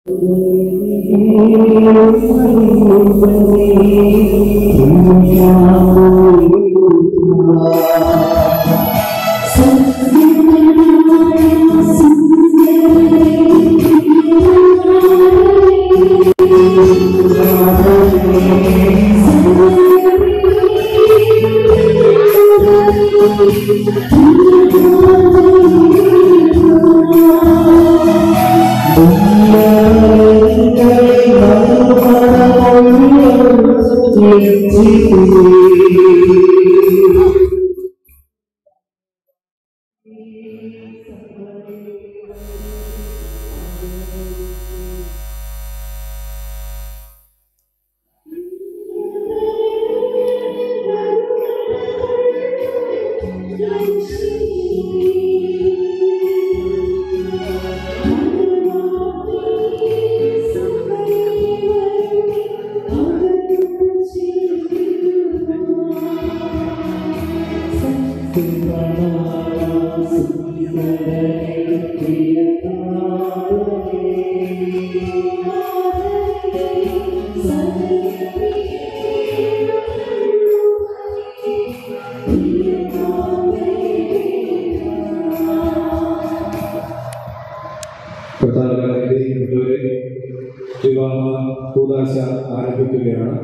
കർത്താവിനെ വിവാഹ കൂതാശ ആരംഭിക്കുകയാണ്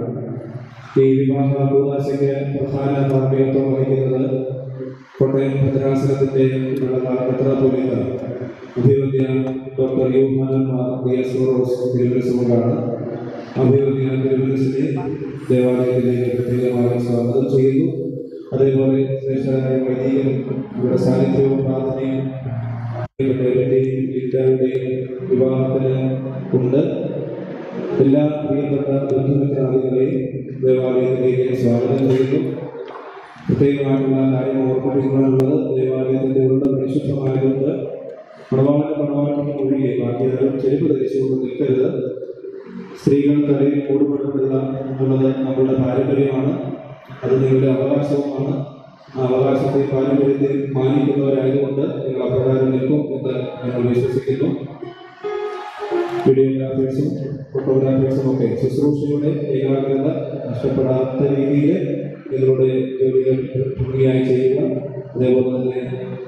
ഈ വിവാഹ കൂതാശയ്ക്ക് പ്രധാന താല്പര്യത്വം വഹിക്കുന്നത് കോട്ടയം ഭദ്രാസനത്തിന്റെ മെത്രാപൊലീത്ത അഭിവന്യ ഡോക്ടർ യൂഹാനന്മാർ ഡി എസ് ഫിറോസ് തിരുവനന്തപുരമാണ് അഭിവന്യ തിരുവനന്തപുരത്തിനെ ദേവാലയത്തിലേക്ക് പ്രത്യേകമായി സ്വാഗതം ചെയ്യുന്നു അതേപോലെ ശ്രേഷ്ഠരായ വൈദികരും ഇവിടെ സാന്നിധ്യവും പ്രാർത്ഥനയും പ്രിയപ്പെട്ടവരുടെയും വീട്ടുകാരുടെയും വിവാഹത്തിന് ഉണ്ട് എല്ലാ പ്രിയപ്പെട്ട ബന്ധുമിത്രാദികളെയും ദേവാലയത്തിലേക്ക് സ്വാഗതം ചെയ്യുന്നു പ്രത്യേകമായിട്ടുള്ള കാര്യം ഓർമ്മിപ്പിക്കുവാനുള്ളത് ദേവാലയത്തിന്റെ ഉള്ള പരിശുദ്ധമായതുകൊണ്ട് മണവാളന്റെ മണവാളിന് ഒഴികെ ബാക്കി ആരും ചെരുപ്പ് ധരിച്ചുകൊണ്ട് നിൽക്കരുത് സ്ത്രീകൾ തലയിൽ കൂടുപെടുന്നില്ല എന്നുള്ളത് നമ്മളുടെ പാരമ്പര്യമാണ് അത് നിങ്ങളുടെ അവകാശവുമാണ് ആ അവകാശത്തെ പാരമ്പര്യത്തെ മാനിക്കുന്നവരായതുകൊണ്ട് നിങ്ങൾ അപ്രകാരം നിൽക്കും എന്ന് ഞങ്ങൾ വിശ്വസിക്കുന്നു വീഡിയോഗ്രാഫേഴ്സും ഫോട്ടോഗ്രാഫേഴ്സും ഒക്കെ ശുശ്രൂഷയുടെ ഏകാഗ്രത നഷ്ടപ്പെടാത്ത രീതിയിൽ നിങ്ങളുടെ ജോലികൾ ഭംഗിയായി ചെയ്യുക അതേപോലെ തന്നെ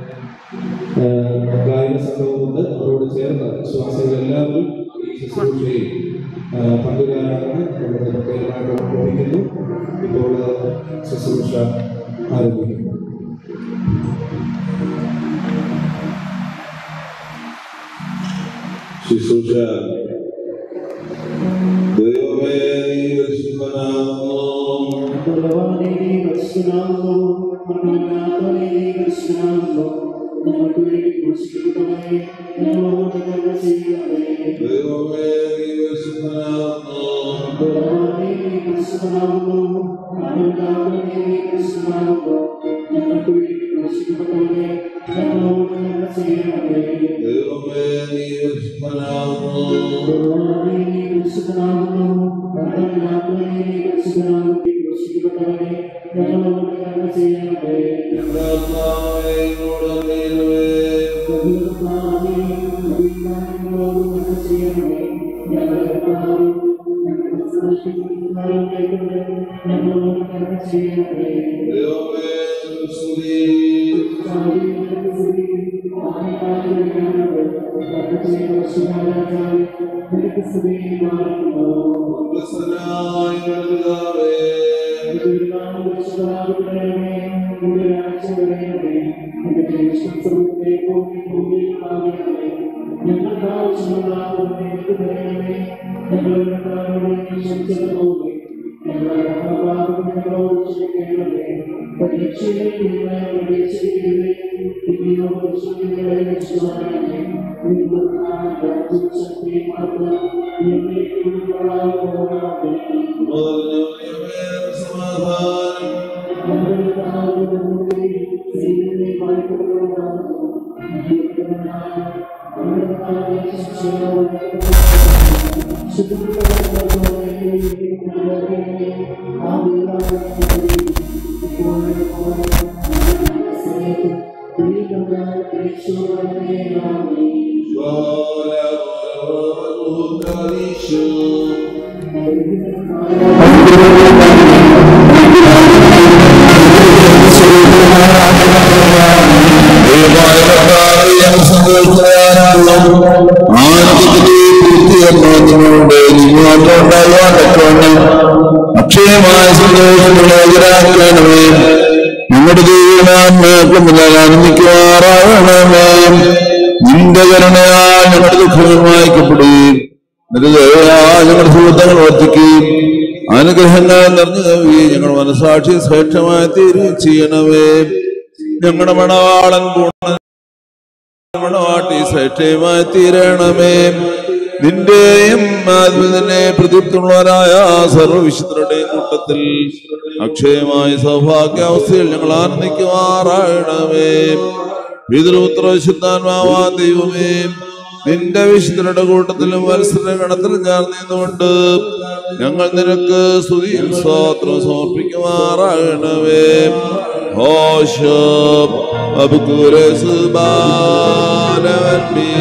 ആ, ഗായക സംഘവുമുണ്ട് അവരോട് ചേർന്ന് വിശ്വാസികൾ എല്ലാവരും ഈ ശുശ്രൂഷയിൽ ആ, പങ്കുകാരാണെന്ന് നമ്മുടെ പ്രത്യേകമായിട്ട് ഓർമ്മിപ്പിക്കുന്നു ഇപ്പോൾ ശുശ്രൂഷ ആരംഭിക്കുന്നു ശുശ്രൂഷ ദൈവമേ നീ പരിശുദ്ധനാകുന്നു ദൈവമേ നീ പരിശുദ്ധനാകുന്നു ദൈവമേ നീ പരിശുദ്ധനാകുന്നു ഞങ്ങളുടെ കർത്താവേ, ഞങ്ങളുടെ ദൈവമേ, ദൈവമേ സ്തുതി ക്രിസ്തനായ ഞങ്ങളുടെ പിതാവേ, മോദനമേ സമാധാനം Thank you. Gloria, gloria, gloria, ദൈവമായ കർത്താവേ, അങ്ങ് സന്തോഷിച്ചവരാണല്ലോ. ആനന്ദത്തിന്റെ പൂർത്തീകരണത്തിനോട് നിങ്ങളോട് ഉണ്ടാകുവാൻ തക്കവണ്ണം അക്ഷയമായ സന്തോഷമുള്ളവരാക്കണമേ നിങ്ങളുടെ ദൈവനാത്മാക്കളും മുതൽ ആനന്ദിക്കുമാറാകണമേ നിന്റെ കരുണയാൽ ഞങ്ങളുടെ ദുഃഖങ്ങൾ വായിക്കപ്പെടുകയും നിന്റെ ദയയാൽ ഞങ്ങളുടെ സുഹൃത്തുക്കൾ വർദ്ധിക്കുകയും അനുഗ്രഹങ്ങൾ നിറഞ്ഞു നൽകുകയും ഞങ്ങളുടെ മനസാക്ഷി ശ്രേഷ്ഠമായി തീരുകയും ചെയ്യണമേ ഞങ്ങളുടെ മണവാളൻ പൂർണ്ണ മണവാട്ടി ശ്രേഷ്ഠയുമായി തീരണമേ നിന്റെയും ആത്മീയനെ പ്രതീപ്തിയുള്ളവരായ സർവവിശുദ്ധരുടെയും കൂട്ടത്തിൽ അക്ഷയമായ സൗഭാഗ്യാവസ്ഥയിൽ ഞങ്ങൾ ആനന്ദിക്കുമാറാകണമേ പിതൃപുത്ര വിശുദ്ധാത്മാവാ ദൈവമേ നിന്റെ വിശുദ്ധരുടെ കൂട്ടത്തിലും മത്സര ഗണത്തിലും ചേർന്നുകൊണ്ട് ഞങ്ങൾ നിനക്ക് സ്തുതിയും സ്തോത്രം സമർപ്പിക്കുമാറാകണമേ ഹോഷം അബുക്കുരസ് ബാലവന്മേ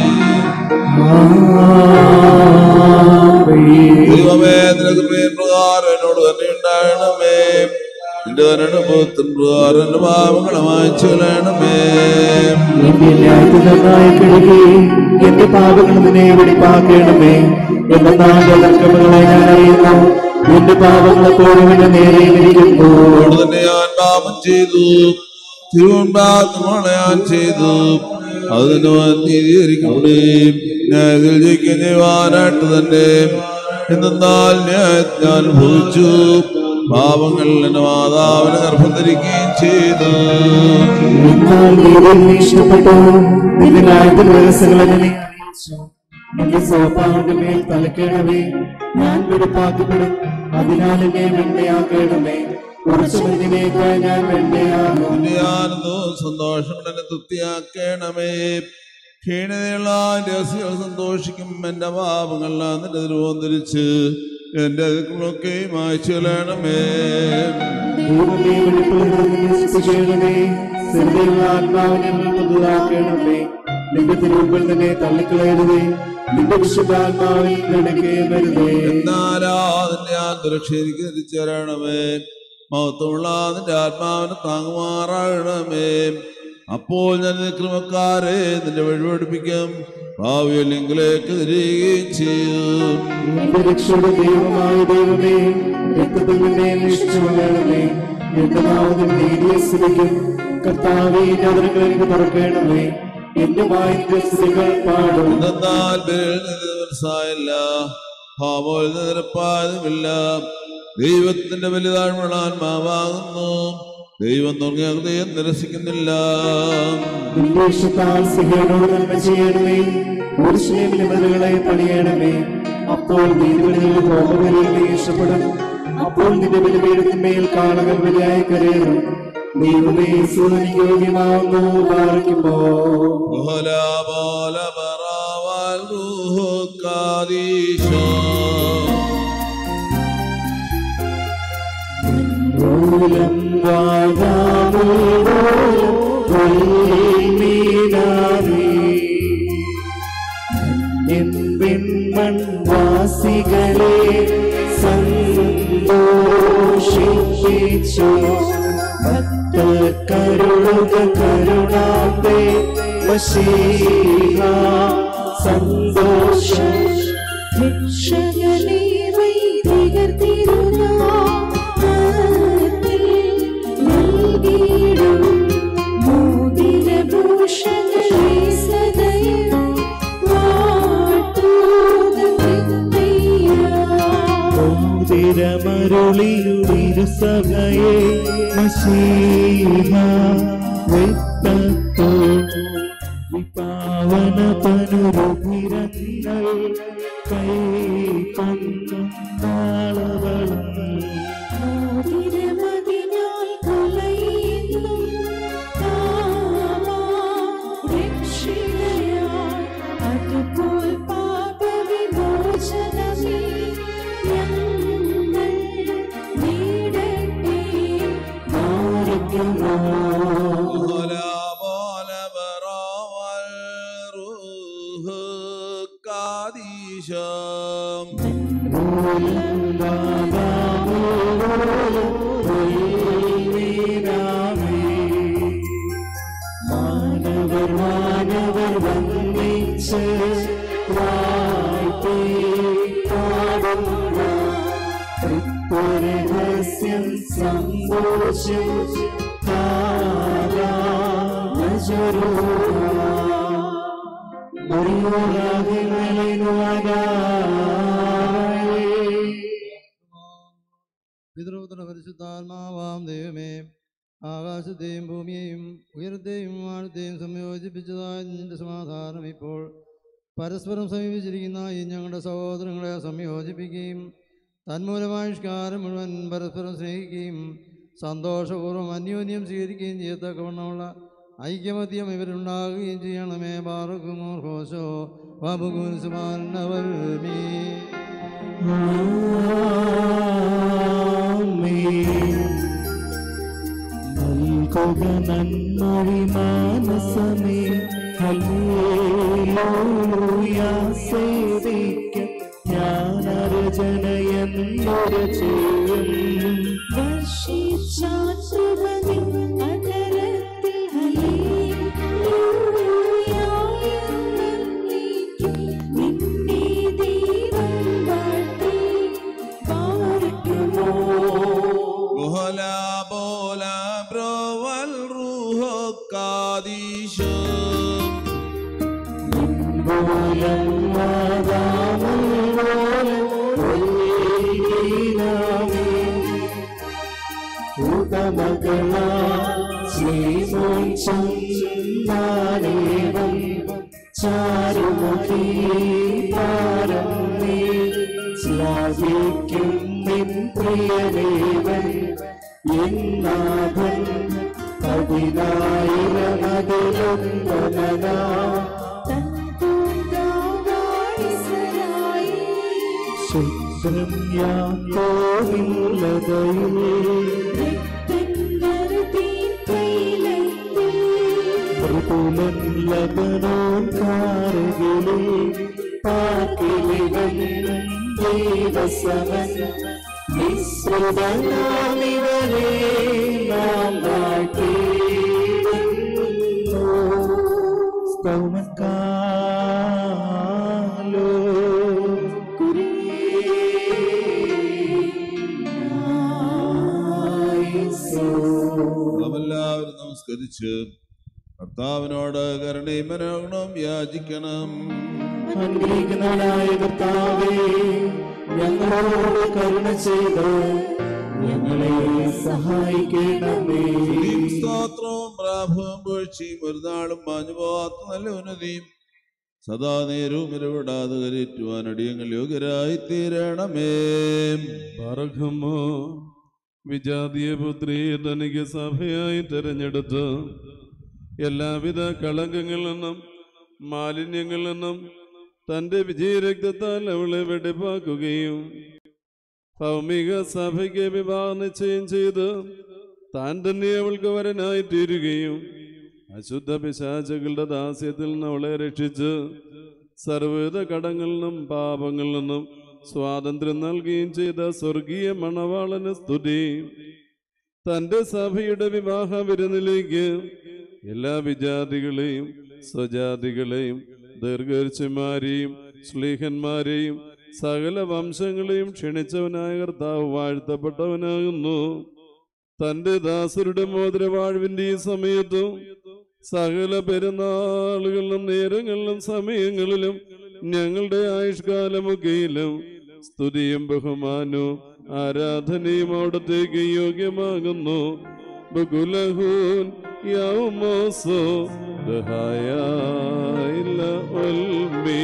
ദൈവമേ നിനക്ക് പേര് പ്രകാരം എന്നോട് തന്നെ ഉണ്ടാകണമേ നിന്റെ തന്നെ പുത്രൻ പ്രകാരം എന്റെ പാപങ്ങളെ മായ്ച്ചു കളയണമേ എന്റെ ന്യായത്തിനായി കഴുകുകയും എന്റെ പാപങ്ങൾ നിന്നെ വെടിപ്പാക്കണമേ എന്റെ നാഗതർക്കമകളെ ഞാൻ അറിയുന്നു എന്റെ പാപങ്ങൾ എപ്പോഴും എന്റെ നേരെ ഇരിക്കുന്നു അവനോട് തന്നെ ഞാൻ പാപം ചെയ്തു തിരുവമ്പാത്തമാണ് ഞാൻ ചെയ്തു അതിന് നീതീകരിക്കപ്പെടേ ന്യായത്തിൽ ജയിക്കുന്ന ചെയ്യുവാനായിട്ട് തന്നെ എന്നാൽ ന്യായ ഞാൻ ഭവിച്ചു പാപങ്ങൾ എന്റെ മാതാവിനെ ഗർഭം ധരിക്കുകയും ചെയ്തു എന്നാൽ ദൈവം നീ ഇഷ്ടപ്പെട്ടു നിന്റെ ന്യായത്തിന്റെ രഹസ്യങ്ങൾ എന്നെ നീ അറിയിച്ചു എന്റെ സോപ്പാവിന്റെ മേൽ തലക്കേണമേ ഞാൻ വെടിപ്പാക്കപ്പെടും അതിനാൽ എന്നെ വെണ്ണയാക്കേണമേ കുറച്ചു മരുന്നിനേക്കാൾ ഞാൻ വെണ്ണയാകും നിന്റെ ആനന്ദവും സന്തോഷങ്ങൾ എന്നെ തൃപ്തിയാക്കണമേ ക്ഷീണതയുള്ള രഹസ്യങ്ങൾ സന്തോഷിക്കും എന്റെ പാപങ്ങളെല്ലാം നിന്റെ ധ്രുവം ധരിച്ച് എന്റെ അതിക്കളൊക്കെ മായ്ച്ചു കളയണമേ ദൈവമേ വെളിപ്പെടുത്തണമേ ശ്രദ്ധയുള്ള ആത്മാവിനെ പുതുതാക്കണമേ നിന്റെ തിരുവുകൾ തന്നെ തള്ളിക്കളയരുതേ നിന്റെ വിശുദ്ധാത്മാവിൽ നടക്കേണ്ടരുതേ എന്നാലാ നിന്റെ ആന്തരക്ഷ എനിക്ക് തിരിച്ചറിയണമേ മഹത്വമുള്ള നിന്റെ ആത്മാവിനെ താങ്ങുമാറാകണമേ അപ്പോൾ ഞാൻ ക്രമക്കാരെ നിന്റെ വഴി പഠിപ്പിക്കും ഭാവിയിലെങ്കിലേക്ക് തിരികുകയും ചെയ്യും എന്റെ രക്ഷയുടെ ദൈവമായ ദൈവമേ രക്തത്തിൽ നിന്നെ അന്വേഷിച്ചു കൊള്ളണമേ എന്റെ നാമത്തിൽ നീതിയെ സ്തുതിക്കും കർത്താവേ എന്റെ അതിരുകൾ എനിക്ക് തുറക്കണമേ എന്റെ വായിന്റെ സ്തുതികൾ പാടും എന്നാൽ ബലിയിൽ നിന്ന് മനസ്സായില്ല ഭാമോൽ നിന്ന് നിരപ്പായതുമില്ല ദൈവത്തിന്റെ വലുതാഴ്മയുള്ള ആത്മാവാകുന്നു ദൈവം തുടങ്ങിയ ഹൃദയം നിരസിക്കുന്നില്ല ഉദ്ദേശത്താൽ സിഹിയോട് നന്മ ചെയ്യണമേ ഊർഷ്ണേമിലെ മതിലുകളെ പണിയണമേ അപ്പോൾ നീതിബലികൾ ഹോമബലികൾ നീ ഇഷ്ടപ്പെടും അപ്പോൾ നിന്റെ ബലിപീഠത്തിന്മേൽ കാളകൾ ബലിയായി കരയറും ദൈവമേ സൂര്യന് യോഗ്യമാവുന്നു പാർക്കുമ്പോ وهلا بال برا والروح قاديشا മൂലം വാഴാമൂലം മീനാമേ മൺവാസികളെ സന്തോഷിപ്പിച്ചു ഭക്തകരുളുക കരുണാമ്പേ വശീഹ സന്തോഷം രക്ഷകനെ വൈദികർ തിരുനാമത്തിൽ നൽകിയിടും മോതിരഭൂഷണങ്ങളെ സദയം വാഴ്ത്തുക കൃപയാ. തിരമരുളിയുടിരുസഭയെ മശീഹ വ്യക്തത്തോ വിപാവന പനുരുഭിരങ്ങൾ കൈക്കൊണ്ടു നാളവളം മോതിരമതിനാൽ കലയുന്നു രക്ഷിതയായി അതുപോൽ പാപവിമോചനമേ ഞങ്ങൾ നേടട്ടെ وهلا بال برا والروح قاديشا ീനാമേ വാനവർ വന്ദിച്ച് വാഴ്ത്തി പാടുന്ന തൃത്വരഹസ്യം സന്തോഷം പിതൃപുത്ര പരിശുദ്ധാത്മാവാം ദൈവമേ ആകാശത്തെയും ഭൂമിയെയും ഉയരത്തെയും ആഴത്തെയും സംയോജിപ്പിച്ചതായ നിന്റെ സമാധാനം ഇപ്പോൾ പരസ്പരം സമീപിച്ചിരിക്കുന്ന ഈ ഞങ്ങളുടെ സഹോദരങ്ങളെ സംയോജിപ്പിക്കുകയും തന്മൂലമാവിഷ്കാരം മുഴുവൻ പരസ്പരം സ്നേഹിക്കുകയും സന്തോഷപൂർവ്വം അന്യോന്യം സ്വീകരിക്കുകയും ചെയ്യത്തക്കവണ്ണമുള്ള ഐക്യമത്യം ഇവരുണ്ടാകുകയും ചെയ്യണമേ ബാറുക്കുമോർ ഹോശോ വബുകുൻ സുമാനവൽമീ നൽകുക നന്മൊഴി മാനസമേ ഹല്ലേലൂയ സേവിക്ക ജ്ഞാനരചനയെന്നൊരു ചെയ്യും വർഷിച്ചാൻ കൃപനിൻ അധരത്തിൽ ഹല്ലേലൂയ എന്നേക്കും നിന്നെ ദൈവം വാഴ്ത്തി പാർക്കുമോ وهلا بولا برو والروح قاديش മൂലം വാദാമൂലം ഒല്ലിനാമേ ഉതമകളാ ശ്രീമോൻ ചന്ദാനേവം ചാരുമുഖീ പാരം നീ ശ്ലാഘിക്കും നിൻ പ്രിയദേവൻ എന്നാഥൻ പതിനായിരമതിലൊന്നനാ തൻ പൂങ്കാവാടിസരായി ശുഭ്രം യാക്കോവില്ലതയിൽ രക്തങ്കരതീൻ തൈലത്തിൽ മൃദുലൻ ലബനോൻ കാരകിലെ പാക്കിലിവൻ ദൈവസമൻ മിശ്രിതനാമിവരെ നാം വാഴ്ത്തിയിടുന്നു സ്തോമക്കാലോ നാം എല്ലാവരും നമസ്കരിച്ച് കർത്താവിനോട് കരുണയും മനോഗണവും യാചിക്കണം അനുഗ്രഹിക്കുന്നവനായ കർത്താവേ ഞങ്ങളോട് കരുണ ചെയ്ത് ഞങ്ങളെ സഹായിക്കണമേ സ്തുതിയും സ്തോത്രവും പ്രാഭവും വീഴ്ചയും ഒരു നാളും മാഞ്ഞു പോകാത്ത നല്ല ഉന്നതിയും സദാ നേരവും ഇരവിടാതെ കരേറ്റുവാൻ അടിയങ്ങൾ യോഗ്യരായി തീരണമേ പറഖമോ വിജാതീയ പുത്രിയെ തനിക്ക് സഭയായി തെരഞ്ഞെടുത്ത് എല്ലാവിധ കളങ്കങ്ങളിൽ നിന്നും മാലിന്യങ്ങളിൽ നിന്നും തൻ്റെ വിജയരക്തത്താൽ അവളെ വെടിപ്പാക്കുകയും ഭൗമിക സഭയ്ക്ക് വിവാഹ നിശ്ചയം ചെയ്ത് താൻ തന്നെ അവൾക്ക് വരനായി തീരുകയും അശുദ്ധ പിശാചകളുടെ ദാസ്യത്തിൽ നിന്ന് അവളെ രക്ഷിച്ച് സർവ്വവിധ കടങ്ങളിൽ നിന്നും പാപങ്ങളിൽ നിന്നും സ്വാതന്ത്ര്യം നൽകുകയും ചെയ്ത സ്വർഗീയ മണവാളന് സ്തുതി തന്റെ സഭയുടെ വിവാഹ വിരുന്നിലേക്ക് എല്ലാ വിജാതികളെയും സ്വജാതികളെയും ദീർഘർച്ചമാരെയും ശ്ലീഹന്മാരെയും സകല വംശങ്ങളെയും ക്ഷണിച്ചവനായ കർത്താവ് വാഴ്ത്തപ്പെട്ടവനാകുന്നു തന്റെ ദാസരുടെ മോതിരവാഴ്വിന്റെ ഈ സമയത്തും സകല പെരുന്നാളുകളിലും നേരങ്ങളിലും സമയങ്ങളിലും ഞങ്ങളുടെ ആയുഷ്കാലമൊക്കെയിലും സ്തുതിയും ബഹുമാനവും ആരാധനയും അവിടത്തേക്ക് യോഗ്യമാകുന്നു ബകുലഹൂൻ യൗമോസോ ദഹായ ഇല്ല ഒൽമീ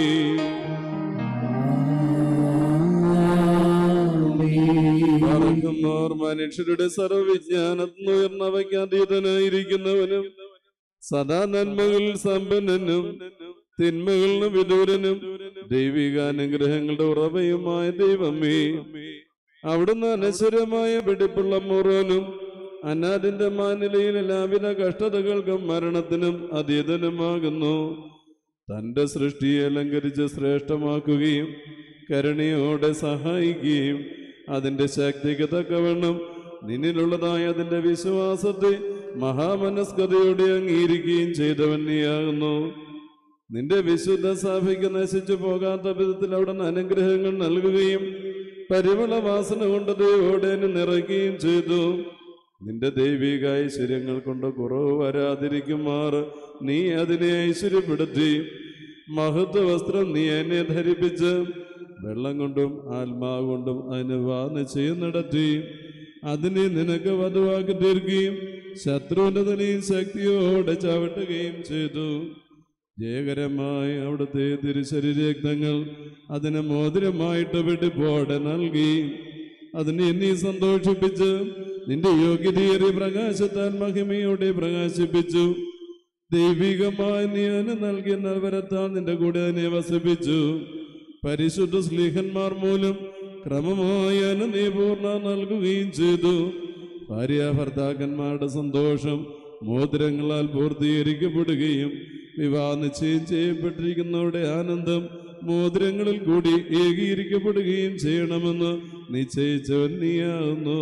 പറക്കുന്നവർ മനുഷ്യരുടെ സർവവിജ്ഞാനത്തിന് ഉയർന്നവയ്ക്ക് അതീതനായിരിക്കുന്നവനും സദാ നന്മകളിൽ സമ്പന്നനും തിന്മകളിൽ നിന്ന് വിദൂരനും ദൈവികാനുഗ്രഹങ്ങളുടെ ഉറവയുമായ ദൈവമേ അവിടുന്ന് അനശ്വരമായ വെടിപ്പുള്ള മുറോനും അനാദിന്റെ മാനിലയിൽ എല്ലാവിധ കഷ്ടതകൾക്കും മരണത്തിനും അതീതനുമാകുന്നു തന്റെ സൃഷ്ടിയെ അലങ്കരിച്ച് ശ്രേഷ്ഠമാക്കുകയും കരുണയോടെ സഹായിക്കുകയും അതിന്റെ ശക്തിക്ക് തക്കവണ്ണം നിന്നിലുള്ളതായ അതിന്റെ വിശ്വാസത്തെ മഹാമനസ്കതയോടെ അംഗീകരിക്കുകയും ചെയ്തവൻ നീയാകുന്നു നിന്റെ വിശുദ്ധ സഭയ്ക്ക് നശിച്ചു പോകാത്ത വിധത്തിൽ അവിടുന്ന് അനുഗ്രഹങ്ങൾ നൽകുകയും പരിമള വാസന കൊണ്ട് ദൈവോടെ നിറയ്ക്കുകയും ചെയ്തു നിന്റെ ദൈവിക ഐശ്വര്യങ്ങൾ കൊണ്ട് കുറവ് വരാതിരിക്കുമാർ നീ അതിനെ ഐശ്വര്യപ്പെടുത്തി മഹത്വ വസ്ത്രം നീ എന്നെ ധരിപ്പിച്ച് വെള്ളം കൊണ്ടും ആത്മാവ് കൊണ്ടും അതിന് വാനിച്ചയും നടത്തി അതിനെ നിനക്ക് വധുവാക്കി തീർക്കുകയും ശത്രുവിന്റെ തലയും ശക്തിയോടെ ചവിട്ടുകയും ചെയ്തു ജയകരമായി അവിടുത്തെ തിരുശരീരക്തങ്ങൾ അതിന് മോതിരമായിട്ട് വെടിപ്പോടെ നൽകി അതിനെ നീ സന്തോഷിപ്പിച്ച് നിന്റെ യോഗ്യതയേറിയ പ്രകാശത്താൽ മഹിമയോടെ പ്രകാശിപ്പിച്ചു ദൈവികമായി നീ അതിന് നൽകിയ നൽവരത്താൽ നിന്റെ കൂടെ അതിനെ വസിപ്പിച്ചു പരിശുദ്ധ സ്ലീഹന്മാർ മൂലം ക്രമമായി അതിന് നീ പൂർണ്ണ നൽകുകയും ചെയ്തു ഭാര്യ ഭർത്താക്കന്മാരുടെ സന്തോഷം മോതിരങ്ങളാൽ പൂർത്തീകരിക്കപ്പെടുകയും വിവാഹ നിശ്ചയം ചെയ്യപ്പെട്ടിരിക്കുന്നവരുടെ ആനന്ദം മോതിരങ്ങളിൽ കൂടി ഏകീകരിക്കപ്പെടുകയും ചെയ്യണമെന്ന് നിശ്ചയിച്ചവൻ നീയാകുന്നു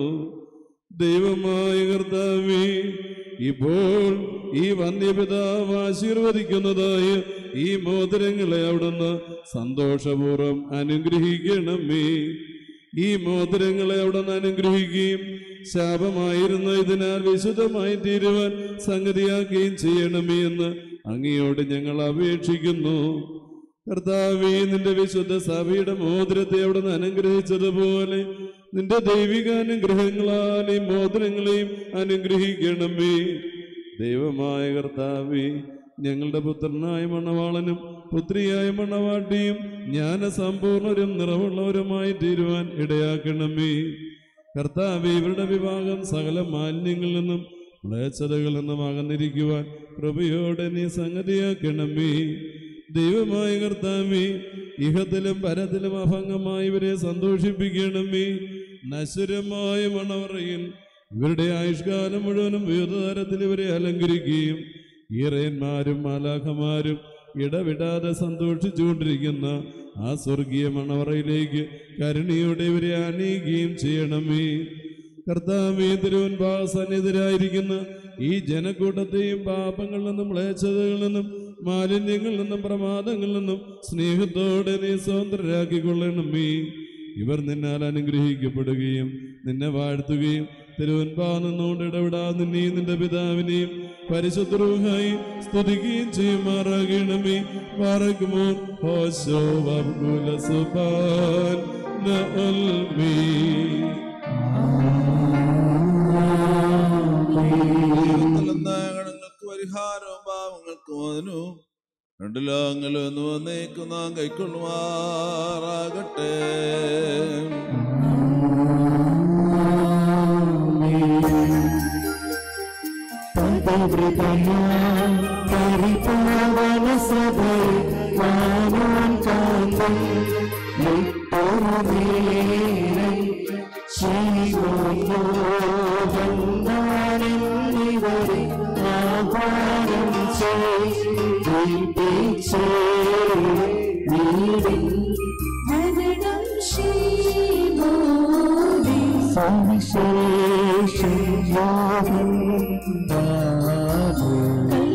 ദൈവമായ കർത്താവേ ഇപ്പോൾ ഈ വന്യപിതാവ് ആശീർവദിക്കുന്നതായ ഈ മോതിരങ്ങളെ അവിടുന്ന് സന്തോഷപൂർവ്വം അനുഗ്രഹിക്കണമേ ഈ മോതിരങ്ങളെ അവിടുന്ന് അനുഗ്രഹിക്കുകയും ശാപമായിരുന്ന ഇതിനാൽ വിശുദ്ധമായി തീരുവാൻ സംഗതിയാക്കുകയും ചെയ്യണമേ എന്ന് അങ്ങയോട് ഞങ്ങൾ അപേക്ഷിക്കുന്നു കർത്താവേ നിന്റെ വിശുദ്ധ സഭയുടെ മോതിരത്തെ അവിടുന്ന് അനുഗ്രഹിച്ചതുപോലെ നിന്റെ ദൈവിക അനുഗ്രഹങ്ങളാൽ ഈ മോതിരങ്ങളെയും അനുഗ്രഹിക്കണമേ ദൈവമായ കർത്താവേ ഞങ്ങളുടെ പുത്രനായ മണവാളനും പുത്രിയായ മണവാട്ടിയും ജ്ഞാനസമ്പൂർണരും നിറവുള്ളവരുമായി തീരുവാൻ ഇടയാക്കണമേ കർത്താവേ ഇവരുടെ വിവാഹം സകല മാലിന്യങ്ങളിൽ നിന്നും മ്ലേച്ഛതകളിൽ നിന്നും അകന്നിരിക്കുവാൻ കൃപയോടെ നീ സംഗതിയാക്കണമേ ദൈവമായ കർത്താവേ ഇഹത്തിലും പരത്തിലും അഭംഗമായി ഇവരെ സന്തോഷിപ്പിക്കണമേ നശ്വരമായ മണവറയിൽ ഇവരുടെ ആയുഷ്കാലം മുഴുവനും വിവിധ തരത്തിൽ ഇവരെ അലങ്കരിക്കുകയും ഈറയന്മാരും മാലാഖമാരും ഇടവിടാതെ സന്തോഷിച്ചുകൊണ്ടിരിക്കുന്ന ആ സ്വർഗീയ മണവറയിലേക്ക് കരുണയോടെ ഇവരെ അണിയുകയും ചെയ്യണമേ കർത്താവേ തിരുവൻപാസനെതിരായിരിക്കുന്ന ഈ ജനക്കൂട്ടത്തെയും പാപങ്ങളിൽ നിന്നും മ്ലേച്ഛതകളിൽ നിന്നും മാലിന്യങ്ങളിൽ നിന്നും പ്രമാദങ്ങളിൽ നിന്നും സ്നേഹത്തോടെ നീ സ്വതന്ത്രരാക്കിക്കൊള്ളണമേ ഇവർ നിന്നാൽ അനുഗ്രഹിക്കപ്പെടുകയും നിന്നെ വാഴ്ത്തുകയും തിരുവൻപാ നിന്നുകൊണ്ട് ഇടപെടാതെ നിന്നെയും നിന്റെ പിതാവിനെയും പരിശുദ്ധമായി സ്തുതിക്കുകയും ചെയ്യുമാറാകണമേ മറക്കുമോ ഹോശോ വർഗുല സുബാൻ ഗണങ്ങൾക്ക് പരിഹാരവും പാവങ്ങൾക്ക് മോചനവും രണ്ടു ലോകങ്ങളും എന്ന് വന്നേക്കും നാം കൈക്കൊള്ളുമാറാകട്ടെ പരിപാവന സഭയിൽ വാനാൻ കാന്തം മുട്ടോറമേരം ശ്രീകോന്നോഹന്നാനെന്നിവരെ ആഹ്വാനം ചെയ്യിപ്പിച്ചേ നീടി മരണം ശീമോദി സവിശേഷം യാതും ദാനവും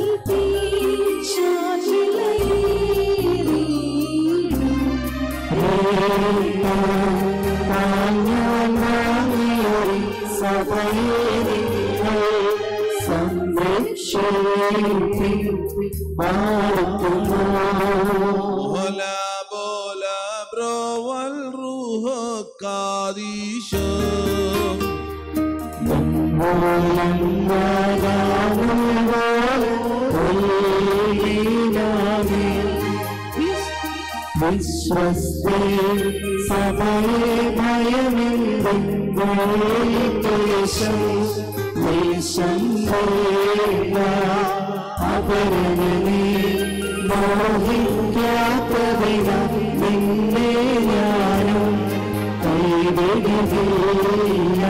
കൽപ്പിച്ചാലിലയേറിയിടും Hola, bola, bro, al ruho kadisho. വിശ്വസ്തേ സഭയെ ഭയമെന്തും ദേശം ദേശം വേണ്ട അപരനെ മോഹിക്കാത്ത വിധം നിന്നെ ഞാനും കൈവിടുകയില്ല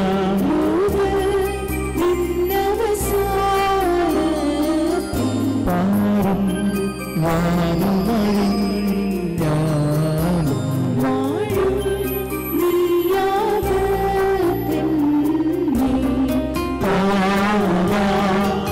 പാരം ഞാനും ഞാനും പാരാ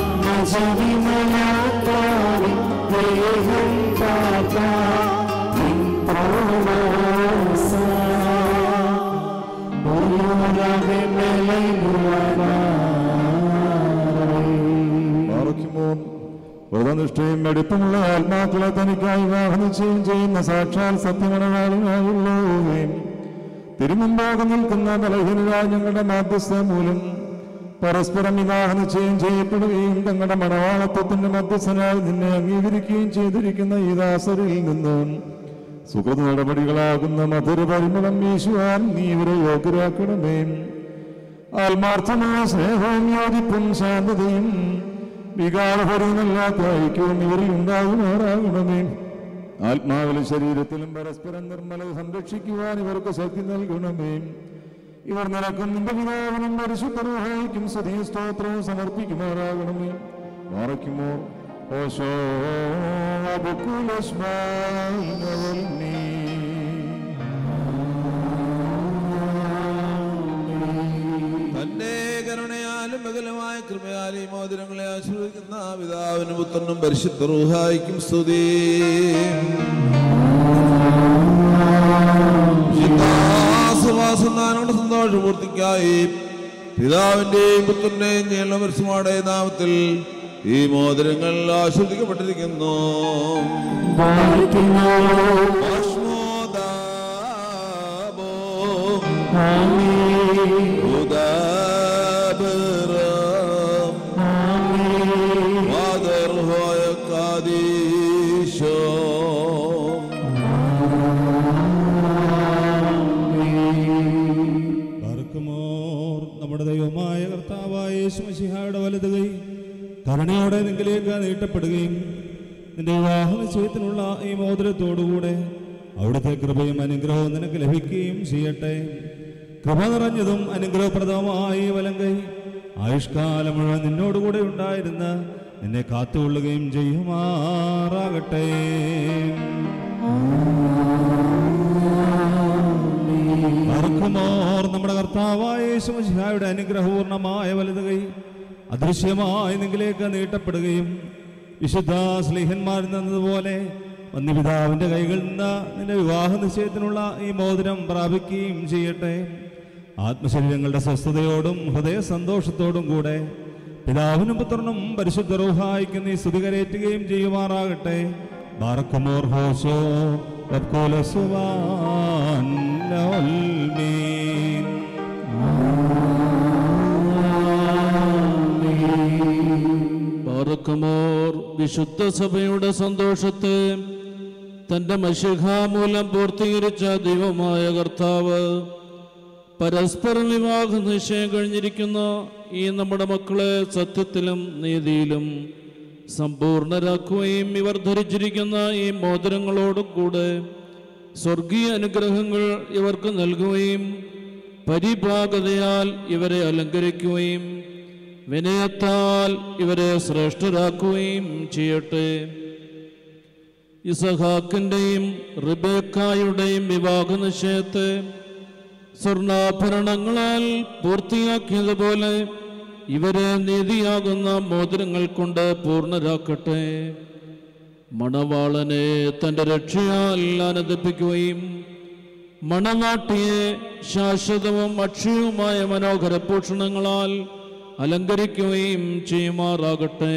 പാറയ്ക്കുമോ വ്രതനിഷ്ഠയും എടുപ്പമുള്ള ആത്മാക്കളെ തനിക്കായി വാഹനിച്ചുകയും ചെയ്യുന്ന സാക്ഷാൽ സത്യമനവാളിനായുള്ളവയും തിരുമുമ്പാകെ നിൽക്കുന്ന ബലഹീനരായ ഞങ്ങളുടെ മാധ്യസ്ഥ മൂലം പരസ്പരം വിവാഹനിച്ചയും ചെയ്യപ്പെടുകയും തങ്ങളുടെ മണവാളത്വത്തിന്റെ മധ്യസ്ഥനായി നിന്നെ അംഗീകരിക്കുകയും ചെയ്തിരിക്കുന്ന ഈ ദാസരിൽ നിന്ന് സുഹൃത നടപടികളാകുന്ന മധുര പരിമളം വീശുവാൻ നീ ഇവരെ യോഗ്യരാക്കണമേ ആത്മാർത്ഥമായ സ്നേഹവും യോജിപ്പും ശാന്തതയും വികാരപരമല്ലാത്ത ഐക്യവും ഇവരിൽ ഉണ്ടാകുമാറാകണമേ ആത്മാവിലും ശരീരത്തിലും പരസ്പരം നിർമ്മലത സംരക്ഷിക്കുവാൻ ഇവർക്ക് ശക്തി നൽകണമേ ഇവർ നിനക്കും നിന്റെ പിതാവിനും പരിശുദ്ധരൂഹായിക്കും സ്തുതി സ്തോത്രവും സമർപ്പിക്കുമാറാകണമേ മാറയ്ക്കുമോ ഓശോ തന്റെ കരുണയാലും ബഹലമായ കൃപയാലും ഈ മോതിരങ്ങളെ ആശ്രയിക്കുന്ന പിതാവിനും പുത്രനും പരിശുദ്ധ റൂഹായിക്കും സ്തുതി ശിഖാസവാസനാനോട് സന്തോഷപൂർത്തിക്കായി പിതാവിന്റെയും പുത്രന്റെയും നീളമരസുമാടെ നാമത്തിൽ ഈ മോതിരങ്ങൾ ആശ്രദിക്കപ്പെട്ടിരിക്കുന്നു പാർക്കുമോർ നമ്മുടെ ദൈവമായ കർത്താവായ യേശുമശിഹായുടെ വലത് കൈ കരുണയോടെ നിങ്കിലേക്ക് നീട്ടപ്പെടുകയും നിന്റെ വിവാഹ നിശ്ചയത്തിനുള്ള ഈ മോതിരത്തോടുകൂടെ അവിടുത്തെ കൃപയും അനുഗ്രഹവും നിനക്ക് ലഭിക്കുകയും ചെയ്യട്ടെ കൃപ നിറഞ്ഞതും അനുഗ്രഹപ്രദവുമായ ഈ വലം കൈ ആയുഷ്കാലം മുഴുവൻ നിന്നോടുകൂടെ ഉണ്ടായിരുന്ന നിന്നെ കാത്തുകൊള്ളുകയും ചെയ്യുമാറാകട്ടെ മറക്കുമോർ നമ്മുടെ കർത്താവായ യേശുമശിഹായുടെ അനുഗ്രഹപൂർണമായ വലത് കൈ അദൃശ്യമായി നിങ്ങളിലേക്ക് നീട്ടപ്പെടുകയും വിശുദ്ധ സ്നേഹന്മാരിൽ നിന്നതുപോലെ വന്യപിതാവിന്റെ കൈകളിൽ നിന്ന് നിന്റെ വിവാഹ നിശ്ചയത്തിനുള്ള ഈ മോതിരം പ്രാപിക്കുകയും ചെയ്യട്ടെ ആത്മശരീരങ്ങളുടെ സ്വസ്ഥതയോടും ഹൃദയ സന്തോഷത്തോടും കൂടെ പിതാവിനും പുത്രനും പരിശുദ്ധ റൂഹായിക്ക് നീ സ്തുതി കരയറ്റുകയും ചെയ്യുമാറാകട്ടെ ബാറക്കുമോർ ഹോശോ വക്കോല സുവാൻ ലവൽമീൻ. പാറക്കുമോർ വിശുദ്ധ സഭയുടെ സന്തോഷത്തെ തന്റെ മഷിഹാമൂലം പൂർത്തീകരിച്ച ദൈവമായ കർത്താവ് പരസ്പരം വിവാഹ നിശ്ചയം കഴിഞ്ഞിരിക്കുന്ന ഈ നമ്മുടെ മക്കളെ സത്യത്തിലും നീതിയിലും സമ്പൂർണരാക്കുകയും ഇവർ ധരിച്ചിരിക്കുന്ന ഈ മോതിരങ്ങളോടും കൂടെ സ്വർഗീയ അനുഗ്രഹങ്ങൾ ഇവർക്ക് നൽകുകയും പരിഭാഗതയാൽ ഇവരെ അലങ്കരിക്കുകയും വിനയത്താൽ ഇവരെ ശ്രേഷ്ഠരാക്കുകയും ചെയ്യട്ടെ ഇസഹാക്കിൻ്റെയും റിബേക്കായുടെയും വിവാഹ നിശ്ചയത്തെ സ്വർണ്ണാഭരണങ്ങളാൽ പൂർത്തിയാക്കിയതുപോലെ ഇവരെ നീതിയാകുന്ന മോതിരങ്ങൾ കൊണ്ട് പൂർണ്ണരാക്കട്ടെ മണവാളനെ തൻ്റെ രക്ഷയാൽ ആനന്ദിപ്പിക്കുകയും മണവാട്ടിയെ ശാശ്വതവും അക്ഷയവുമായ മനോഹര ഭൂഷണങ്ങളാൽ അലങ്കരിക്കുകയും ചെയ്യുമാറാകട്ടെ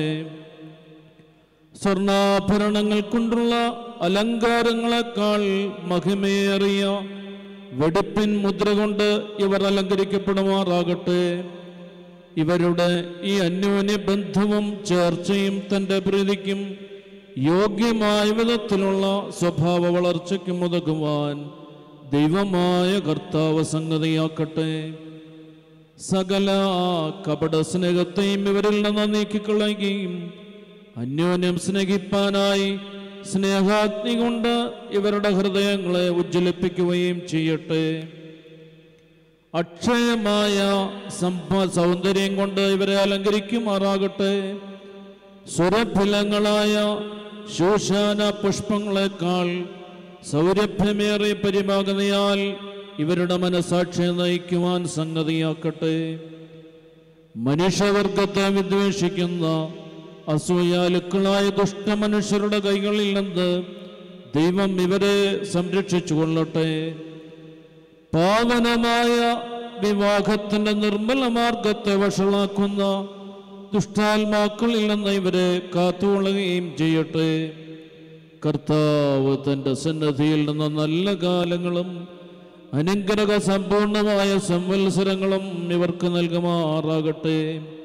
സ്വർണ്ണാഭരണങ്ങൾ കൊണ്ടുള്ള അലങ്കാരങ്ങളെക്കാൾ മഹിമയേറിയ വെടിപ്പിൻ മുദ്ര കൊണ്ട് ഇവർ അലങ്കരിക്കപ്പെടുമാറാകട്ടെ ഇവരുടെ ഈ അന്യോന്യ ബന്ധവും ചേർച്ചയും തൻ്റെ പ്രീതിക്കും യോഗ്യമായ വിധത്തിലുള്ള സ്വഭാവ വളർച്ചയ്ക്കും ഉതകുവാൻ ദൈവമായ കർത്താവ് സംഗതിയാക്കട്ടെ സകല കപട സ്നേഹത്തെയും ഇവരിൽ നിന്ന് നീക്കിക്കളയുകയും അന്യോന്യം സ്നേഹിപ്പാനായി സ്നേഹാഗ്നി കൊണ്ട് ഇവരുടെ ഹൃദയങ്ങളെ ഉജ്ജ്വലിപ്പിക്കുകയും ചെയ്യട്ടെ അക്ഷയമായ സമ്പ സൗന്ദര്യം കൊണ്ട് ഇവരെ അലങ്കരിക്കുമാറാകട്ടെ സുരഫലങ്ങളായ ശോശാന പുഷ്പങ്ങളെക്കാൾ സൗരഭ്യമേറിയ പരിപാകതയാൽ ഇവരുടെ മനസാക്ഷിയെ നയിക്കുവാൻ സംഗതിയാക്കട്ടെ മനുഷ്യവർഗത്തെ വിദ്വേഷിക്കുന്ന അസൂയാലുക്കളായ ദുഷ്ടമനുഷ്യരുടെ കൈകളിൽ നിന്ന് ദൈവം ഇവരെ സംരക്ഷിച്ചു കൊള്ളട്ടെ പാവനമായ വിവാഹത്തിന്റെ നിർമ്മല മാർഗത്തെ വഷളാക്കുന്ന ദുഷ്ടാത്മാക്കളിൽ നിന്ന് ഇവരെ കാത്തുകൊള്ളുകയും ചെയ്യട്ടെ കർത്താവ് തൻ്റെ സന്നദ്ധിയിൽ നിന്ന് നല്ല കാലങ്ങളും അനുഗ്രഹ സമ്പൂർണമായ സംവത്സരങ്ങളും ഇവർക്ക് നൽകുമാറാകട്ടെ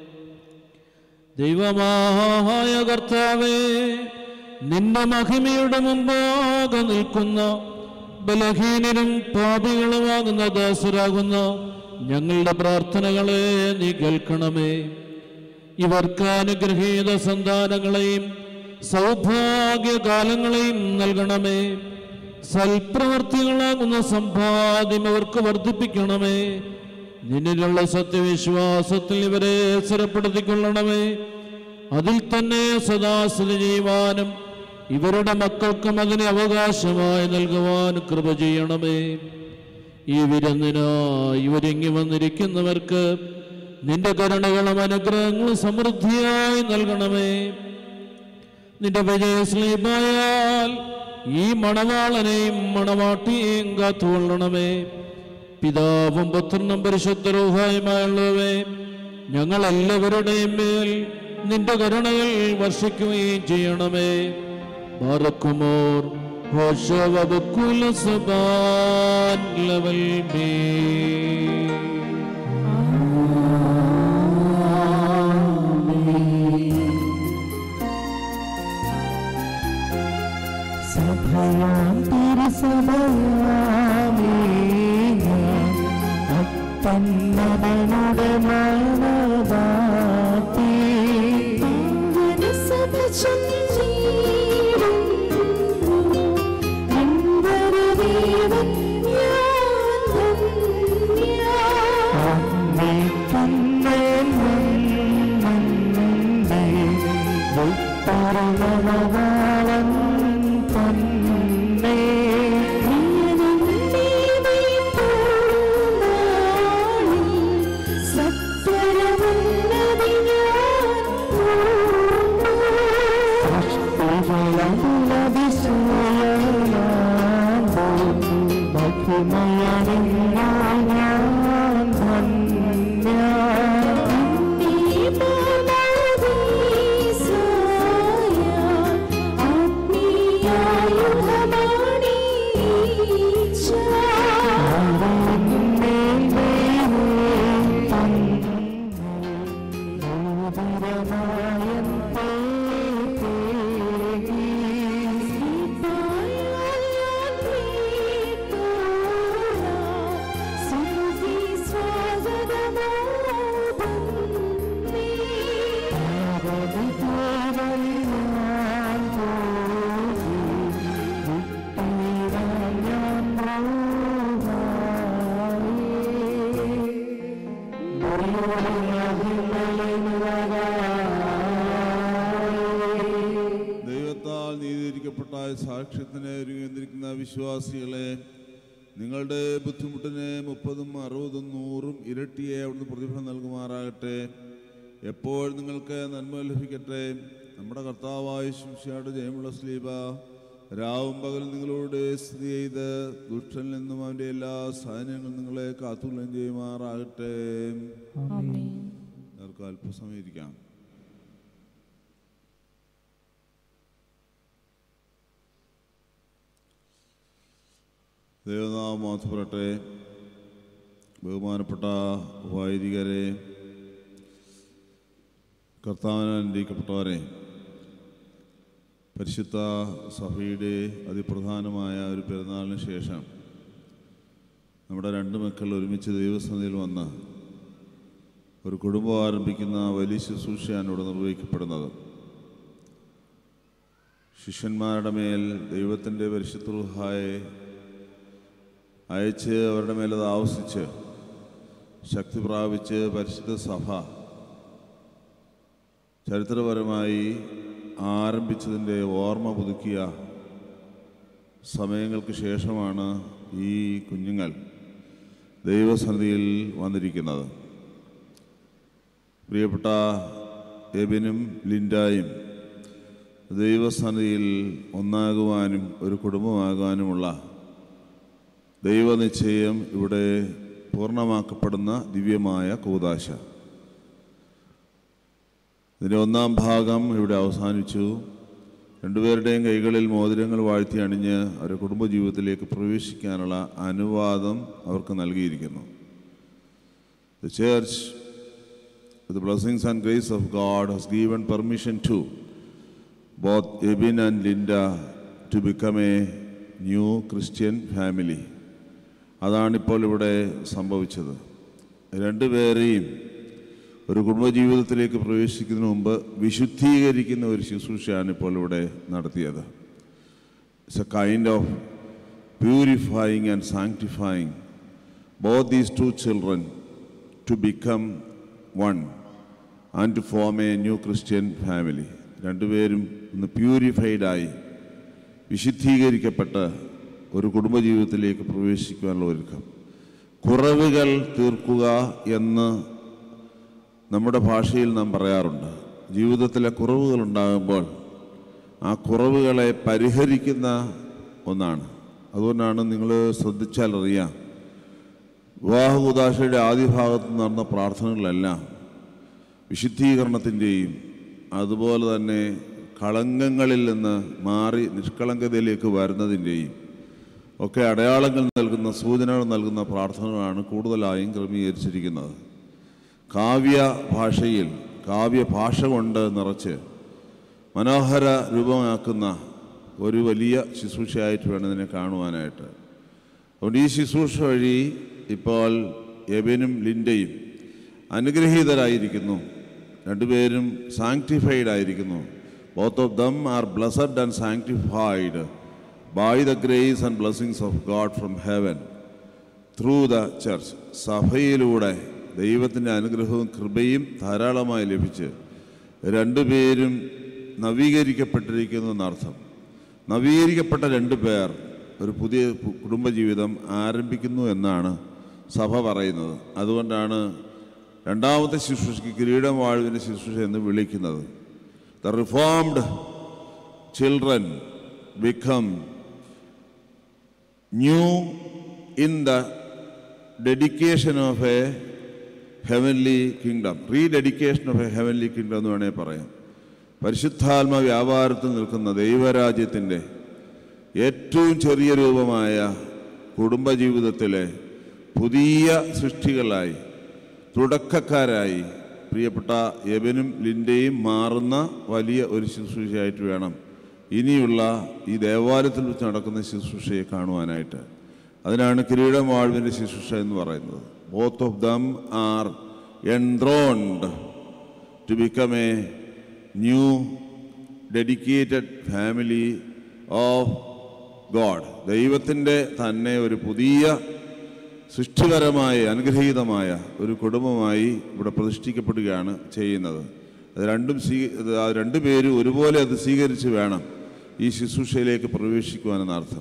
ദൈവമായ കർത്താവേ നിന്റെ മഹിമയുടെ മുമ്പാകെ നിൽക്കുന്ന ബലഹീനരും പാപികളുമാകുന്ന ദാസരാകുന്ന ഞങ്ങളുടെ പ്രാർത്ഥനകളെ നീ കേൾക്കണമേ ഇവർക്ക് അനുഗ്രഹീത സന്താനങ്ങളെയും സൗഭാഗ്യകാലങ്ങളെയും നൽകണമേ സൽപ്രവർത്തികളാകുന്ന സമ്പാദ്യം അവർക്ക് വർദ്ധിപ്പിക്കണമേ നിന്നിലുള്ള സത്യവിശ്വാസത്തിൽ ഇവരെ സ്ഥിരപ്പെടുത്തിക്കൊള്ളണമേ അതിൽ തന്നെ സദാസ്ഥിതി ചെയ്യുവാനും ഇവരുടെ മക്കൾക്കും അതിനെ അവകാശമായി നൽകുവാൻ കൃപ ചെയ്യണമേ ഈ വിരുന്നിനായി ഇവരിങ്ങി വന്നിരിക്കുന്നവർക്ക് നിന്റെ കരുണകളും അനുഗ്രഹങ്ങളും സമൃദ്ധിയായി നൽകണമേ നിന്റെ വിജയശ്ലീപായാൽ ഈ മണവാളനെയും മണവാട്ടിയെയും കാത്തുകൊള്ളണമേ പിതാവും പുത്രനും പരിശുദ്ധരൂഹായുമായുള്ളവേ ഞങ്ങൾ എല്ലാവരുടെയും മേൽ നിന്റെ കരുണകൾ വർഷിക്കുകയും ചെയ്യണമേ മറക്കുമോർ ഹോഷവകുല സബാൻ ലവൽ മേ സഭയാം തിരുസഭയാമേ ഞാൻ അപ്പന്നവനുടെ മാനവാത്തി സഭ ചൊല്ലിയിടും അൻവരദേവൻ ഞാൻ ധന്യ അമ്മയ്ക്കുന്നേൻ വന്നേ ഉത്തരവളവാളൻ തന്നെ ദൈവത്താൽ നീതീകരിക്കപ്പെട്ട സാക്ഷ്യത്തിന് ഒരുങ്ങിയിരിക്കുന്ന വിശ്വാസികളെ നിങ്ങളുടെ ബുദ്ധിമുട്ടിന് മുപ്പതും അറുപതും നൂറും ഇരട്ടിയെ അവിടുന്ന് പ്രതിഫലം നൽകുമാറാകട്ടെ എപ്പോഴും നിങ്ങൾക്ക് നന്മ ലഭിക്കട്ടെ നമ്മുടെ കർത്താവായ ശിംഷയുടെ ജയമുള്ള സ്ലീബ രാവും പകലും നിങ്ങളോട് സ്ഥിതി ചെയ്ത് ദുഷ്ടനിൽ നിന്നും അവൻ്റെ എല്ലാ സാധനങ്ങളും നിങ്ങളെ കാത്തുകൊള്ളുകയും ചെയ്യുമാറാകട്ടെ അവർക്ക് അല്പസമയം ഇരിക്കാം ദൈവനാമം മാധുപുരട്ടെ ബഹുമാനപ്പെട്ട വൈദികരെ കർത്താവിന് അനുഗ്രഹിക്കപ്പെട്ടവരെ പരിശുദ്ധ സഭയുടെ അതിപ്രധാനമായ ഒരു പെരുന്നാളിന് ശേഷം നമ്മുടെ രണ്ട് മക്കൾ ഒരുമിച്ച് ദൈവസന്നിധിയിൽ വന്ന് ഒരു കുടുംബം ആരംഭിക്കുന്ന വലിയ ശുശ്രൂഷയാണ് ഇവിടെ നിർവഹിക്കപ്പെടുന്നത് ശിഷ്യന്മാരുടെ മേൽ ദൈവത്തിൻ്റെ പരിശുദ്ധ റുഹായെ അയച്ച് അവരുടെ മേലത് ആവശ്യിച്ച് ശക്തി പ്രാപിച്ച് പരിശുദ്ധ സഭ ചരിത്രപരമായി ആരംഭിച്ചതിൻ്റെ ഓർമ്മ പുതുക്കിയ സമയങ്ങൾക്ക് ശേഷമാണ് ഈ കുഞ്ഞുങ്ങൾ ദൈവസന്നിധിയിൽ വന്നിരിക്കുന്നത് പ്രിയപ്പെട്ട എബിനും ലിൻഡായും ദൈവസന്നിധിയിൽ ഒന്നാകുവാനും ഒരു കുടുംബമാകാനുമുള്ള ദൈവനിശ്ചയം ഇവിടെ പൂർണ്ണമാക്കപ്പെടുന്ന ദിവ്യമായ കൂതാശ ഇതിൻ്റെ ഒന്നാം ഭാഗം ഇവിടെ അവസാനിച്ചു രണ്ടുപേരുടെയും കൈകളിൽ മോതിരങ്ങൾ വാഴ്ത്തി അണിഞ്ഞ് അവരുടെ കുടുംബജീവിതത്തിലേക്ക് പ്രവേശിക്കാനുള്ള അനുവാദം അവർക്ക് നൽകിയിരിക്കുന്നു the church the blessings and grace of God has given permission to both Ebin and Linda to become a new Christian family. അതാണിപ്പോൾ ഇവിടെ സംഭവിച്ചത് രണ്ടുപേരെയും ഒരു കുടുംബജീവിതത്തിലേക്ക് പ്രവേശിക്കുന്നതിന് മുമ്പ് വിശുദ്ധീകരിക്കുന്ന ഒരു ശുശ്രൂഷയാണ് ഇപ്പോൾ ഇവിടെ നടത്തിയത് it's a kind of purifying and sanctifying both these two children to become one and to form a new Christian family രണ്ടുപേരും ഒന്ന് പ്യൂരിഫൈഡായി വിശുദ്ധീകരിക്കപ്പെട്ട് ഒരു കുടുംബജീവിതത്തിലേക്ക് പ്രവേശിക്കുവാനുള്ള ഒരുക്കം കുറവുകൾ തീർക്കുക എന്ന് നമ്മുടെ ഭാഷയിൽ നാം പറയാറുണ്ട് ജീവിതത്തിലെ കുറവുകൾ ഉണ്ടാകുമ്പോൾ ആ കുറവുകളെ പരിഹരിക്കുന്ന ഒന്നാണ് അതുകൊണ്ടാണ് നിങ്ങൾ ശ്രദ്ധിച്ചാൽ അറിയാം വിവാഹകുദാശയുടെ ആദ്യ ഭാഗത്ത് നടന്ന പ്രാർത്ഥനകളെല്ലാം വിശുദ്ധീകരണത്തിൻ്റെയും അതുപോലെ തന്നെ കളങ്കങ്ങളിൽ നിന്ന് മാറി നിഷ്കളങ്കതയിലേക്ക് വരുന്നതിൻ്റെയും ഒക്കെ അടയാളങ്ങൾ നൽകുന്ന സൂചനകൾ നൽകുന്ന പ്രാർത്ഥനകളാണ് കൂടുതലായും ക്രമീകരിച്ചിരിക്കുന്നത് കാവ്യ ഭാഷയിൽ കാവ്യ ഭാഷ കൊണ്ട് നിറച്ച് മനോഹര രൂപമാക്കുന്ന ഒരു വലിയ ശുശ്രൂഷയായിട്ട് വേണം ഇതിനെ കാണുവാനായിട്ട് അതുകൊണ്ട് ഈ ശുശ്രൂഷ വഴി ഇപ്പോൾ എബനും ലിൻഡയും അനുഗ്രഹീതരായിരിക്കുന്നു രണ്ടുപേരും സാങ്ക്ടിഫൈഡ് ആയിരിക്കുന്നു both of them are blessed and sanctified by the grace and blessings of God from heaven through the church സഭയിലൂടെ ദൈവത്തിൻ്റെ അനുഗ്രഹവും കൃപയും ധാരാളമായി ലഭിച്ച് രണ്ടുപേരും നവീകരിക്കപ്പെട്ടിരിക്കുന്നു എന്നർത്ഥം നവീകരിക്കപ്പെട്ട രണ്ട് പേർ ഒരു പുതിയ പു- കുടുംബജീവിതം ആരംഭിക്കുന്നു എന്നാണ് സഭ പറയുന്നത് അതുകൊണ്ടാണ് രണ്ടാമത്തെ ശുശ്രൂഷയ്ക്ക് കിരീടം വാഴുവിൻ്റെ ശുശ്രൂഷ എന്ന് വിളിക്കുന്നത് the reformed children become new in the dedication of a heavenly kingdom rededication of a heavenly kingdom എന്ന് വേണേൽ പറയാം പരിശുദ്ധാത്മ വ്യാപാരത്തിൽ നിൽക്കുന്ന ദൈവരാജ്യത്തിൻ്റെ ഏറ്റവും ചെറിയ രൂപമായ കുടുംബജീവിതത്തിലെ പുതിയ സൃഷ്ടികളായി തുടക്കക്കാരായി പ്രിയപ്പെട്ട യവനും ലിൻ്റെയും മാറുന്ന വലിയ ഒരു ശുശ്രൂഷയായിട്ട് വേണം ഇനിയുള്ള ഈ ദേവാലയത്തിൽ വെച്ച് നടക്കുന്ന ശുശ്രൂഷയെ കാണുവാനായിട്ട് അതിനാണ് കിരീടം വാഴ്വിൻ്റെ ശുശ്രൂഷ എന്ന് പറയുന്നത് both of them are enthroned to become a new dedicated family of God ദൈവത്തിൻ്റെ തന്നെ ഒരു പുതിയ സൃഷ്ടിപരമായ അനുഗ്രഹീതമായ ഒരു കുടുംബമായി ഇവിടെ പ്രതിഷ്ഠിക്കപ്പെടുകയാണ് ചെയ്യുന്നത് അത് രണ്ടും സ്വീ അത് ആ രണ്ടുപേരും ഒരുപോലെ അത് സ്വീകരിച്ച് വേണം ഈ ശുശ്രൂഷയിലേക്ക് പ്രവേശിക്കുവാനെന്നർത്ഥം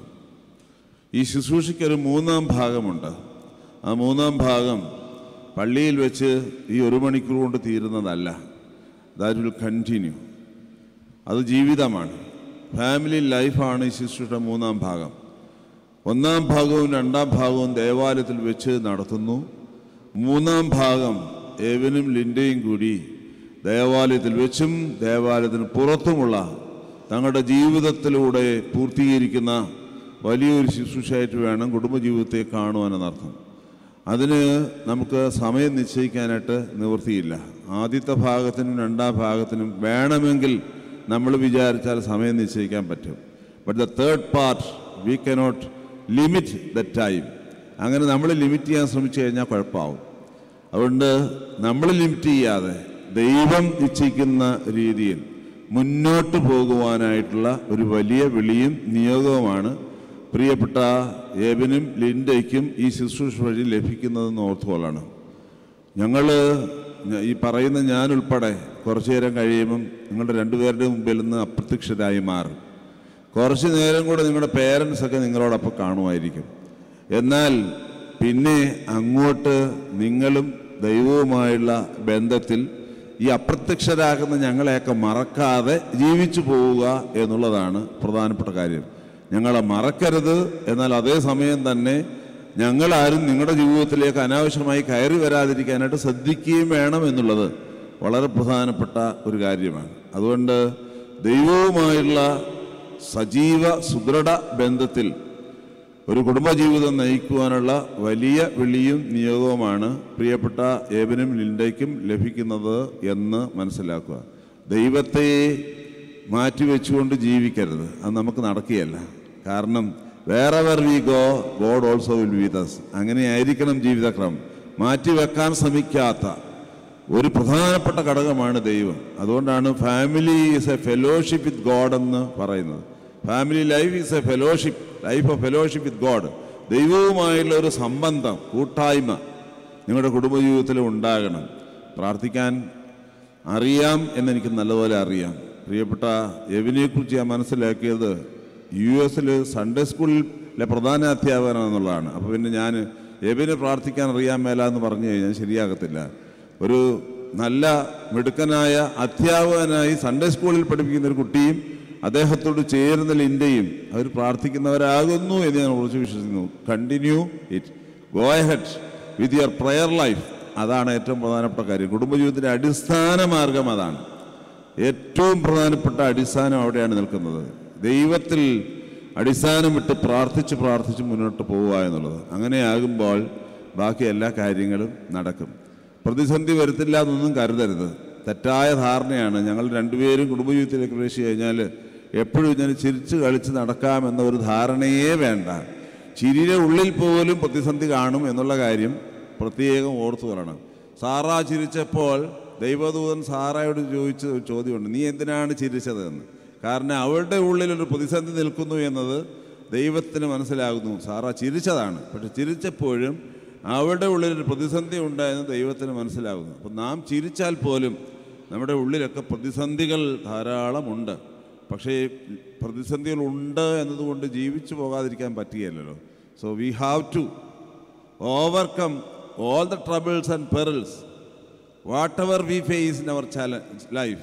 ഈ ശുശ്രൂഷയ്ക്ക് ഒരു മൂന്നാം ഭാഗമുണ്ട് ആ മൂന്നാം ഭാഗം പള്ളിയിൽ വെച്ച് ഈ ഒരു മണിക്കൂർ കൊണ്ട് തീരുന്നതല്ല ദാറ്റ് വിൽ കണ്ടിന്യൂ അത് ജീവിതമാണ് ഫാമിലി ലൈഫാണ് ഈ ശുശ്രൂഷയുടെ മൂന്നാം ഭാഗം ഒന്നാം ഭാഗവും രണ്ടാം ഭാഗവും ദേവാലയത്തിൽ വെച്ച് നടത്തുന്നു മൂന്നാം ഭാഗം ഏവനും ലിൻ്റെയും കൂടി ദേവാലയത്തിൽ വെച്ചും ദേവാലയത്തിന് പുറത്തുമുള്ള തങ്ങളുടെ ജീവിതത്തിലൂടെ പൂർത്തീകരിക്കുന്ന വലിയൊരു ശുശ്രൂഷയായിട്ട് വേണം കുടുംബജീവിതത്തെ കാണുവാനെന്നർത്ഥം അതിന് നമുക്ക് സമയം നിശ്ചയിക്കാനായിട്ട് നിവൃത്തിയില്ല ആദ്യത്തെ ഭാഗത്തിനും രണ്ടാം ഭാഗത്തിനും വേണമെങ്കിൽ നമ്മൾ വിചാരിച്ചാൽ സമയം നിശ്ചയിക്കാൻ പറ്റും but the third part we cannot limit the time അങ്ങനെ നമ്മൾ ലിമിറ്റ് ചെയ്യാൻ ശ്രമിച്ചു കഴിഞ്ഞാൽ കുഴപ്പമാവും അതുകൊണ്ട് നമ്മൾ ലിമിറ്റ് ചെയ്യാതെ ദൈവം നിശ്ചയിക്കുന്ന രീതിയിൽ മുന്നോട്ട് പോകുവാനായിട്ടുള്ള ഒരു വലിയ വിളിയും നിയോഗവുമാണ് പ്രിയപ്പെട്ട ഏബിനും ലിൻഡയ്ക്കും ഈ ശുശ്രൂഷ വഴി ലഭിക്കുന്നതെന്ന് ഓർത്തുകൊള്ളണം ഞങ്ങൾ ഈ പറയുന്ന ഞാൻ ഉൾപ്പെടെ കുറച്ചു നേരം കഴിയുമ്പം നിങ്ങളുടെ രണ്ടുപേരുടെ മുമ്പിൽ നിന്ന് അപ്രത്യക്ഷരായി മാറും കുറച്ച് നേരം കൂടെ നിങ്ങളുടെ പേരൻസ് ഒക്കെ നിങ്ങളോടൊപ്പം കാണുമായിരിക്കും എന്നാൽ പിന്നെ അങ്ങോട്ട് നിങ്ങളും ദൈവവുമായുള്ള ബന്ധത്തിൽ ഈ അപ്രത്യക്ഷരാകുന്ന ഞങ്ങളെയൊക്കെ മറക്കാതെ ജീവിച്ചു പോവുക എന്നുള്ളതാണ് പ്രധാനപ്പെട്ട കാര്യം ഞങ്ങളെ മറക്കരുത് എന്നാൽ അതേസമയം തന്നെ ഞങ്ങളാരും നിങ്ങളുടെ ജീവിതത്തിലേക്ക് അനാവശ്യമായി കയറി വരാതിരിക്കാനായിട്ട് ശ്രദ്ധിക്കുകയും വേണം എന്നുള്ളത് വളരെ പ്രധാനപ്പെട്ട ഒരു കാര്യമാണ് അതുകൊണ്ട് ദൈവവുമായുള്ള സജീവ സുദൃഢ ബന്ധത്തിൽ ഒരു കുടുംബജീവിതം നയിക്കുവാനുള്ള വലിയ വിളിയും നിയോഗവുമാണ് പ്രിയപ്പെട്ട ഏവനും ലിൻഡയ്ക്കും ലഭിക്കുന്നത് എന്ന് മനസ്സിലാക്കുക ദൈവത്തെ മാറ്റിവെച്ചുകൊണ്ട് ജീവിക്കരുത് അത് നമുക്ക് നടക്കുകയല്ല കാരണം വേറെ where we go God also will with us അങ്ങനെയായിരിക്കണം ജീവിതക്രമം മാറ്റിവെക്കാൻ ശ്രമിക്കാത്ത ഒരു പ്രധാനപ്പെട്ട ഘടകമാണ് ദൈവം അതുകൊണ്ടാണ് family is a fellowship with God എന്ന് പറയുന്നത് family life is a fellowship life of fellowship with God ദൈവവുമായുള്ള ഒരു സംബന്ധം കൂട്ടായ്മ നിങ്ങളുടെ കുടുംബജീവിതത്തിൽ ഉണ്ടാകണം പ്രാർത്ഥിക്കാൻ അറിയാം എന്നെനിക്ക് നല്ലപോലെ അറിയാം പ്രിയപ്പെട്ട എവിനെക്കുറിച്ച് ഞാൻ മനസ്സിലാക്കിയത് യു എസിൽ സൺഡേ സ്കൂളിലെ പ്രധാന അധ്യാപകനാണെന്നുള്ളതാണ് അപ്പോൾ പിന്നെ ഞാൻ എവിന് പ്രാർത്ഥിക്കാൻ അറിയാൻ മേല എന്ന് പറഞ്ഞു കഴിഞ്ഞാൽ ശരിയാകത്തില്ല ഒരു നല്ല മിടുക്കനായ അധ്യാപകനായി സൺഡേ സ്കൂളിൽ പഠിപ്പിക്കുന്ന ഒരു കുട്ടിയും അദ്ദേഹത്തോട് ചേരുന്ന ലിൻ്റെയും അവർ പ്രാർത്ഥിക്കുന്നവരാകുന്നു എന്ന് ഞാൻ ഉറച്ചു വിശ്വസിക്കുന്നു continue it go head with your prayer life അതാണ് ഏറ്റവും പ്രധാനപ്പെട്ട കാര്യം കുടുംബജീവിതത്തിൻ്റെ അടിസ്ഥാന മാർഗം അതാണ് ഏറ്റവും പ്രധാനപ്പെട്ട അടിസ്ഥാനം അവിടെയാണ് നിൽക്കുന്നത് ദൈവത്തിൽ അടിസ്ഥാനമിട്ട് പ്രാർത്ഥിച്ച് പ്രാർത്ഥിച്ച് മുന്നോട്ട് പോവുക എന്നുള്ളത് അങ്ങനെയാകുമ്പോൾ ബാക്കി എല്ലാ കാര്യങ്ങളും നടക്കും പ്രതിസന്ധി വരുത്തില്ല എന്നൊന്നും കരുതരുത് തെറ്റായ ധാരണയാണ് ഞങ്ങൾ രണ്ടുപേരും കുടുംബജീവിതത്തിലേക്ക് പ്രവേശിച്ച് കഴിഞ്ഞാൽ എപ്പോഴും ഞാൻ ചിരിച്ച് കളിച്ച് നടക്കാമെന്ന ഒരു ധാരണയേ വേണ്ട ചിരിയുടെ ഉള്ളിൽ പോലും പ്രതിസന്ധി കാണും എന്നുള്ള കാര്യം പ്രത്യേകം ഓർത്തു പറയണം സാറ ചിരിച്ചപ്പോൾ ദൈവദൂതൻ സാറയോട് ചോദിച്ച ഒരു ചോദ്യമുണ്ട് നീ എന്തിനാണ് ചിരിച്ചത് എന്ന് കാരണം അവളുടെ ഉള്ളിൽ ഒരു പ്രതിസന്ധി നിൽക്കുന്നു എന്നത് ദൈവത്തിന് മനസ്സിലാകുന്നു സാറ ചിരിച്ചതാണ് പക്ഷെ ചിരിച്ചപ്പോഴും അവളുടെ ഉള്ളിൽ ഒരു പ്രതിസന്ധി ഉണ്ടായെന്ന് ദൈവത്തിന് മനസ്സിലാകുന്നു അപ്പം നാം ചിരിച്ചാൽ പോലും നമ്മുടെ ഉള്ളിലൊക്കെ പ്രതിസന്ധികൾ ധാരാളമുണ്ട് പക്ഷേ പ്രതിസന്ധികൾ ഉണ്ട് എന്നതുകൊണ്ട് ജീവിച്ചു പോകാതിരിക്കാൻ പറ്റുകയല്ലോ so we have to overcome all the troubles and perils whatever we face in our challenge life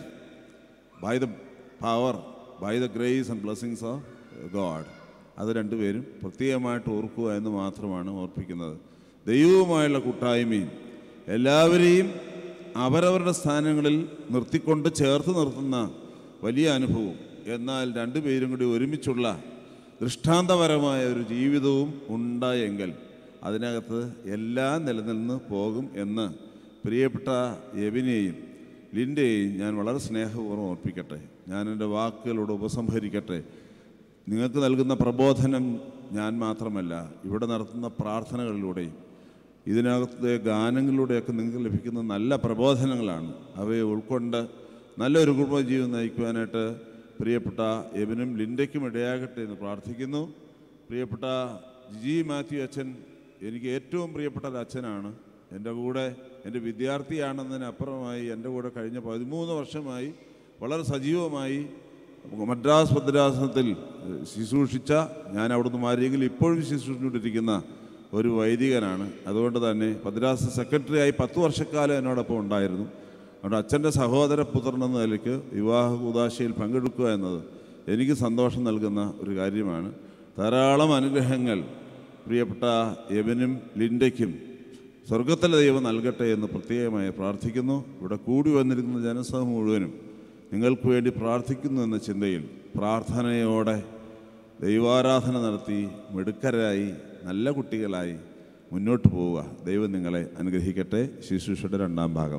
by the power by the grace and blessings of God അത് രണ്ടുപേരും പ്രത്യേകമായിട്ട് ഓർക്കുക എന്ന് മാത്രമാണ് ഓർപ്പിക്കുന്നത് ദൈവവുമായുള്ള കൂട്ടായ്മയും എല്ലാവരെയും അവരവരുടെ സ്ഥാനങ്ങളിൽ നിർത്തിക്കൊണ്ട് ചേർത്ത് നിർത്തുന്ന വലിയ അനുഭവം എന്നാൽ രണ്ടുപേരും കൂടി ഒരുമിച്ചുള്ള ദൃഷ്ടാന്തപരമായ ഒരു ജീവിതവും ഉണ്ടായെങ്കിൽ അതിനകത്ത് എല്ലാം നിലനിന്ന് പോകും എന്ന് പ്രിയപ്പെട്ട യവിനെയും ലിൻ്റെയും ഞാൻ വളരെ സ്നേഹപൂർവ്വം ഓർപ്പിക്കട്ടെ ഞാൻ എൻ്റെ വാക്കുകളോട് ഉപസംഹരിക്കട്ടെ നിങ്ങൾക്ക് നൽകുന്ന പ്രബോധനം ഞാൻ മാത്രമല്ല ഇവിടെ നടത്തുന്ന പ്രാർത്ഥനകളിലൂടെയും ഇതിനകത്തെ ഗാനങ്ങളിലൂടെയൊക്കെ നിങ്ങൾക്ക് ലഭിക്കുന്ന നല്ല പ്രബോധനങ്ങളാണ് അവയെ ഉൾക്കൊണ്ട് നല്ലൊരു കുടുംബജീവിതം നയിക്കുവാനായിട്ട് പ്രിയപ്പെട്ട എബിനും ലിൻഡയ്ക്കും ഇടയാകട്ടെ എന്ന് പ്രാർത്ഥിക്കുന്നു പ്രിയപ്പെട്ട ജി മാത്യു അച്ഛൻ എനിക്ക് ഏറ്റവും പ്രിയപ്പെട്ട ഒരു അച്ഛനാണ് എൻ്റെ കൂടെ എൻ്റെ വിദ്യാർത്ഥിയാണെന്നതിനപ്പുറമായി എൻ്റെ കൂടെ കഴിഞ്ഞ പതിമൂന്ന് വർഷമായി വളരെ സജീവമായി മദ്രാസ് ഭദ്രാസനത്തിൽ ശുശ്രൂഷിച്ച ഞാൻ അവിടുന്ന് മാറിയെങ്കിൽ ഇപ്പോഴും ശുശ്രൂഷിച്ചുകൊണ്ടിരിക്കുന്ന ഒരു വൈദികനാണ് അതുകൊണ്ട് തന്നെ ഭദ്രാസന സെക്രട്ടറി ആയി പത്ത് വർഷക്കാലം എന്നോടൊപ്പം ഉണ്ടായിരുന്നു അതുകൊണ്ട് അച്ഛൻ്റെ സഹോദര പുത്രൻ എന്ന നിലയ്ക്ക് വിവാഹ കൂതാശയിൽ പങ്കെടുക്കുക എന്നത് എനിക്ക് സന്തോഷം നൽകുന്ന ഒരു കാര്യമാണ് ധാരാളം അനുഗ്രഹങ്ങൾ പ്രിയപ്പെട്ട എബനും ലിൻഡയ്ക്കും സ്വർഗത്തിലെ ദൈവം നൽകട്ടെ എന്ന് പ്രത്യേകമായി പ്രാർത്ഥിക്കുന്നു ഇവിടെ കൂടി വന്നിരിക്കുന്ന ജനസഭ മുഴുവനും നിങ്ങൾക്ക് വേണ്ടി പ്രാർത്ഥിക്കുന്നു എന്ന ചിന്തയിൽ പ്രാർത്ഥനയോടെ ദൈവാരാധന നടത്തി മിടുക്കരായി നല്ല കുട്ടികളായി മുന്നോട്ട് പോവുക ദൈവം നിങ്ങളെ അനുഗ്രഹിക്കട്ടെ ശുശ്രൂഷയുടെ രണ്ടാം ഭാഗം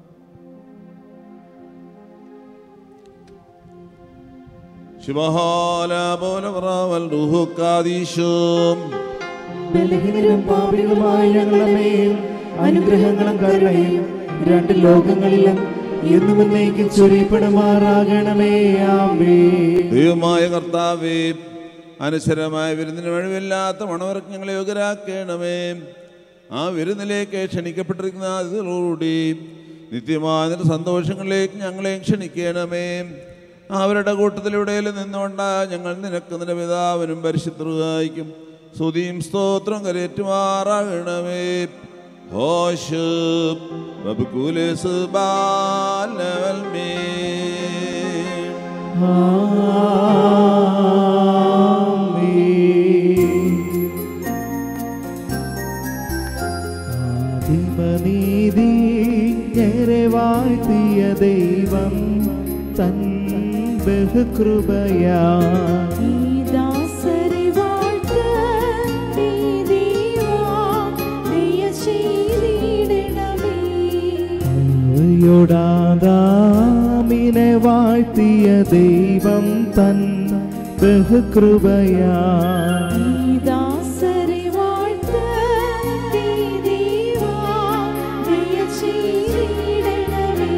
ബലഹീനരും പാപികളുമായ ഞങ്ങളുടെ മേൽ അനുഗ്രഹങ്ങളും കരുണയും രണ്ട് ലോകങ്ങളിലും എന്നും എന്നേക്കും ചൊരിയപ്പെടുമാറാകണമേ ആമേ ദൈവമായ കർത്താവേ അനശ്വരമായ വിരുന്നിന് വഴിവില്ലാത്ത മണവർക്ക് ഞങ്ങളെ യോഗ്യരാക്കണമേ ആ വിരുന്നിലേക്ക് ക്ഷണിക്കപ്പെട്ടിരിക്കുന്ന അതിഥികളോടുകൂടി നിത്യമായ നിന്റെ സന്തോഷങ്ങളിലേക്ക് ഞങ്ങളെ ക്ഷണിക്കണമേ അവരുടെ കൂട്ടത്തിലൂടെയിൽ നിന്നുകൊണ്ട് ഞങ്ങൾ നിനക്ക് നിന്റെ പിതാവിനും പരിശുദ്ധർക്കും സ്തുതിയും സ്തോത്രം കരേറ്റുമാറാകണമേ ഹോഷ് ബബുക്കുലസ് ബാലവൽമേ ആമേൻ ഹിമനീതി ഞരെ വാഴ്ത്തിയ ദൈവം തൻ ബഹുകൃപയാ ഈ ദാസരെ വാഴ്ത്ത് നീ ദൈവാ, ദയ ചെയ്തിടണമേ. യോടാദാമിനെ വാഴ്ത്തിയ ദൈവം തൻ ബഹുകൃപയാ ഈ ദാസരെ വാഴ്ത്ത് നീ ദൈവാ, ദയ ചെയ്തിടണമേ.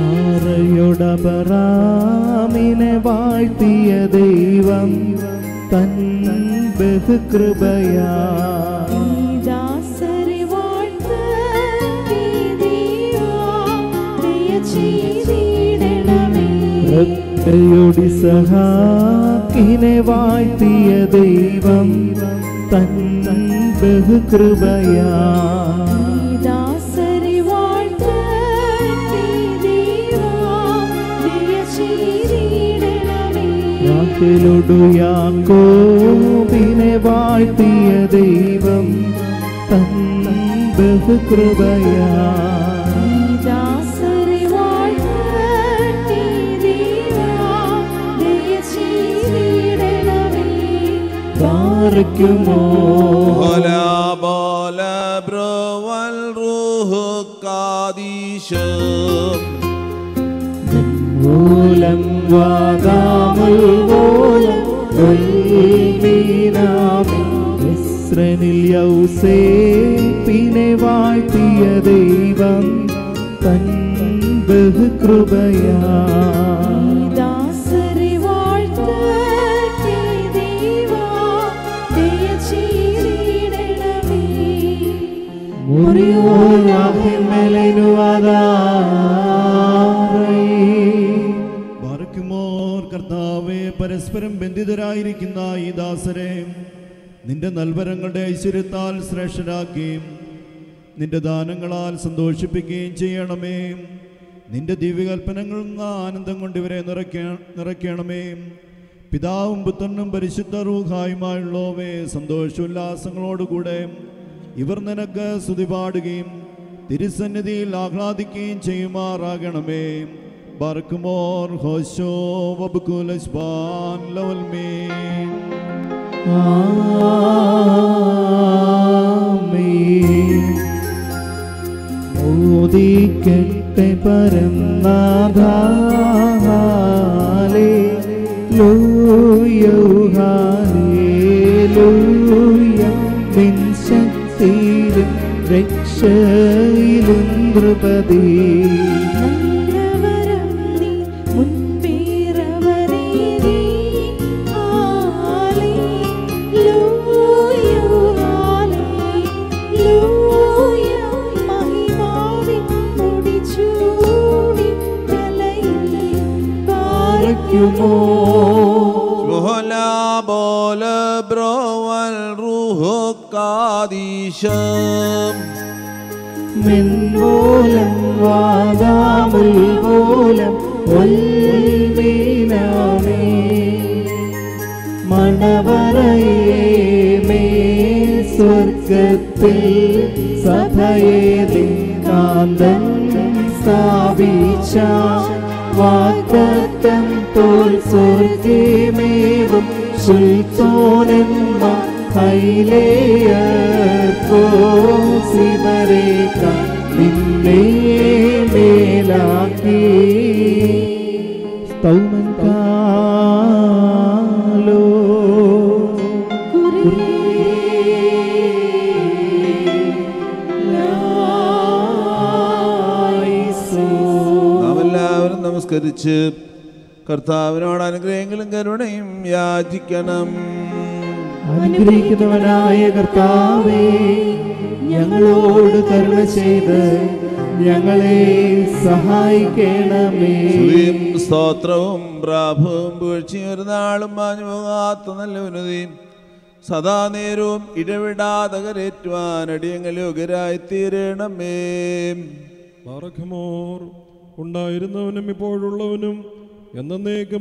സാറയോടപറാമിനെ വാഴ്ത്തിയ ദൈവം തൻ ബഹുകൃപയാ ഈ ദാസരെ വാഴ്ത്ത് നീ ദൈവാ, ദയ ചെയ്തിടണമേ. ഭക്തയൊടി സഹാക്കിനെ വാഴ്ത്തിയ ദൈവം തൻ ബഹുകൃപയാ ഈ ദാസരെ വാഴ്ത്ത് നീ ദൈവാ, ദയ ചെയ്തിടണമേ. യാഹിലൊടു യാക്കോബിനെ വാഴ്ത്തിയ ദൈവം തൻ ബഹുകൃപയാ ഈ ദാസരെ വാഴ്ത്ത് നീ ദൈവാ, ദയ ചെയ്തിടണമേ. പാർക്കുമോ ولا بال برو والروح قاديش മൂലം വാദാമുൽ മൂലം വൽമീനാമി ഇസ്രനിൽ യൗസേപ്പിനെ വാഴ്ത്തിയ ദൈവം തൻ ബഹുകൃപയാ ഈ ദാസരെ വാഴ്ത്ത് നീ ദൈവാ, ദയ ചെയ്തിടണമേ. ബാറക്കുമോർ കർത്താവെ പരസ്പരം ബന്ധിതരായിരിക്കുന്ന ഈ ദാസരെ നിന്റെ നൽവരങ്ങളുടെ ഐശ്വര്യത്താൽ ശ്രേഷ്ഠരാക്കുകയും നിന്റെ ദാനങ്ങളാൽ സന്തോഷിപ്പിക്കുകയും ചെയ്യണമേ നിന്റെ ദിവ്യകൽപ്പനകളിൽ നിന്ന് ആനന്ദം കൊണ്ട് ഇവരെ നിറയ്ക്ക നിറയ്ക്കണമേ പിതാവും പുത്രനും പരിശുദ്ധ റൂഹായുമായുള്ളവേ സന്തോഷോല്ലാസങ്ങളോടുകൂടെ ഇവർ നിനക്ക് സ്തുതി പാടുകയും തിരുസന്നിധിയിൽ ആഹ്ലാദിക്കുകയും ചെയ്യുമാറാകണമേ ബർക്കുമോർ ഹോശോ വബുക്കുലസ്ബാൻ ലവൽമീൻ മോദിക്കട്ടെ പരംനാഥാലേ ലൂയൂഹാലൂയ നിൻ ശക്തിയിലും രക്ഷയിലും നൃപതി നല്ലവരം നീ മുൻപേറവരേ നീ. Hallelujah, hallelujah. മഹിമാവിൻ മുടിചൂടി തലയിൽ പാർക്കുമോ ولا بال برو والروح قاديش മെൻമൂലം വാദാമുൽ മൂലം വൽമീനാമേ മണവറയേ മേ സ്വർഗത്തിൽ സഭയെ കാന്തൻ സ്ഥാപിച്ച വാഗ്ദത്തം തോൽ സ്വർഗമേവും സുൽത്തോനന്മ ഹൈലേയർക്കോ ശിവരേഖ നിന്നെ മേലാക്കി സ്തൗമൻ കാലോ നാം എല്ലാവരും നമസ്കരിച്ച് കർത്താവിനോട് അനുഗ്രഹങ്ങളും കരുണയും യാചിക്കണം അനുഗ്രഹിക്കുന്നവനായ കർത്താവേ ഞങ്ങളോട് കരുണ ചെയ്ത് ഞങ്ങളെ സഹായിക്കണമേ സ്തുതിയും സ്തോത്രവും പ്രാഭവും വീഴ്ചയും ഒരു നാളും മാഞ്ഞു പോകാത്ത നല്ല ഉന്നതിയും സദാ നേരവും ഇടവിടാതെ കരേറ്റുവാൻ അടിയങ്ങൾ യോഗ്യരായി തീരണമേ ബാറഖമോർ ഉണ്ടായിരുന്നവനും ഇപ്പോഴുള്ളവനും എന്നേക്കും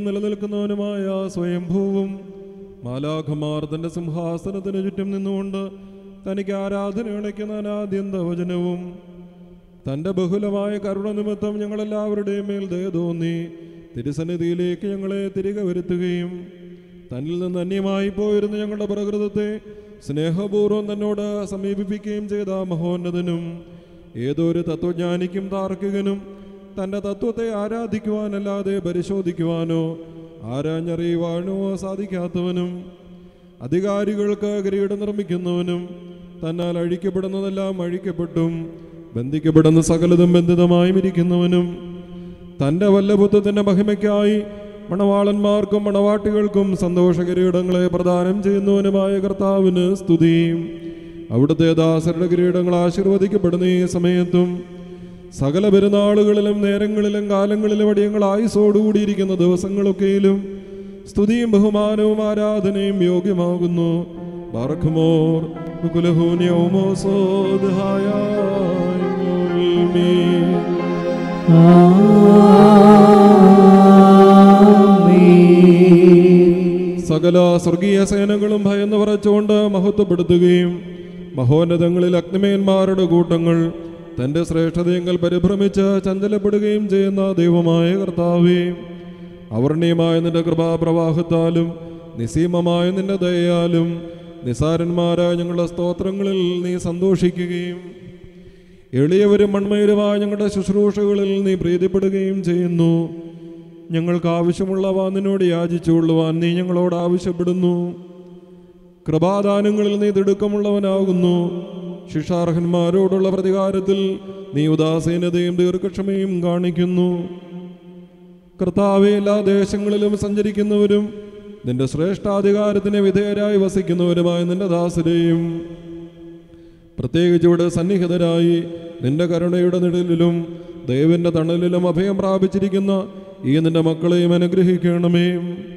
നിലനിൽക്കുന്നവനുമായ സ്വയംഭൂവും മാലാഖമാർ തന്റെ സിംഹാസനത്തിന് ചുറ്റും നിന്നുകൊണ്ട് തനിക്ക് ആരാധന അണയ്ക്കുന്ന അനാദ്യന്ത വചനവും തൻ്റെ ബഹുലമായ കരുണ നിമിത്തം ഞങ്ങളെല്ലാവരുടെയും മേൽ ദയ തോന്നി തിരുസന്നിധിയിലേക്ക് ഞങ്ങളെ തിരികെ വരുത്തുകയും തന്നിൽ നിന്ന് അന്യമായി പോയിരുന്ന ഞങ്ങളുടെ പ്രകൃതത്തെ സ്നേഹപൂർവ്വം തന്നോട് സമീപിപ്പിക്കുകയും ചെയ്ത മഹോന്നതനും ഏതൊരു തത്വജ്ഞാനിക്കും താർക്കികനും തൻ്റെ തത്വത്തെ ആരാധിക്കുവാനല്ലാതെ പരിശോധിക്കുവാനോ ആരാഞ്ഞറിയുവാനോ സാധിക്കാത്തവനും അധികാരികൾക്ക് കിരീടം നിർമ്മിക്കുന്നവനും തന്നാൽ അഴിക്കപ്പെടുന്നതെല്ലാം അഴിക്കപ്പെട്ടും ബന്ധിക്കപ്പെടുന്ന സകലതും ബന്ധിതമായും ഇരിക്കുന്നവനും തൻ്റെ വല്ലഭത്വത്തിൻ്റെ മഹിമയ്ക്കായി മണവാളന്മാർക്കും മണവാട്ടികൾക്കും സന്തോഷകിരീടങ്ങളെ പ്രദാനം ചെയ്യുന്നവനുമായ കർത്താവിന് സ്തുതിയും അവിടുത്തെ ദാസരുടെ കിരീടങ്ങൾ ആശീർവദിക്കപ്പെടുന്ന ഈ സമയത്തും സകല പെരുന്നാളുകളിലും നേരങ്ങളിലും കാലങ്ങളിലും അടിയങ്ങൾ ആയുസോടുകൂടിയിരിക്കുന്ന ദിവസങ്ങളൊക്കെയിലും സ്തുതിയും ബഹുമാനവും ആരാധനയും യോഗ്യമാകുന്നു ബാറഖുമോർ കുലഹൂന്യവുമോ സോദഹായ സകല സ്വർഗീയ സേനകളും ഭയന്ന് പറച്ചുകൊണ്ട് മഹത്വപ്പെടുത്തുകയും മഹോന്നതങ്ങളിൽ അഗ്നിമേന്മാരുടെ കൂട്ടങ്ങൾ തൻ്റെ ശ്രേഷ്ഠതയെങ്കിൽ പരിഭ്രമിച്ച് ചഞ്ചലപ്പെടുകയും ചെയ്യുന്ന ദൈവമായ കർത്താവേ അവർണീയമായ നിന്റെ കൃപാപ്രവാഹത്താലും നിസീമമായ നിന്റെ ദയയാലും നിസാരന്മാരായ ഞങ്ങളുടെ സ്തോത്രങ്ങളിൽ നീ സന്തോഷിക്കുകയും എളിയവരും മൺമയരുമായ ഞങ്ങളുടെ ശുശ്രൂഷകളിൽ നീ പ്രീതിപ്പെടുകയും ചെയ്യുന്നു ഞങ്ങൾക്ക് ആവശ്യമുള്ളവ നിന്നോട് യാചിച്ചുകൊള്ളുവാൻ നീ ഞങ്ങളോട് ആവശ്യപ്പെടുന്നു കൃപാദാനങ്ങളിൽ നീ തിടുക്കമുള്ളവനാകുന്നു ശിക്ഷാർഹന്മാരോടുള്ള പ്രതികാരത്തിൽ നീ ഉദാസീനതയും ദീർഘക്ഷമയും കാണിക്കുന്നു കർത്താവെ എല്ലാ ദേശങ്ങളിലും സഞ്ചരിക്കുന്നവരും നിന്റെ ശ്രേഷ്ഠാധികാരത്തിന് വിധേയരായി വസിക്കുന്നവരുമായ നിന്റെ ദാസരെയും പ്രത്യേകിച്ച് ഇവിടെ സന്നിഹിതരായി നിന്റെ കരുണയുടെ നിഴലിലും ദൈവന്റെ തണലിലും അഭയം പ്രാപിച്ചിരിക്കുന്ന ഈ നിന്റെ മക്കളെയും അനുഗ്രഹിക്കണമേ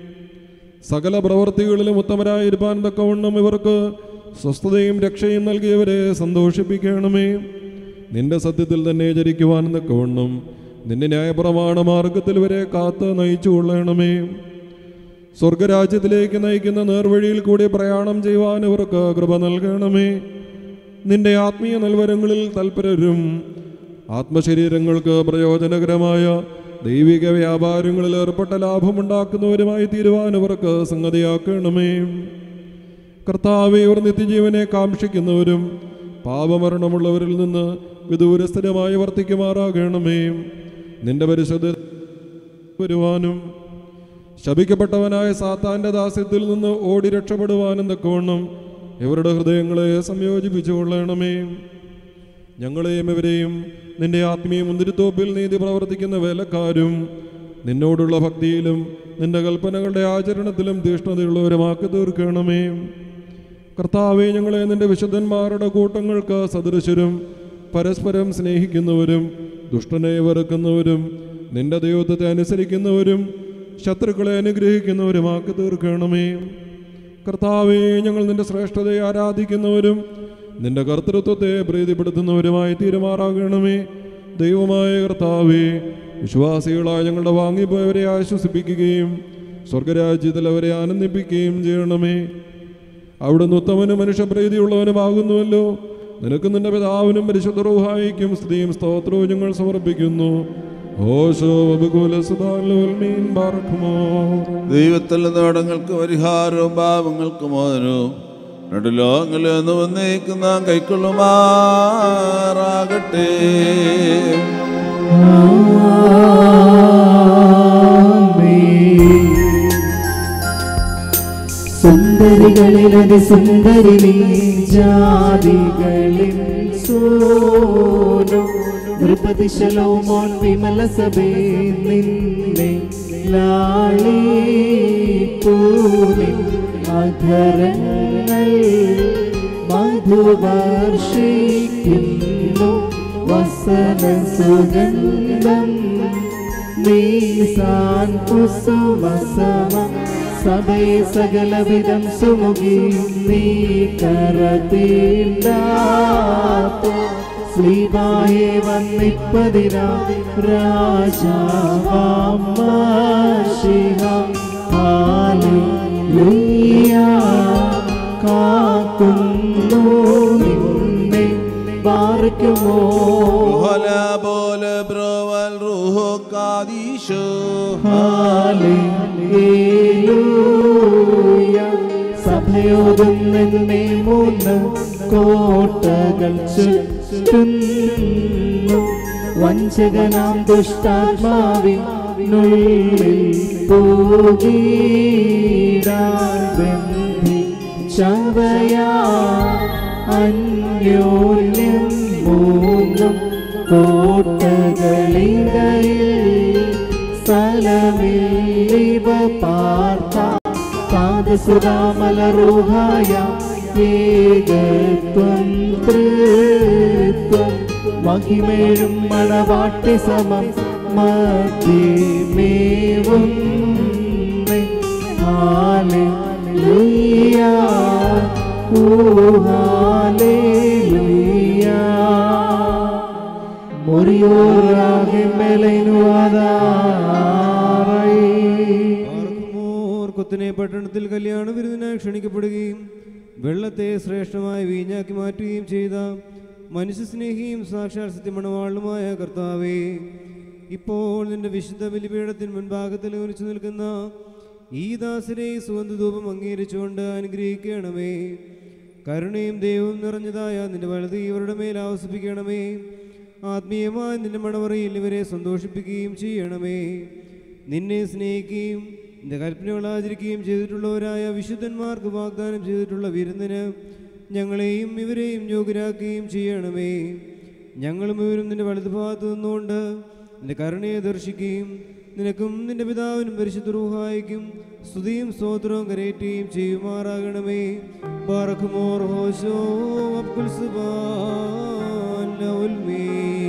സകല പ്രവർത്തികളിലും ഉത്തമരായിരിക്കാൻ തക്കവണ്ണം ഇവർക്ക് സ്വസ്ഥതയും രക്ഷയും നൽകിയവരെ സന്തോഷിപ്പിക്കണമേ നിന്റെ സത്യത്തിൽ തന്നെ ചരിക്കുവാൻ തക്കവണ്ണം നിന്റെ ന്യായപ്രമാണ മാർഗത്തിൽ വരെ കാത്ത് നയിച്ചു കൊള്ളണമേ സ്വർഗരാജ്യത്തിലേക്ക് നയിക്കുന്ന നേർവഴിയിൽ കൂടി പ്രയാണം ചെയ്യുവാൻ ഇവർക്ക് കൃപ നൽകണമേ നിന്റെ ആത്മീയ നൽവരങ്ങളിൽ തൽപരരും ആത്മശരീരങ്ങൾക്ക് പ്രയോജനകരമായ ദൈവിക വ്യാപാരങ്ങളിൽ ഏർപ്പെട്ട ലാഭമുണ്ടാക്കുന്നവരുമായി തീരുവാൻ അവർക്ക് സംഗതിയാക്കണമേ കർത്താവെ ഇവർ നിത്യജീവനെ കാക്ഷിക്കുന്നവരും പാപമരണമുള്ളവരിൽ നിന്ന് വിദൂരസ്ഥരമായി വർത്തിക്കുമാറാകണമേ നിന്റെ പരിശുദ്ധ വരുവാനും ശപിക്കപ്പെട്ടവനായ സാത്താന്റെ ദാസ്യത്തിൽ നിന്ന് ഓടി രക്ഷപ്പെടുവാനും തക്കവണ്ണം ഇവരുടെ ഹൃദയങ്ങളെ സംയോജിപ്പിച്ചു കൊള്ളണമേ ഞങ്ങളെയും ഇവരെയും നിന്റെ ആത്മീയ മുന്തിരിത്തോപ്പിൽ നീതി പ്രവർത്തിക്കുന്ന വേലക്കാരും നിന്നോടുള്ള ഭക്തിയിലും നിന്റെ കൽപ്പനകളുടെ ആചരണത്തിലും തീഷ്ണതയുള്ളവരുമാക്കി തീർക്കണമേ കർത്താവെ ഞങ്ങളെ നിന്റെ വിശുദ്ധന്മാരുടെ കൂട്ടങ്ങൾക്ക് സദൃശരും പരസ്പരം സ്നേഹിക്കുന്നവരും ദുഷ്ടനെ വെറുക്കുന്നവരും നിന്റെ ദൈവത്വത്തെ അനുസരിക്കുന്നവരും ശത്രുക്കളെ അനുഗ്രഹിക്കുന്നവരുമാക്കി തീർക്കണമേ കർത്താവെ ഞങ്ങൾ നിന്റെ ശ്രേഷ്ഠതയെ ആരാധിക്കുന്നവരും നിന്റെ കർത്തൃത്വത്തെ പ്രീതിപ്പെടുത്തുന്നവരുമായി തീരുമാറാകണമേ ദൈവമായ കർത്താവെ വിശ്വാസികളായ ഞങ്ങളുടെ വാങ്ങിപ്പോയവരെ ആശ്വസിപ്പിക്കുകയും സ്വർഗരാജ്യത്തിൽ അവരെ ആനന്ദിപ്പിക്കുകയും ചെയ്യണമേ അവിടുന്ന് ഉത്തമനും മനുഷ്യപ്രീതിയുള്ളവനുമാകുന്നുവല്ലോ നിനക്ക് നിന്റെ പിതാവിനും പരിശുദ്ധ റൂഹായിക്കും സ്ത്രീയും സ്തോത്രവും ഞങ്ങൾ സമർപ്പിക്കുന്നു ഓശോ അബുകുല സുധാലോൽമീൻ ബാർക്കുമോ ദൈവത്തിൽ നിന്ന് കടങ്ങൾക്ക് പരിഹാരവും പാപങ്ങൾക്ക് മോചനവും രണ്ട് ലോകങ്ങളിൽ നിന്ന് വന്നേക്കുന്ന കൈക്കൊള്ളുമാറാകട്ടെ സുന്ദരികളിൽ അതിസുന്ദരി നീ ജാതികളിൽ സോനു നൃപതി ശലോമോൻ വിമല സഭേ നിന്നെ ലാളിപ്പൂവിൻ അധരങ്ങൾ മധുവർഷിക്കുന്നു വസന സുഗന്ധം നീസാൻ കുസുമസമ സഭയെ സകലവിധം സുമുഖി നീ കരതീണ്ടാത്ത ശ്രീബായെ വന്നിപ്പതിനാ രാജാവാമശിഹ ഹാലേലൂയ കാക്കുന്നു ബാറയ്ക്കുമോ هلا بول برو الروح قاديشو ഹാലേലൂയ. സഭയോടും നിന്നെ മൂന്ന് കോട്ടകൾ ചുറ്റുന്നു വഞ്ചകനാം ദുഷ്ടാത്മാവിനുള്ളിൽ പോകീടാബന്ധിച്ചവയാ അന്യോന്യം മൂന്നും കോട്ടകളിടയിൽ സ്ഥലമില്ലിവ പാർത്ത പാദസുരാമലരൂഹായ ഏകത്വം തൃത്വം മഹിമേഴും മണവാട്ടി സമം മധ്യമേവും ഹാലേലൂയ ഓ ഹാലേലൂയ മുറിയോറാകെ മെലൈനുവാദാറൈ കുത്തിനെ പട്ടണത്തിൽ കല്യാണ വിരുന്നിനായി ക്ഷണിക്കപ്പെടുകയും വെള്ളത്തെ ശ്രേഷ്ഠമായ വീഞ്ഞാക്കി മാറ്റുകയും ചെയ്ത മനുഷ്യസ്നേഹിയും സാക്ഷാൽ സത്യമണവാളുമായ കർത്താവേ ഇപ്പോൾ നിന്റെ വിശുദ്ധ ബലിപീഠത്തിന് മുൻഭാഗത്തിൽ ഒലിച്ചു നിൽക്കുന്ന ഈ ദാസരെ സുഗന്ധധൂപം അംഗീകരിച്ചുകൊണ്ട് അനുഗ്രഹിക്കണമേ കരുണയും ദൈവവും നിറഞ്ഞതായ നിന്റെ വലത് ഇവരുടെ മേൽ ആവസിപ്പിക്കണമേ ആത്മീയമായ നിന്റെ മണവറയിൽ ഇവരെ സന്തോഷിപ്പിക്കുകയും ചെയ്യണമേ നിന്നെ സ്നേഹിക്കുകയും നിന്റെ കൽപ്പനകൾ ആചരിക്കുകയും ചെയ്തിട്ടുള്ളവരായ വിശുദ്ധന്മാർക്ക് വാഗ്ദാനം ചെയ്തിട്ടുള്ള വിരുന്നിന് ഞങ്ങളെയും ഇവരെയും യോഗ്യരാക്കുകയും ചെയ്യണമേ ഞങ്ങളും ഇവരും നിന്റെ വലതുഭാഗത്ത് നിന്നുകൊണ്ട് നിന്റെ കരുണയെ ദർശിക്കുകയും നിനക്കും നിന്റെ പിതാവിനും പരിശുദ്ധ റൂഹായിക്കും സ്തുതിയും സ്തോത്രവും കരയറ്റുകയും ചെയ്യുമാറാകണമേ ബാറക്കുമോർ ഹോശോ അബ്ദുൽ സുബാൻ ലൗൽമീ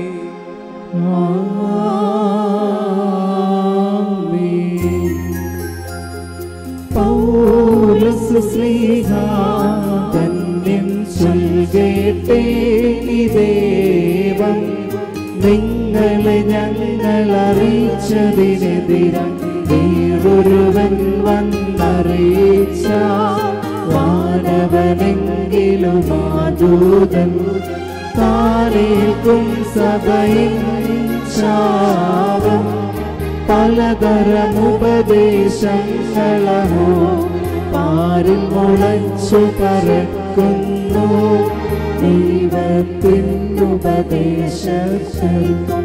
പൗലസ് സ്ലീഹ ധന്യം ചൊൽകേട്ടേ ദേവം നിങ്ങളെ ഞങ്ങൾ അറിയിച്ചതിനെതിരായി വേറൊരുവൻ വന്നറിയിച്ച വാനവനെങ്കിലും ആദൂതൻ താനേൽക്കും സഭയിൽ ശാപം പലതരം ഉപദേശങ്ങളഹോ പാരിൽ മുളച്ചു പറക്കുന്നു ദൈവത്തിനുപദേശത്തിൽ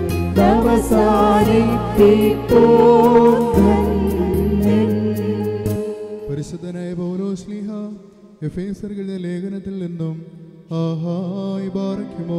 പരിശുദ്ധനായ പൗലോ ശ്ലീഹ എഫേസർകളുടെ ലേഖനത്തിൽ നിന്നും ആഹായി ബാറയ്ക്കുമോ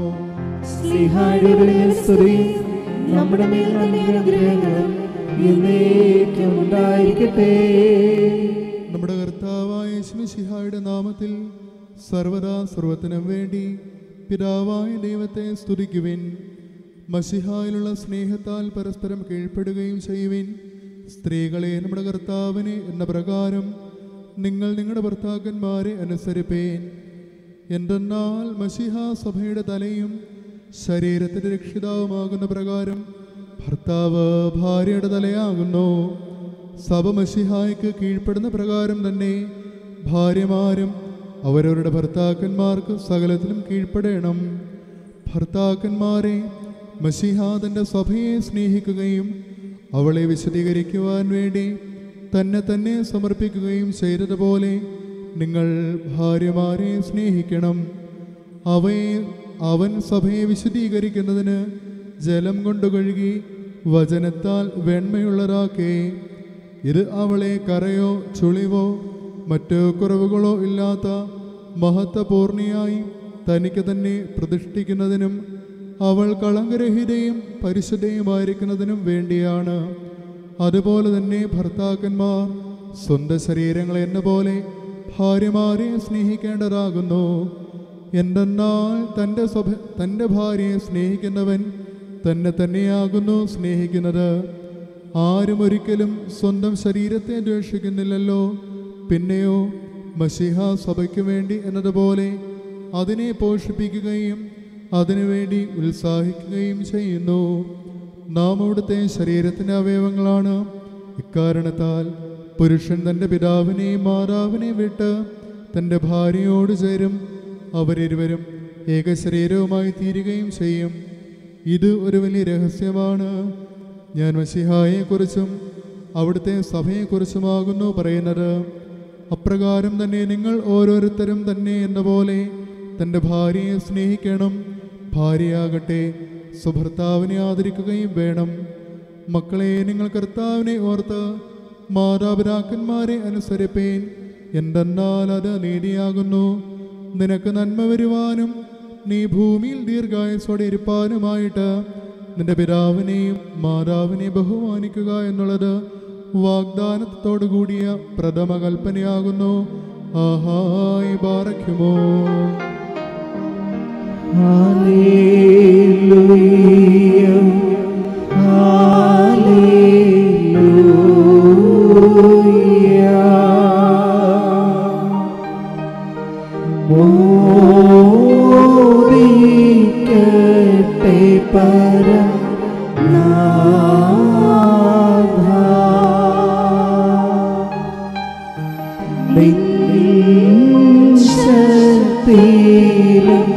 സ്ലിഹായുടെ സ്തുതി നമ്മുടെ മേൽ നൽകിയ അനുഗ്രഹങ്ങളും എന്നേക്കും ഉണ്ടായിരിക്കട്ടെ നമ്മുടെ കർത്താവായ ശിഹായുടെ നാമത്തിൽ സർവദാ സർവത്തിനും വേണ്ടി പിതാവായ ദൈവത്തെ സ്തുതിക്കുവിൻ മഷിഹായിലുള്ള സ്നേഹത്താൽ പരസ്പരം കീഴ്പ്പെടുകയും ചെയ്യുവിൻ സ്ത്രീകളെ നമ്മുടെ കർത്താവിനെ എന്ന പ്രകാരം നിങ്ങൾ നിങ്ങളുടെ ഭർത്താക്കന്മാരെ അനുസരിപ്പേൻ എന്തെന്നാൽ മഷിഹ സഭയുടെ തലയും ശരീരത്തിൻ്റെ രക്ഷിതാവുമാകുന്ന പ്രകാരം ഭർത്താവ് ഭാര്യയുടെ തലയാകുന്നു സഭ മഷിഹായ്ക്ക് കീഴ്പ്പെടുന്ന പ്രകാരം തന്നെ ഭാര്യമാരും അവരവരുടെ ഭർത്താക്കന്മാർക്ക് സകലത്തിലും കീഴ്പ്പെടണം ഭർത്താക്കന്മാരെ മഷിഹ തൻ്റെ സഭയെ സ്നേഹിക്കുകയും അവളെ വിശദീകരിക്കുവാൻ വേണ്ടി തന്നെ തന്നെ സമർപ്പിക്കുകയും ചെയ്തതുപോലെ നിങ്ങൾ ഭാര്യമാരെ സ്നേഹിക്കണം അവയെ അവൻ സഭയെ വിശദീകരിക്കുന്നതിന് ജലം കൊണ്ട് കഴുകി വചനത്താൽ വെണ്മയുള്ളതാക്കേ ഇത് അവളെ കറയോ ചുളിവോ മറ്റു കുറവുകളോ ഇല്ലാത്ത മഹത്വപൂർണിയായി തനിക്ക് തന്നെ പ്രതിഷ്ഠിക്കുന്നതിനും അവൾ കളങ്കരഹിതയും പരിശുദ്ധയുമായിരിക്കുന്നതിനും വേണ്ടിയാണ് അതുപോലെ തന്നെ ഭർത്താക്കന്മാർ സ്വന്തം ശരീരങ്ങൾ എന്ന പോലെ ഭാര്യമാരെ സ്നേഹിക്കേണ്ടതാകുന്നു എന്തെന്നാൽ തൻ്റെ സ്വഭ തൻ്റെ ഭാര്യയെ സ്നേഹിക്കുന്നവൻ തന്നെ തന്നെയാകുന്നു സ്നേഹിക്കുന്നത് ആരും ഒരിക്കലും സ്വന്തം ശരീരത്തെ ദ്വേഷിക്കുന്നില്ലല്ലോ പിന്നെയോ മഷിഹ സഭയ്ക്ക് വേണ്ടി എന്നതുപോലെ അതിനെ പോഷിപ്പിക്കുകയും അതിനുവേണ്ടി ഉത്സാഹിക്കുകയും ചെയ്യുന്നു നാം അവിടുത്തെ ശരീരത്തിൻ്റെ അവയവങ്ങളാണ് ഇക്കാരണത്താൽ പുരുഷൻ തൻ്റെ പിതാവിനെയും മാതാവിനെയും വിട്ട് തൻ്റെ ഭാര്യയോട് ചേരും അവരിരുവരും ഏക ശരീരവുമായി തീരുകയും ചെയ്യും ഇത് ഒരു വലിയ രഹസ്യമാണ് ഞാൻ മഷിഹായെക്കുറിച്ചും അവിടുത്തെ സഭയെക്കുറിച്ചുമാകുന്നു പറയുന്നത് അപ്രകാരം തന്നെ നിങ്ങൾ ഓരോരുത്തരും തന്നെ എന്ന പോലെ തൻ്റെ ഭാര്യയെ സ്നേഹിക്കണം ഭാര്യയാകട്ടെ സുഭർത്താവിനെ ആദരിക്കുകയും വേണം മക്കളെ നിങ്ങൾ കർത്താവിനെ ഓർത്ത് മാതാപിതാക്കന്മാരെ അനുസരിപ്പേൻ എന്തെന്നാൽ അത് നീതിയാകുന്നു നിനക്ക് നന്മ വരുവാനും നീ ഭൂമിയിൽ ദീർഘായുസോടെ ഇരിപ്പാനുമായിട്ട് നിന്റെ പിതാവിനെയും മാതാവിനെയും ബഹുമാനിക്കുക എന്നുള്ളത് വാഗ്ദാനത്തോടു കൂടിയ പ്രഥമ കൽപ്പനയാകുന്നു ആഹായി ബാറയ്ക്കുമോ മോദിക്കട്ടെ പരം ശക്തിയിലും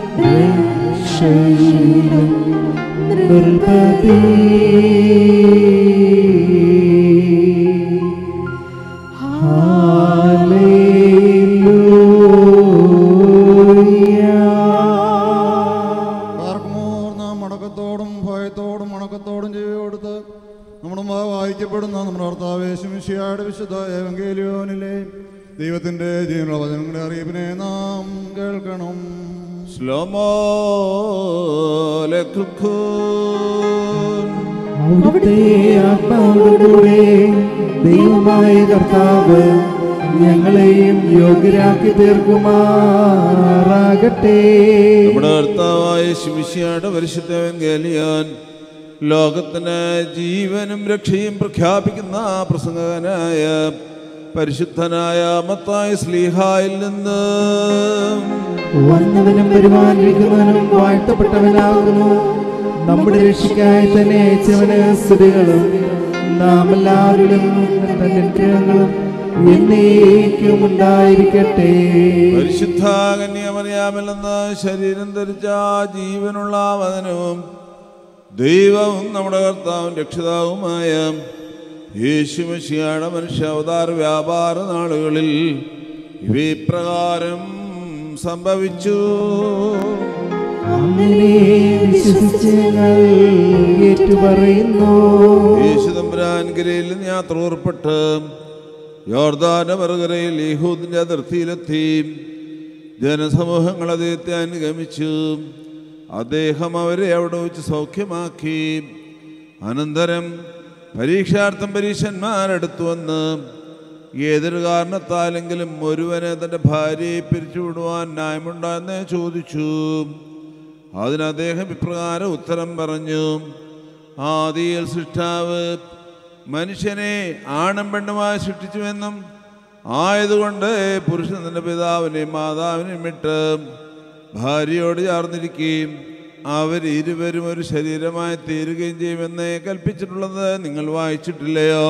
രക്ഷയിലും നിർഭതി പാർക്കുമോർ നാം മടക്കത്തോടും ഭയത്തോടും മണക്കത്തോടും ചെവിയോടുത്ത് നമ്മുടെ മുമ്പാകെ വായിക്കപ്പെടുന്ന നമ്മുടെ ഭർത്താവേശമിഷിയായുടെ വിശുദ്ധ ഏവങ്കേലിയോനിലെ ദൈവത്തിൻ്റെ ജീവനുള്ള വചനങ്ങളുടെ അറിയിപ്പിനെ നാം കേൾക്കണം ശ്ലോമോ അവിടുത്തെ ആത്മാവോടുകൂടെ ദൈവമായ കർത്താവ് ഞങ്ങളെയും യോഗ്യരാക്കി തീർക്കുമാറാകട്ടെ നമ്മുടെ കർത്താവായ ശിമിഷിയുടെ പരിശുദ്ധ ഗലിയാൻ ലോകത്തിന് ജീവനും രക്ഷയും പ്രഖ്യാപിക്കുന്ന പ്രസംഗകനായ പരിശുദ്ധനായ മത്തായ സ്ലീഹായിൽ നിന്ന് വന്നവനും വരുവാനിരിക്കുന്നവനും വാഴ്ത്തപ്പെട്ടവനാകുന്നു നമ്മുടെ രക്ഷയ്ക്കായി തന്നെ അയച്ചവന് സ്തുതികളും നാം എല്ലാവരിലും തന്റെ അനുഗ്രഹങ്ങളും എന്നേക്കും ഉണ്ടായിരിക്കട്ടെ പരിശുദ്ധ കന്യാമറിയാമിൽ നിന്ന് ശരീരം ധരിച്ച ജീവനുള്ള വചനവും ദൈവവും നമ്മുടെ കർത്താവും രക്ഷിതാവുമായ യേശുമശിയുടെ മനുഷ്യാവതാര വ്യാപാര നാളുകളിൽ ഇവ ഇപ്രകാരം സംഭവിച്ചു അങ്ങനെ വിശ്വസിച്ച് ഞങ്ങൾ ഏറ്റുപറയുന്നു യേശുദമ്പുരാൻ ഗിരയിൽ നിന്ന് യാത്ര പുറപ്പെട്ട് യോർദാന മറുകരയിൽ യഹൂദിൻ്റെ അതിർത്തിയിലെത്തി ജനസമൂഹങ്ങൾ അദ്ദേഹത്തെ അനുഗമിച്ചു അദ്ദേഹം അവരെ അവിടെ വെച്ച് സൗഖ്യമാക്കി അനന്തരം പരീക്ഷാർത്ഥം പരീക്ഷന്മാരെടുത്തു വന്ന് ഏതൊരു കാരണത്താലെങ്കിലും ഒരുവനെ തൻ്റെ ഭാര്യയെ പിരിച്ചുവിടുവാൻ ന്യായമുണ്ടെന്ന് ചോദിച്ചു അതിന് അദ്ദേഹം ഇപ്രകാരം ഉത്തരം പറഞ്ഞു ആദിയിൽ സൃഷ്ടാവ് മനുഷ്യനെ ആണും പെണ്ണുമായി സൃഷ്ടിച്ചുവെന്നും ആയതുകൊണ്ട് പുരുഷൻ തൻ്റെ പിതാവിനെയും മാതാവിനെയും ഇട്ട് ഭാര്യയോട് ചേർന്നിരിക്കുകയും അവർ ഇരുവരും ഒരു ശരീരമായി തീരുകയും ചെയ്യുമെന്ന് കൽപ്പിച്ചിട്ടുള്ളത് നിങ്ങൾ വായിച്ചിട്ടില്ലയോ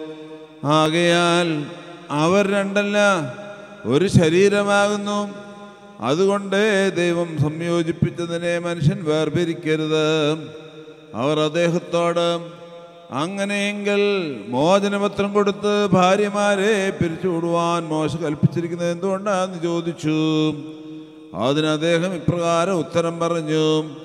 ആകയാൽ അവർ രണ്ടല്ല ഒരു ശരീരമാകുന്നു അതുകൊണ്ട് ദൈവം സംയോജിപ്പിച്ചതിനെ മനുഷ്യൻ വേർപിരിക്കരുത് അവർ അദ്ദേഹത്തോട് അങ്ങനെയെങ്കിൽ മോചനപത്രം കൊടുത്ത് ഭാര്യമാരെ പിരിച്ചുവിടുവാൻ മോശ കൽപ്പിച്ചിരിക്കുന്നത് എന്തുകൊണ്ടാണെന്ന് ചോദിച്ചു അതിന് അദ്ദേഹം ഇപ്രകാരം ഉത്തരം പറഞ്ഞു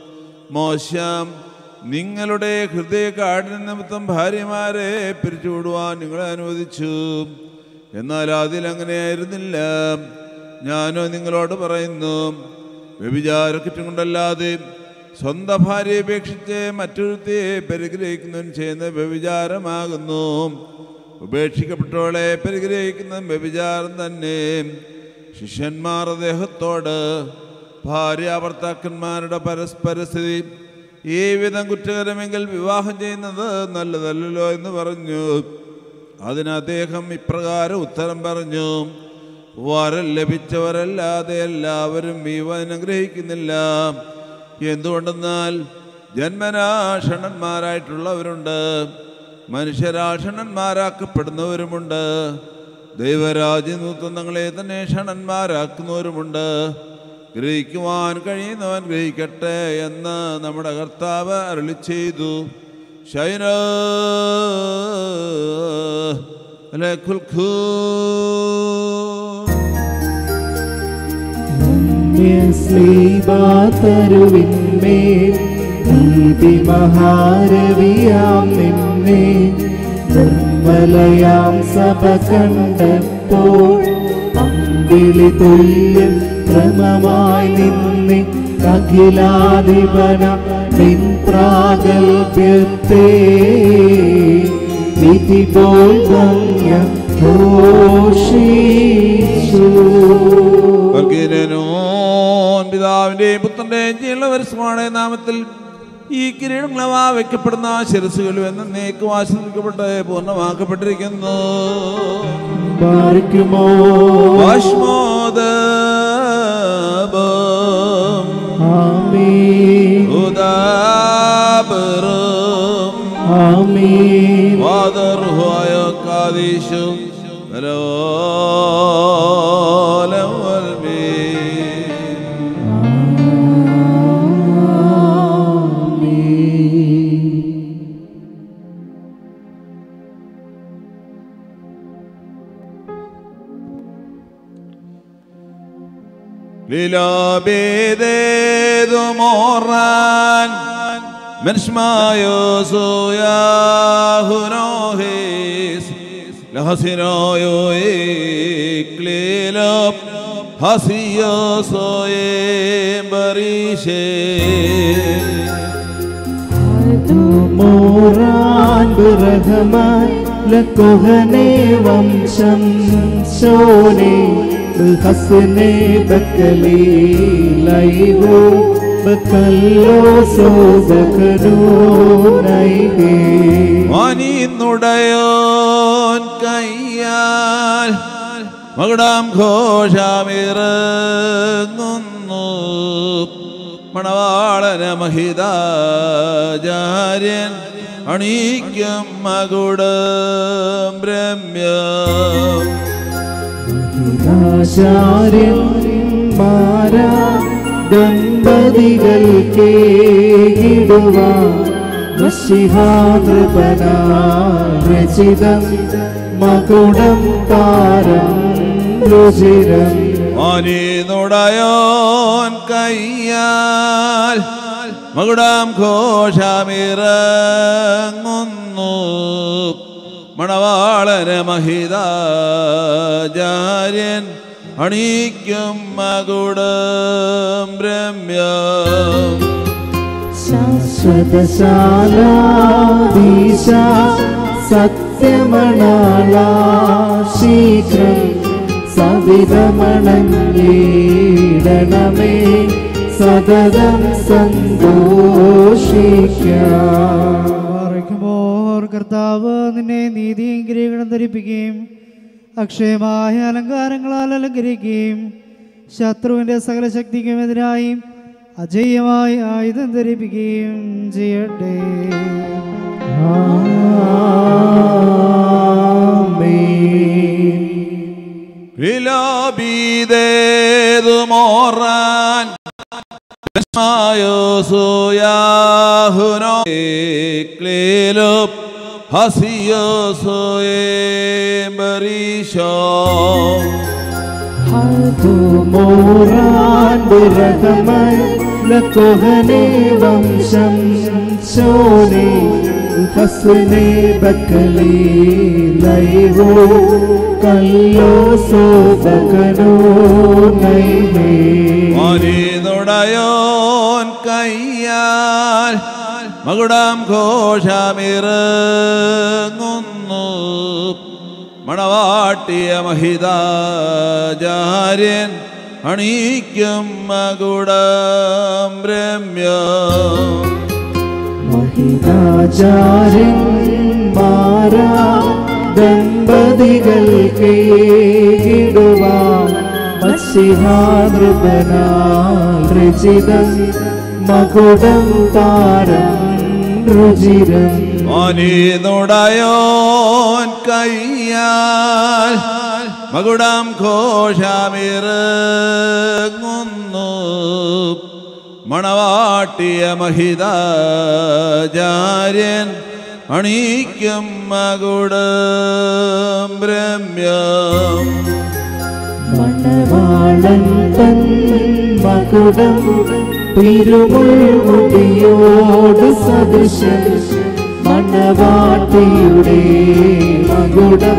മോശം നിങ്ങളുടെ ഹൃദയ കാഠിന്യ നിമിത്തം ഭാര്യമാരെ പിരിച്ചുവിടുവാൻ നിങ്ങളെ അനുവദിച്ചു എന്നാൽ അതിൽ അങ്ങനെയായിരുന്നില്ല ഞാനോ നിങ്ങളോട് പറയുന്നു വ്യഭിചാരക്കുറ്റം കൊണ്ടല്ലാതെ സ്വന്തം ഭാര്യയെ ഉപേക്ഷിച്ച് മറ്റൊരുത്തിയെ പരിഗ്രഹിക്കുന്നവൻ ചെയ്യുന്ന വ്യഭിചാരമാകുന്നു ഉപേക്ഷിക്കപ്പെട്ടവളെ പരിഗ്രഹിക്കുന്നതും വ്യഭിചാരം തന്നെ ശിഷ്യന്മാർ അദ്ദേഹത്തോട് ഭാര്യ ഭർത്താക്കന്മാരുടെ പരസ്പര സ്ഥിതി ഈ വിധം കുറ്റകരമെങ്കിൽ വിവാഹം ചെയ്യുന്നത് നല്ലതല്ലല്ലോ എന്ന് പറഞ്ഞു അതിന് അദ്ദേഹം ഇപ്രകാരം ഉത്തരം പറഞ്ഞു വരം ലഭിച്ചവരല്ലാതെ എല്ലാവരും ഈ വചനം ഗ്രഹിക്കുന്നില്ല എന്തുകൊണ്ടെന്നാൽ ജന്മനാഷണന്മാരായിട്ടുള്ളവരുണ്ട് മനുഷ്യരാഷണന്മാരാക്കപ്പെടുന്നവരുമുണ്ട് ദൈവരാജ്യനൂത്തങ്ങളെ തന്നെ ക്ഷണന്മാരാക്കുന്നവരുമുണ്ട് ഗ്രഹിക്കുവാൻ കഴിയുന്നവൻ ഗ്രഹിക്കട്ടെ എന്ന് നമ്മുടെ കർത്താവ് അരുളി ചെയ്തു ശൈന സ്ലീബാതരുവിന്മേൽ നീതി മഹാരവിയാം നിന്നെ നിർമ്മലയാം സഭ കണ്ടപ്പോൾ അമ്പിളി തുല്യം ക്രമമായി നിന്നെ അഖിലാധിപന നിൻ പ്രാഗൽഭ്യത്തെ വിധി പോൽ ഭംഗ്യ ഘോഷിച്ചു വർഗീനോൻ പിതാവിന്റെയും പുത്രന്റെയും ജീവനുള്ള പരസ്യമായ നാമത്തിൽ ഈ കിരീടങ്ങളവാ വയ്ക്കപ്പെടുന്ന ശിരസുകൾ എന്ന് നേക്ക് ആശ്രയിക്കപ്പെട്ട് പൂർണ്ണമാക്കപ്പെട്ടിരിക്കുന്നു പാർക്കുമോ ഭസ്മോദാപം ആമീൻ ഉദാപരം ആമീൻ വാദർഹുവായ കാദീശും ബലോലം വൽമീൻ للعبيد من شمايو سويا هنوهيس لحسنو يويك ليلب حسيو سوي بريشي മോറാൻ ബിറഹമാൻ ലക്കൊഹനെ വംശം ശോനെ ഹസനെ ബക്കലി ലൈഹോ ബക്കല്ലോ സോ ബക്കനോ നൈഹേ അനിന്നുടയോൻ കയ്യാൽ മകുടാം ഘോഷമിറങ്ങുന്നു മണവാളന മഹിതാചാര്യൻ അണീക്കും മകുടം ബ്രഹ്മ്യം ആചാര്യന്മാരാ ദമ്പതികൾ കേടുവാൻ രചിതം മകുടം താരം രുചിരം അനിന്നുടയോൻ കയ്യാൽ മകുടാം ഘോഷമിറങ്ങുന്നു മണവാളന മഹിതാചാര്യൻ അണീക്കും മകുടം ബ്രഹ്മ്യം ശാശ്വതശാലാദീശ സത്യമണാള ശീഘ്രം സവിതമണഞ്ഞിടണമേ സതതം സന്തോഷിക്കാം പാറയ്ക്കുമ്പോൾ കർത്താവ് നിന്നെ നീതിയും കിരീടം ധരിപ്പിക്കുകയും അക്ഷയമായ അലങ്കാരങ്ങളാൽ അലങ്കരിക്കുകയും ശത്രുവിൻ്റെ സകല ശക്തിക്കുമെതിരായി അജയ്യമായി ആയുധം ധരിപ്പിക്കുകയും ചെയ്യട്ടെ വിലോപീതേതു മോറാൻ ോസുയാഹുനോ ക്ലേലുp ഹസിയോസുയേംബരീശോ മോറാൻ ബിറഹമൻ ലക്കൊഹനെ വംശം ശോനെ ഹസ്നെ ബക്കലി ലൈഹോ കല്ലോ സോ ബകനോ നൈഹേ അനിനുടയോൻ കയ്യാൽ മകുടാം ഘോഷമിറങ്ങുന്നു മണവാട്ടിയ മഹിതാചാര്യൻ അണീക്കും മകുടം രമ്യം മഹിതാചാര്യന്മാരാ ദമ്പതികൾ കേടുവാൻ മത്സ്യഹാനൃപനാൽ രചിതം മകുടം താരം രുചിരം അനിനുടയോൻ കയ്യാൽ മകുടം ഘോഷമിറങ്ങുന്നു മണവാട്ടിയ മഹിതാചാര്യൻ അണീക്കും മകുടം രമ്യം മണവാളൻ തൻ മകുടം തിരുമുൾമുടിയോട് സദൃശൻ മണവാട്ടിയുടെ മകുടം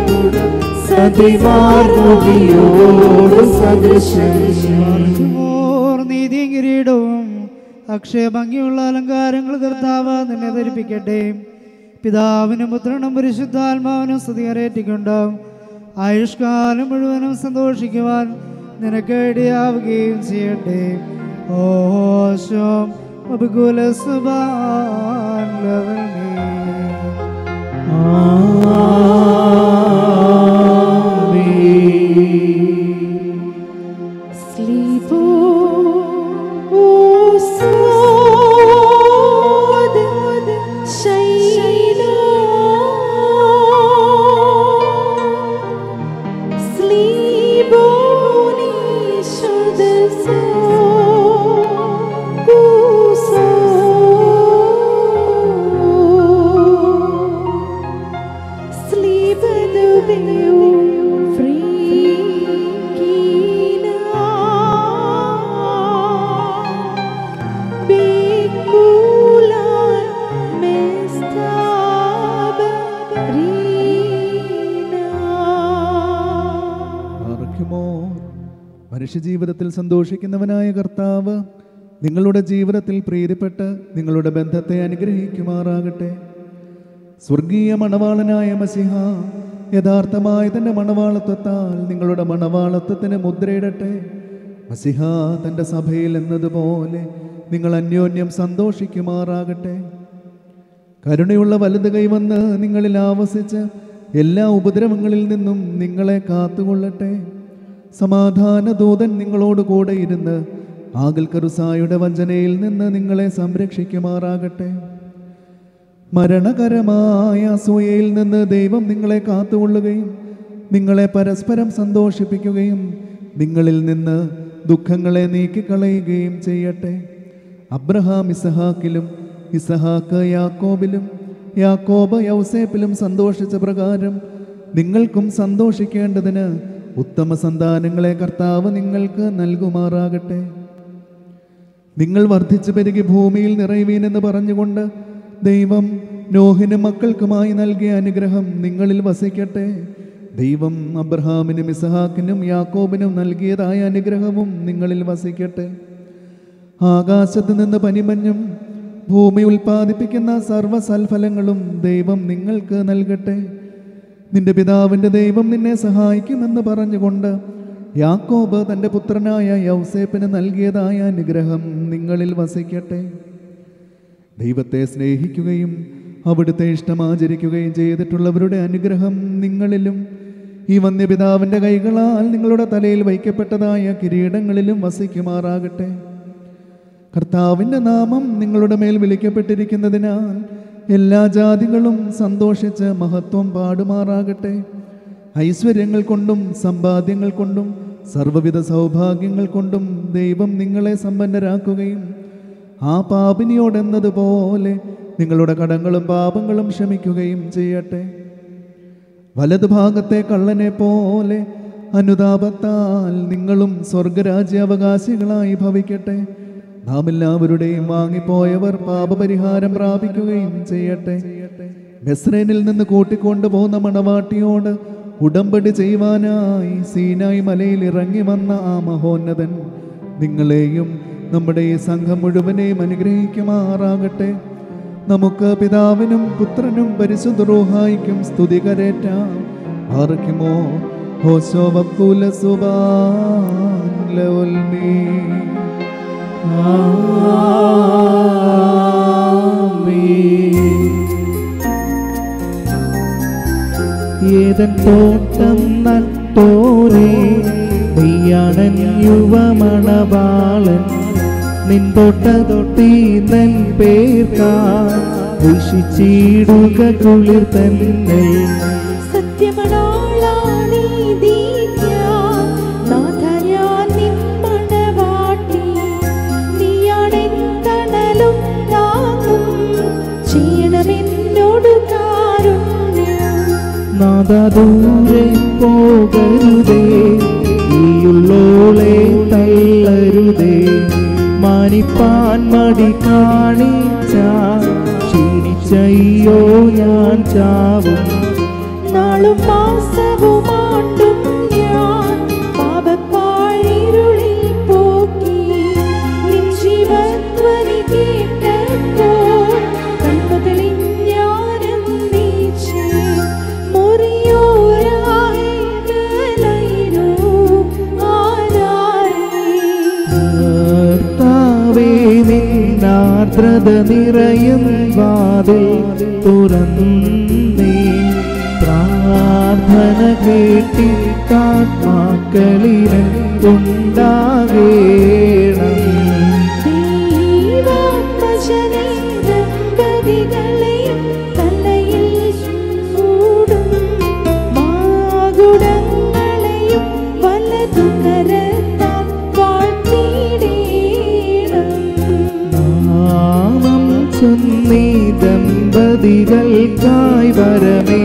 സതിമാർമുടിയോട് സദൃശൻ ഓർ നീതിയും കിരീടവും അക്ഷയഭംഗിയുള്ള അലങ്കാരങ്ങൾ കർത്താവ് നിന്നെ ധരിപ്പിക്കട്ടെ പിതാവിനും പുത്രനും പരിശുദ്ധാത്മാവിനും സ്തുതി കരേറ്റിക്കൊണ്ടാവും ആയുഷ്കാലം മുഴുവനും സന്തോഷിക്കുവാൻ നിനക്ക് ഇടയാവുകയും ചെയ്യട്ടെ ഓശോം അബുകുല സുബാൻ Sleepo, o sword, Shiloh. Sleepo, ni shudaso, kuso. Sleepo, the പാർക്കുമോ മനുഷ്യജീവിതത്തിൽ സന്തോഷിക്കുന്നവനായ കർത്താവ് നിങ്ങളുടെ ജീവിതത്തിൽ പ്രീതിപ്പെട്ട് നിങ്ങളുടെ ബന്ധത്തെ അനുഗ്രഹിക്കുമാറാകട്ടെ സ്വർഗീയ മണവാളനായ മസിഹ യഥാർത്ഥമായ തൻ്റെ മണവാളത്വത്താൽ നിങ്ങളുടെ മണവാളത്വത്തിന് മുദ്രയിടട്ടെ മസിഹ തൻ്റെ സഭയിൽ എന്നതുപോലെ നിങ്ങൾ അന്യോന്യം സന്തോഷിക്കുമാറാകട്ടെ കരുണയുള്ള വലത് കൈവന്ന് നിങ്ങളിൽ ആവസിച്ച് എല്ലാ ഉപദ്രവങ്ങളിൽ നിന്നും നിങ്ങളെ കാത്തുകൊള്ളട്ടെ സമാധാന ദൂതൻ നിങ്ങളോട് കൂടെ ഇരുന്ന് ആകൽക്കറുസായുടെ വഞ്ചനയിൽ നിന്ന് നിങ്ങളെ സംരക്ഷിക്കുമാറാകട്ടെ മരണകരമായ അസൂയയിൽ നിന്ന് ദൈവം നിങ്ങളെ കാത്തുകൊള്ളുകയും നിങ്ങളെ പരസ്പരം സന്തോഷിപ്പിക്കുകയും നിങ്ങളിൽ നിന്ന് ദുഃഖങ്ങളെ നീക്കിക്കളയുകയും ചെയ്യട്ടെ അബ്രഹാം ഇസഹാക്കിലും ഇസഹാക്ക് യാക്കോബിലും യാക്കോബ് യൗസേപ്പിലും സന്തോഷിച്ച പ്രകാരം നിങ്ങൾക്കും സന്തോഷിക്കേണ്ടതിന് ഉത്തമ സന്താനങ്ങളെ കർത്താവ് നിങ്ങൾക്ക് നൽകുമാറാകട്ടെ നിങ്ങൾ വർദ്ധിച്ചു പെരുകി ഭൂമിയിൽ നിറയുവീനെന്ന് പറഞ്ഞുകൊണ്ട് ദൈവം നോഹിനും മക്കൾക്കുമായി നൽകിയ അനുഗ്രഹം നിങ്ങളിൽ വസിക്കട്ടെ ദൈവം അബ്രഹാമിനും ഇസഹാക്കിനും യാക്കോബിനും നൽകിയതായ അനുഗ്രഹവും നിങ്ങളിൽ വസിക്കട്ടെ ആകാശത്ത് നിന്ന് പനിമഞ്ഞും ഭൂമി ഉൽപ്പാദിപ്പിക്കുന്ന സർവ്വസൽഫലങ്ങളും ദൈവം നിങ്ങൾക്ക് നൽകട്ടെ നിന്റെ പിതാവിൻ്റെ ദൈവം നിന്നെ സഹായിക്കുമെന്ന് പറഞ്ഞുകൊണ്ട് യാക്കോബ് തൻ്റെ പുത്രനായ യൗസേപ്പിന് നൽകിയതായ അനുഗ്രഹം നിങ്ങളിൽ വസിക്കട്ടെ ദൈവത്തെ സ്നേഹിക്കുകയും അവിടുത്തെ ഇഷ്ടമാചരിക്കുകയും ചെയ്തിട്ടുള്ളവരുടെ അനുഗ്രഹം നിങ്ങളിലും ഈ വന്യപിതാവിൻ്റെ കൈകളാൽ നിങ്ങളുടെ തലയിൽ വയ്ക്കപ്പെട്ടതായ കിരീടങ്ങളിലും വസിക്കുമാറാകട്ടെ കർത്താവിൻ്റെ നാമം നിങ്ങളുടെ മേൽ വിളിക്കപ്പെട്ടിരിക്കുന്നതിനാൽ എല്ലാ ജാതികളും സന്തോഷിച്ച് മഹത്വം പാടുമാറാകട്ടെ ഐശ്വര്യങ്ങൾ കൊണ്ടും സമ്പാദ്യങ്ങൾ കൊണ്ടും സർവ്വവിധ സൗഭാഗ്യങ്ങൾ കൊണ്ടും ദൈവം നിങ്ങളെ സമ്പന്നരാക്കുകയും ആ പാപിനിയോടെന്നതുപോലെ നിങ്ങളുടെ കടങ്ങളും പാപങ്ങളും ക്ഷമിക്കുകയും ചെയ്യട്ടെ വലതുഭാഗത്തെ കള്ളനെ പോലെ അനുതാപത്താൽ നിങ്ങളും സ്വർഗരാജ്യാവകാശികളായി ഭവിക്കട്ടെ നാം എല്ലാവരുടെയും വാങ്ങിപ്പോയവർ പാപപരിഹാരം പ്രാപിക്കുകയും ചെയ്യട്ടെ മെസ്രേനിൽ നിന്ന് കൂട്ടിക്കൊണ്ടു പോകുന്ന മണവാട്ടിയോട് ഉടമ്പടി ചെയ്യുവാനായി സീനായി മലയിൽ ഇറങ്ങി വന്ന ആ മഹോന്നതൻ നിങ്ങളെയും നമ്മുടെ ഈ സംഘം മുഴുവനെയും അനുഗ്രഹിക്കുമാറാകട്ടെ നമുക്ക് പിതാവിനും പുത്രനും പരിശുദ്ധ റൂഹായിക്കും സ്തുതി കരേറ്റാം ആർക്കുമോ ഹോശോ വക്കൂല സുബാൻ ലൗൽമീ ഏതൻ തോട്ടം നട്ടോരേ നെയ്യാണൻ യുവമണവാളൻ നിൻ തൊട്ട തൊട്ടി നൻ പേർക്കാ വീക്ഷിച്ചിടുക കുളിർ തന്നെ സത്യമണോളാ നീതിജ്ഞ നാദ ദൂരെ പോകരുതേ നീയുള്ളോളെ തള്ളരുതേ മാനിപ്പാൻ മടി കാണിച്ച ക്ഷീണിച്ചയ്യോ ഞാൻ ചാവും നാളും മാസവും ആണ്ടും ഞാൻ പാപപ്പാഴിരുളിൽ പോക്കി നിൻ ജീവധ്വനി കേട്ടപ്പോൾ കൺമുതലിൽ ഞാനെന്നീച്ച് മുറിയോരായി നലയിലോ ആരാരേ കർത്താവേ നിന്നാർദ്രത നിറയും വാതിൽ തുറന്നേ പ്രാർത്ഥന കേട്ടിട്ടാത്മാക്കളിന് ഉണ്ടാകേണം ദൈവാത്മജനേ ദമ്പതികളെയും തലയിൽ ചൂടും മാകുടങ്ങളെയും വലതു കരത്താൽ വാഴ്ത്തിയിടേണം നാമം ചൊന്നീ ദമ്പതികൾക്കായി വരമേ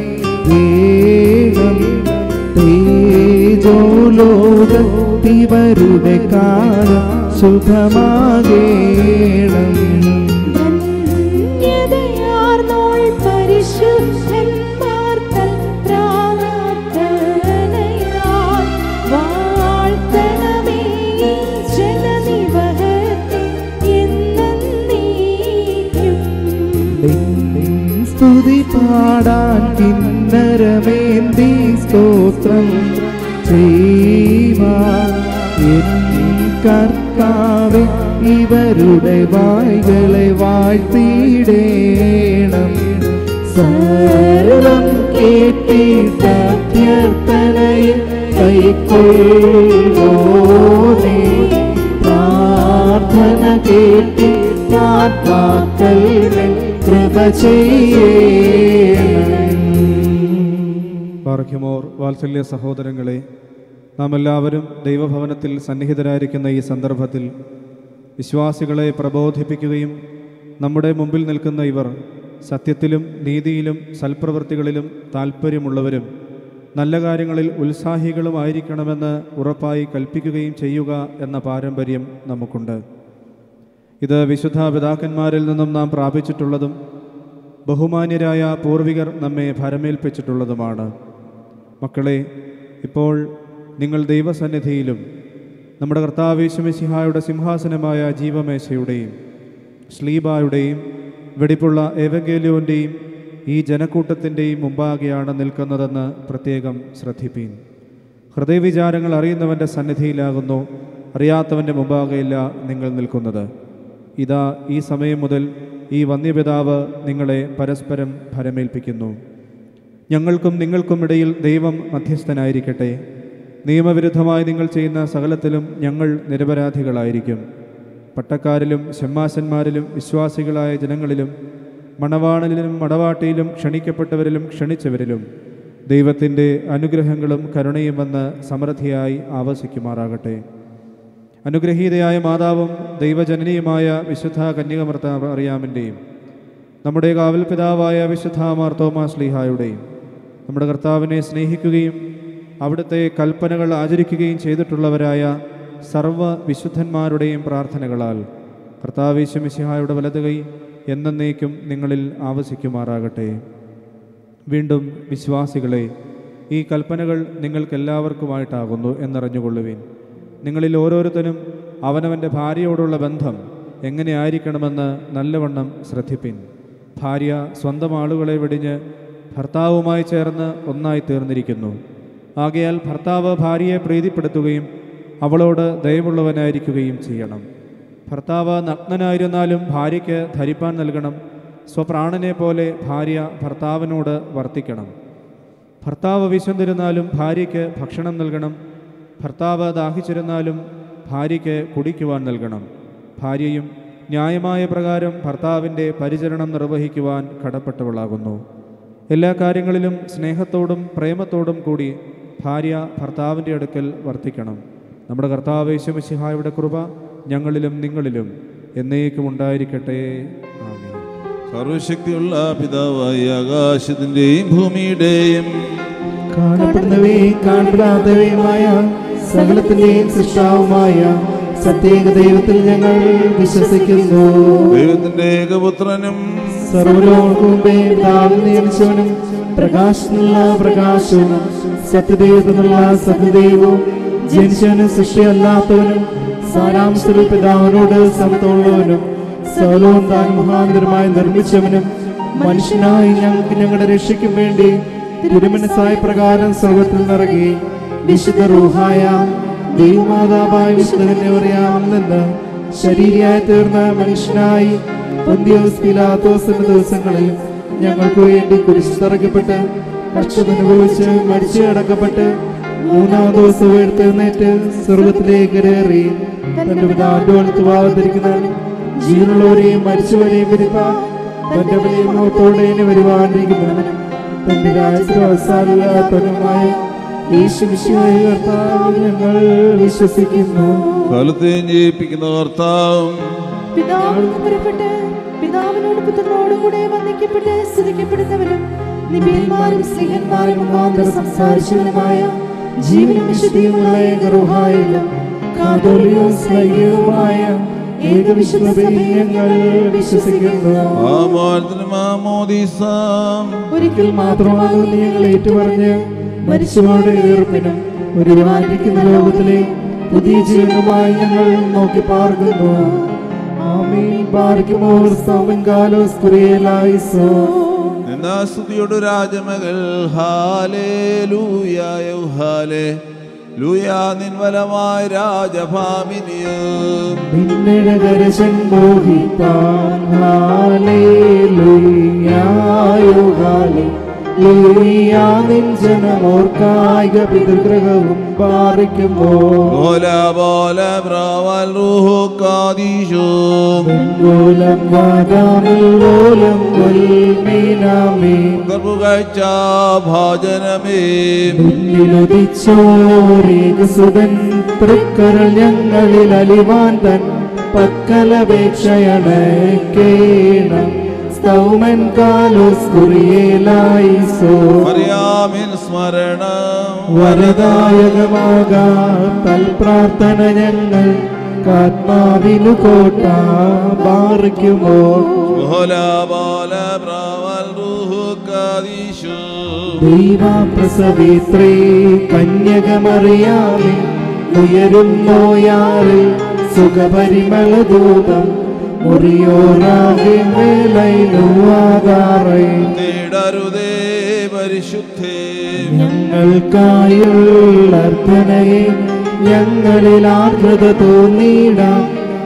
വേഗം തേജോലോകത്തിവരുടെ കാലം സുഖമാകേണം ധന്യതയാർന്നോൾ പരിശുദ്ധന്മാർ തൻ പ്രാർത്ഥനയാൽ വാഴ്ത്തണമേ ഈ ജനനിവഹത്തെ എന്നേക്കും. സ്തുതി പാടാൻ കിന്നരമേന്തി സ്തോത്രം ചെയ്യുവാൻ എൻ കർത്താവെ ഇവരുടെ വായ്കളെ വാഴ്ത്തിയിടേണം സർവം കേട്ടിട്ടഭ്യർത്ഥനയിൽ കൈക്കൊള്ളോനേ പ്രാർത്ഥന കേട്ടി ആത്മാക്കൾ കൃപ ചെയ്യണം ബാർഖ്യമോർ വാത്സല്യ സഹോദരങ്ങളെ നാം എല്ലാവരും ദൈവഭവനത്തിൽ സന്നിഹിതരായിരിക്കുന്ന ഈ സന്ദർഭത്തിൽ വിശ്വാസികളെ പ്രബോധിപ്പിക്കുകയും നമ്മുടെ മുമ്പിൽ നിൽക്കുന്ന ഇവർ സത്യത്തിലും നീതിയിലും സൽപ്രവൃത്തികളിലും താൽപ്പര്യമുള്ളവരും നല്ല കാര്യങ്ങളിൽ ഉത്സാഹികളുമായിരിക്കണമെന്ന് ഉറപ്പായി കൽപ്പിക്കുകയും ചെയ്യുക എന്ന പാരമ്പര്യം നമുക്കുണ്ട് ഇത് വിശുദ്ധ പിതാക്കന്മാരിൽ നിന്നും നാം പ്രാപിച്ചിട്ടുള്ളതും ബഹുമാന്യരായ പൂർവികർ നമ്മെ ഭരമേൽപ്പിച്ചിട്ടുള്ളതുമാണ് മക്കളെ ഇപ്പോൾ നിങ്ങൾ ദൈവസന്നിധിയിലും നമ്മുടെ കർത്താവേശുമിസിഹായുടെ സിംഹാസനമായ ജീവമേശയുടെയും ശ്ലീബായുടെയും വെടിപ്പുള്ള ഏവഗേലിയോൻ്റെയും ഈ ജനക്കൂട്ടത്തിൻ്റെയും മുമ്പാകെയാണ് നിൽക്കുന്നതെന്ന് പ്രത്യേകം ശ്രദ്ധിപ്പീൻ ഹൃദയവിചാരങ്ങൾ അറിയുന്നവൻ്റെ സന്നിധിയിലാകുന്നു അറിയാത്തവൻ്റെ മുമ്പാകെയല്ല നിങ്ങൾ നിൽക്കുന്നത് ഇതാ ഈ സമയം മുതൽ ഈ വന്യപിതാവ് നിങ്ങളെ പരസ്പരം ഭരമേൽപ്പിക്കുന്നു ഞങ്ങൾക്കും നിങ്ങൾക്കും ഇടയിൽ ദൈവം മധ്യസ്ഥനായിരിക്കട്ടെ നിയമവിരുദ്ധമായി നിങ്ങൾ ചെയ്യുന്ന സകലത്തിലും ഞങ്ങൾ നിരപരാധികളായിരിക്കും പട്ടക്കാരിലും ഷമ്മാശന്മാരിലും വിശ്വാസികളായ ജനങ്ങളിലും മണവാണലിലും മടവാട്ടിയിലും ക്ഷണിക്കപ്പെട്ടവരിലും ക്ഷണിച്ചവരിലും ദൈവത്തിൻ്റെ അനുഗ്രഹങ്ങളും കരുണയും വന്ന് സമൃദ്ധിയായി ആവസിക്കുമാറാകട്ടെ അനുഗ്രഹീതയായ മാതാവും ദൈവജനനിയുമായ വിശുദ്ധ കന്യകമർത്ത അറിയാമിൻ്റെയും നമ്മുടെ കാവൽ പിതാവായ വിശുദ്ധ മാർത്തോമാ ശ്ലീഹായുടെയും നമ്മുടെ കർത്താവിനെ സ്നേഹിക്കുകയും അവിടുത്തെ കൽപ്പനകൾ ആചരിക്കുകയും ചെയ്തിട്ടുള്ളവരായ സർവ്വ വിശുദ്ധന്മാരുടെയും പ്രാർത്ഥനകളാൽ കർത്താവേശുമിശിഹായുടെ വലതുകൈ എന്നേക്കും നിങ്ങളിൽ ആവസിക്കുമാറാകട്ടെ വീണ്ടും വിശ്വാസികളെ ഈ കൽപ്പനകൾ നിങ്ങൾക്കെല്ലാവർക്കുമായിട്ടാകുന്നു എന്നറിഞ്ഞുകൊള്ളുവിൻ നിങ്ങളിൽ ഓരോരുത്തരും അവനവൻ്റെ ഭാര്യയോടുള്ള ബന്ധം എങ്ങനെയായിരിക്കണമെന്ന് നല്ലവണ്ണം ശ്രദ്ധിപ്പിൻ ഭാര്യ സ്വന്തം ആളുകളെ വെടിഞ്ഞ് ഭർത്താവുമായി ചേർന്ന് ഒന്നായി തീർന്നിരിക്കുന്നു ആകയാൽ ഭർത്താവ് ഭാര്യയെ പ്രീതിപ്പെടുത്തുകയും അവളോട് ദയവുള്ളവനായിരിക്കുകയും ചെയ്യണം ഭർത്താവ് നഗ്നനായിരുന്നാലും ഭാര്യയ്ക്ക് ധരിപ്പാൻ നൽകണം സ്വപ്രാണനെ പോലെ ഭാര്യ ഭർത്താവിനോട് വർത്തിക്കണം ഭർത്താവ് വിശന്നിരുന്നാലും ഭാര്യയ്ക്ക് ഭക്ഷണം നൽകണം ഭർത്താവ് ദാഹിച്ചിരുന്നാലും ഭാര്യയ്ക്ക് കുടിക്കുവാൻ നൽകണം ഭാര്യയും ന്യായമായ പ്രകാരം ഭർത്താവിൻ്റെ പരിചരണം നിർവഹിക്കുവാൻ കടപ്പെട്ടവളാകുന്നു എല്ലാ കാര്യങ്ങളിലും സ്നേഹത്തോടും പ്രേമത്തോടും കൂടി ഭാര്യ ഭർത്താവിൻ്റെ അടുക്കൽ വർത്തിക്കണം നമ്മുടെ കർത്താവ് യേശുമിശിഹായുടെ കൃപ ഞങ്ങളിലും നിങ്ങളിലും എന്നേക്കും ഉണ്ടായിരിക്കട്ടെ ആമേൻ സർവശക്തിയുള്ള പിതാവായ ആകാശത്തിന്റെയും ഭൂമിയുടെയും കാണപ്പെടുന്നവയും കാണപ്പെടാത്തവയുമായ സകലത്തിന്റെയും സൃഷ്ടാവുമായ സത്യേക ദൈവത്തിൽ ഞങ്ങൾ വിശ്വസിക്കുന്നു ദൈവത്തിന്റെ ഏകപുത്രനും സർവലോകർക്കു മുമ്പേ പിതാവിൽ നിയമിച്ചവനും പ്രകാശത്തിനുള്ള പ്രകാശവും സത്യദൈവത്തിനുള്ള സത്യദൈവവും ജനിച്ചവനും സൃഷ്ടിയല്ലാത്തവനും സാരാംശത്തിൽ പിതാവിനോട് സമത്തുള്ളവനും സകലവും താൻ മുഖാന്തരമായി നിർമ്മിച്ചവനും മനുഷ്യനായി ഞങ്ങൾക്ക് ഞങ്ങളുടെ രക്ഷയ്ക്കും വേണ്ടി തിരുമനസായ പ്രകാരം സ്വർഗത്തിൽ നിറങ്ങി വിശുദ്ധ റൂഹായ ദൈവമാതാവായ വിശുദ്ധനെ അറിയാമെന്ന് ശരീരയായി തീർന്ന മനുഷ്യനായി പൊന്തിയോസ് പിലാത്തോസിന്റെ ദിവസങ്ങളിൽ ഞങ്ങൾക്ക് വേണ്ടി കുരിശ് തറയ്ക്കപ്പെട്ട് കഷ്ടതനുഭവിച്ച് മരിച്ചു കിടക്കപ്പെട്ട് മൂന്നാം ദിവസം എഴുത്തേറ്റ് സ്വർഗത്തിലേക്ക് കയറി തന്റെ പിതാവിന്റെ വലത്ത് ഭാഗത്തിരിക്കുന്നവനും ജീവനുള്ളവരെയും മരിച്ചവരെയും വിരിപ്പാൻ തന്റെ വലിയ മുഖത്തോടെ ഇനി വരുവാനിരിക്കുന്നവനും തന്റെ രാജ്യത്തിന് അവസാനമില്ലാത്തവനുമായ യേശു വിശ്വായ കർത്താവിൽ ഞങ്ങൾ വിശ്വസിക്കുന്നു കാലത്തെയും ജയിപ്പിക്കുന്ന കർത്താവും പിതാവിൽ നിന്ന് പുറപ്പെട്ട് പിതാവിനോട് പുത്രനോടും കൂടെ വന്ദിക്കപ്പെട്ട് സ്തുതിക്കപ്പെടുന്നവരും നിബിയന്മാരും സ്ത്രീഹന്മാരും മുഖാന്തരം സംസാരിച്ചവരുമായ ജീവനും വിശുദ്ധിയുമുള്ള ഏകറുഹായിലും കാതോലിയും സ്ലൈകവുമായ ഏകവിശ്വസഭയിൽ ഞങ്ങൾ വിശ്വസിക്കുന്നു ആമാനത്തിനും ആമോദീസാം ഒരിക്കൽ മാത്രമാകുന്ന ഞങ്ങൾ ഏറ്റുപറഞ്ഞ് മരിച്ചവരുടെ ഉയർപ്പിനും ഒരുവാനിരിക്കുന്ന ലോകത്തിലെ പുതിയ ജീവനുമായി ഞങ്ങൾ നോക്കി പാർക്കുന്നു ആമീൻ പാർക്കുമോർ സമൻകാലോസ് കുറിയലായിസോ നിന്നാസ്തുതിയോട് രാജമകൾ ഹാലേ ലൂയായ ഹാലേ ലൂയാ നിൻവലമായ രാജഭാമിനിയും നിന്നിടകരശൻ മോഹിത്താൻ ഹാലേലുയായോ ഹാലേ ലൂയാ നിൻ ജനമോർക്കായിക പിതൃഗ്രഹവും പാറിക്കുമോ ബോല ബോല ബ്രാവൽ റൂഹു കാദീശോ മൂലം വാദാമിൽ മൂലം ഉൽമീനാമേ കർപ്പുകഴ്ച ഭാജനമേ നിന്നുദിച്ചോരേകസുതൻ തൃക്കരൾ ഞങ്ങളിൽ അലിവാൻ തൻ പക്കലപേക്ഷയണക്കേണം സ്തൗമൻ കാലോസ് കുറിയേലായിസോ മറിയാമിൻ സ്മരണം വരദായകമാകാ തൽ പ്രാർത്ഥന ഞങ്ങൾ കാത്മാവിനു കോട്ട ബാറിക്കുമോ ബോല ബോല ബ്രാവൽ റൂഹു കാദീശോ ദൈവപ്രസവിത്രേ കന്യകമറിയാമേ ഉയരും നോയാറിൽ സുഖപരിമളദൂതം മുറിയോറാകെ മേലൈനുവാതാറേ തേടരുതേ പരിശുദ്ധേ ഞങ്ങൾക്കായുള്ള അർത്ഥനയെ ഞങ്ങളിൽ ആർദ്രത തോന്നിയിടാം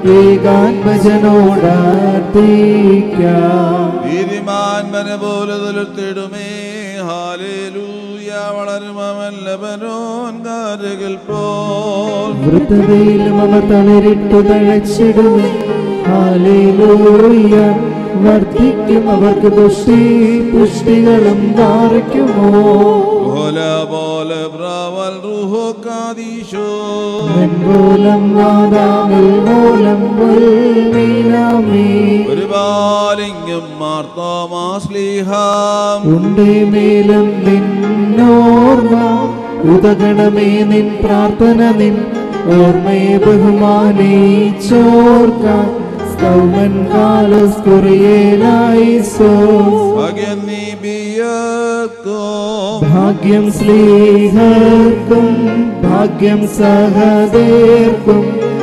ഏകാത്മജനോടാർത്ഥിക്കാം നീതിമാൻ മന പോലെ തുലർത്തിടുമേ ഹാലേലൂയ വളരും അവൻ ലബനോൻ കാരകിൽ പോൽ വൃത്തതയിലും അവ തളരിട്ടു തഴച്ചിടുമേ ഹാലേലൂയ വർദ്ധിക്കും അവർക്ക് ദുഷ്ടി പുഷ്ടികളും ധാരിക്കുമോ ബോല ബോല ബ്രാവൽ റൂഹോ കാദീശോ മൂലം വാദാമിൽ മൂലം ഉൽമീനാമേ ഒരു ബാലിംഗം മാർത്തോമാസ്ലിഹാം ഉണ്ടേ മേലും നിന്നോർമ്മ ഉദകണമേ നിൻ പ്രാർത്ഥന നിൻ ഓർമ്മയെ ബഹുമാനിച്ചോർക്ക സ്തൗമൻ കാലസ് കുറിയേലായിസോ ഭാഗ്യം നീ ബിയക്കോ ഭാഗ്യം സ്ലീഹർക്കും ഭാഗ്യം സഹദേർക്കും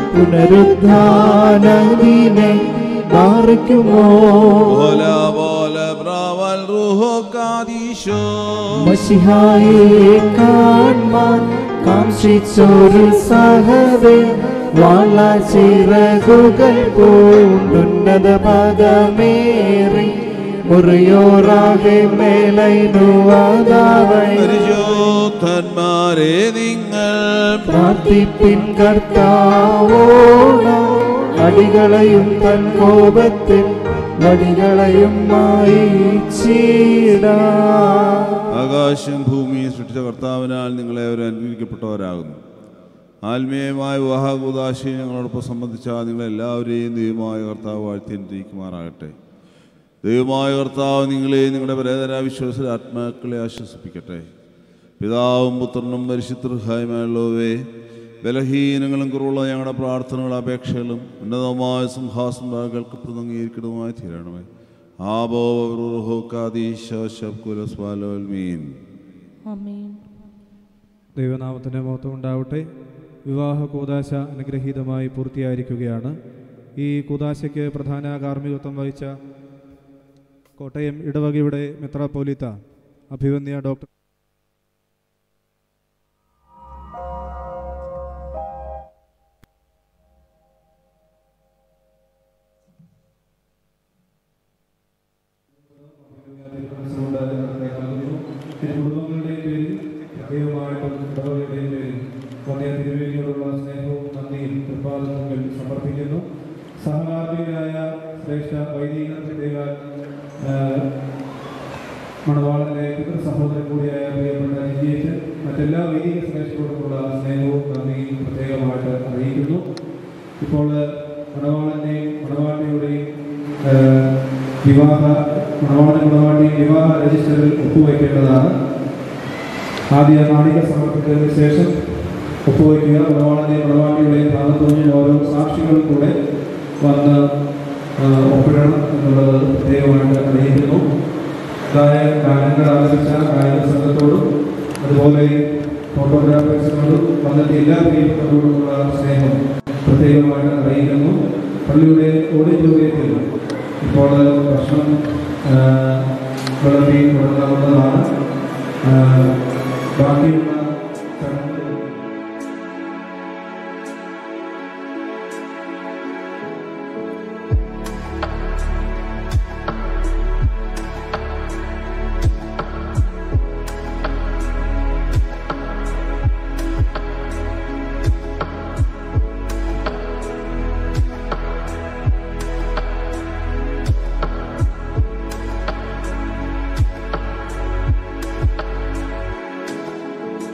പുനരുദ്ധാനദിനെ ബാറിക്കുമോ ബോല ബോല ബ്രാവൽ റൂഹോ കാദീശോ മഷിഹായെ കാൺമാൻ കാംക്ഷിച്ചൊരു സഹവേ വാള ചിറകുകൾ പൂണ്ടുന്നത പദമേറി മുറിയോറാകെ മേലൈനുവാതാവൈ പരിശോധന്മാരെ നിങ്ങൾ പ്രാർത്ഥിപ്പിൻ കർത്താവോട അടികളെയും തൻ കോപത്തിൽ വടികളെയും മായിച്ചീടാ ആകാശം ഭൂമിയും സൃഷ്ടിച്ച കർത്താവിനാൽ നിങ്ങളെ അവർ അനുഗ്രഹിക്കപ്പെട്ടവരാകുന്നു ആത്മീയമായ വിവാഹകൂതാശയെ ഞങ്ങളോടൊപ്പം സംബന്ധിച്ച നിങ്ങളെല്ലാവരെയും ദൈവമായ കർത്താവ് വാഴ്ത്തി അനുഗ്രഹിക്കുമാറാകട്ടെ ദൈവമായ കർത്താവ് നിങ്ങളെ നിങ്ങളുടെ പരേതര വിശ്വാസ ആത്മാക്കളെ ആശ്വസിപ്പിക്കട്ടെ പിതാവും പുത്രനും പരിശുദ്ധഹായ്മയുള്ളവേ ബലഹീനങ്ങളും കുറവുള്ള ഞങ്ങളുടെ പ്രാർത്ഥനകളും അപേക്ഷകളും ഉന്നതമായ സിംഹാസനം കേൾക്കപ്പെടുന്ന അംഗീകരിക്കണമായി തീരണമേ ആബോകാദീശുലസ്വാലോൽമീൻ ആമേൻ ദൈവനാമത്തിൻ്റെ മഹത്വം ഉണ്ടാവട്ടെ വിവാഹ കൂതാശ അനുഗ്രഹീതമായി പൂർത്തിയായിരിക്കുകയാണ് ഈ കൂതാശയ്ക്ക് പ്രധാന കാർമ്മികത്വം വഹിച്ച കോട്ടയം ഇടവകയുടെ മെത്രാപ്പോലിത്ത അഭിവന്യ ഡോക്ടർ കുടുംബങ്ങളുടെയും പേരിൽ പ്രത്യേകമായിട്ടും ഇടവകയുടെയും പേരിൽ വലിയ തിരുവേലിയോടുള്ള സ്നേഹവും നന്ദിയും കൃപാദങ്ങൾ സമർപ്പിക്കുന്നു സഹകാർമ്മികനായ ശ്രേഷ്ഠ വൈദിക പ്രത്യേക മണവാളന്റെ പിതൃ സഹോദരൻ കൂടിയായ പ്രിയപ്പെട്ട ജിജിയച്ച് മറ്റെല്ലാ വൈദിക ശ്രേഷ്ഠരോടുമുള്ള സ്നേഹവും നന്ദിയും പ്രത്യേകമായിട്ട് അറിയിക്കുന്നു ഇപ്പോൾ മണവാളന്റെയും മണവാട്ടിയുടെയും വിവാഹ മണവാളൻ മണവാട്ടിയും വിവാഹ രജിസ്റ്ററിൽ ഒപ്പുവയ്ക്കേണ്ടതാണ് ആദ്യ നാണിക സമർപ്പിച്ചതിന് ശേഷം ഒപ്പുവയ്ക്കുക മണവാളന്റെയും മണവാട്ടിയുടെയും ഭാഗത്തു നിന്നും ഓരോ സാക്ഷികളും കൂടെ വന്ന് ആ, ഒപ്പിടണം എന്നുള്ളത് പ്രത്യേകമായിട്ട് അറിയിക്കുന്നു അതായ ഗാനങ്ങൾ ആലപിച്ച ഗായക സംഘത്തോടും അതുപോലെ ഫോട്ടോഗ്രാഫേഴ്സിനോടും വന്നിട്ട് എല്ലാ പ്രിയപ്പെട്ടവരോടുമുള്ള സ്നേഹം പ്രത്യേകമായിട്ട് അറിയിക്കുന്നു പള്ളിയുടെ ഓഡിറ്റോറിയത്തിൽ ഇപ്പോൾ ഭക്ഷണം ആ, വിളമ്പി തുടങ്ങാവുന്നതാണ് ആ, ബാക്കിയുള്ള ചടങ്ങുകൾ ആമേൻ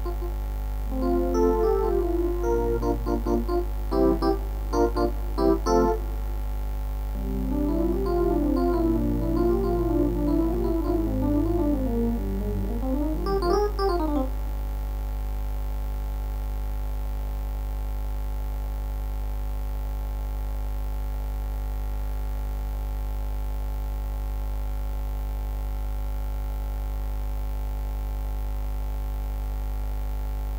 ും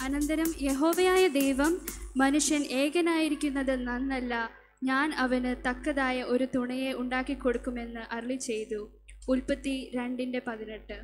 അനന്തരം യഹോവയായ ദൈവം മനുഷ്യൻ ഏകനായിരിക്കുന്നത് നന്നല്ല ഞാൻ അവന് തക്കതായ ഒരു തുണയെ ഉണ്ടാക്കി കൊടുക്കുമെന്ന് അരുളി ചെയ്തു ഉൽപ്പത്തി രണ്ടിൻ്റെ പതിനെട്ട്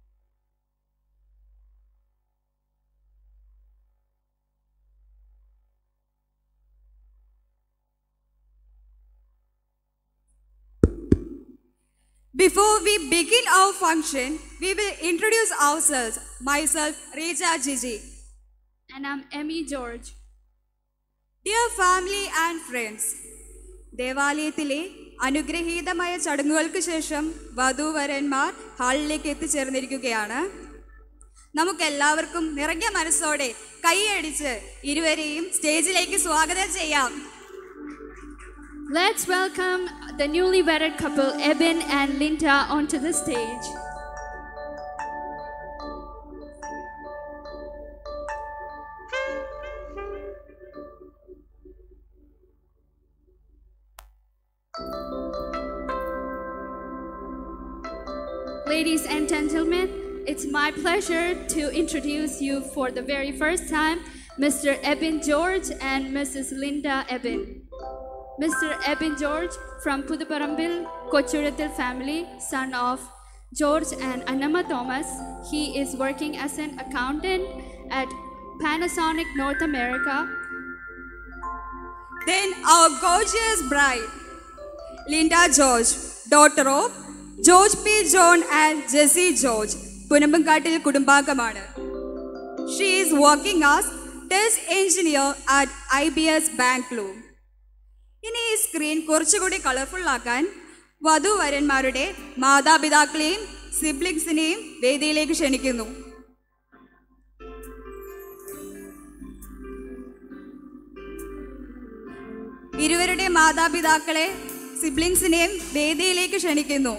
Before we begin our function, we will introduce ourselves. Myself, Reja Gigi. And I'm Emmy George. Dear family and friends, ദേവാലയത്തിലെ അനുഗ്രഹീതമായ ചടങ്ങുകൾക്ക് ശേഷം വധൂവരന്മാർ ഹാളിലേക്ക് എത്തിച്ചേർന്നിരിക്കുകയാണ് നമുക്കെല്ലാവർക്കും നിറഞ്ഞ മനസ്സോടെ കൈയടിച്ച് ഇരുവരെയും സ്റ്റേജിലേക്ക് സ്വാഗതം ചെയ്യാം Let's welcome the newly wedded couple Eben and Linda onto the stage. Ladies and gentlemen, it's my pleasure to introduce you for the very first time Mr. Eben George and Mrs. Linda Eben. Mr. Eben George from Puduparambil, Kochuratil family, son of George and Annama Thomas. He is working as an accountant at Panasonic North America. Then our gorgeous bride, Linda George, daughter of George P. John and Jesse George, Punampankattil കുടുംബാംഗമാണ് she is working as test engineer at I B S Bangalore ഇനി ഈ screen കുറച്ചുകൂടി colourful ആക്കാൻ വധുവരന്മാരുടെ മാതാപിതാക്കളെയും സിബ്ലിങ്സിനെയും വേദിയിലേക്ക് ക്ഷണിക്കുന്നു ഇരുവരുടെ മാതാപിതാക്കളെ സിബ്ലിങ്സിനെയും വേദിയിലേക്ക് ക്ഷണിക്കുന്നു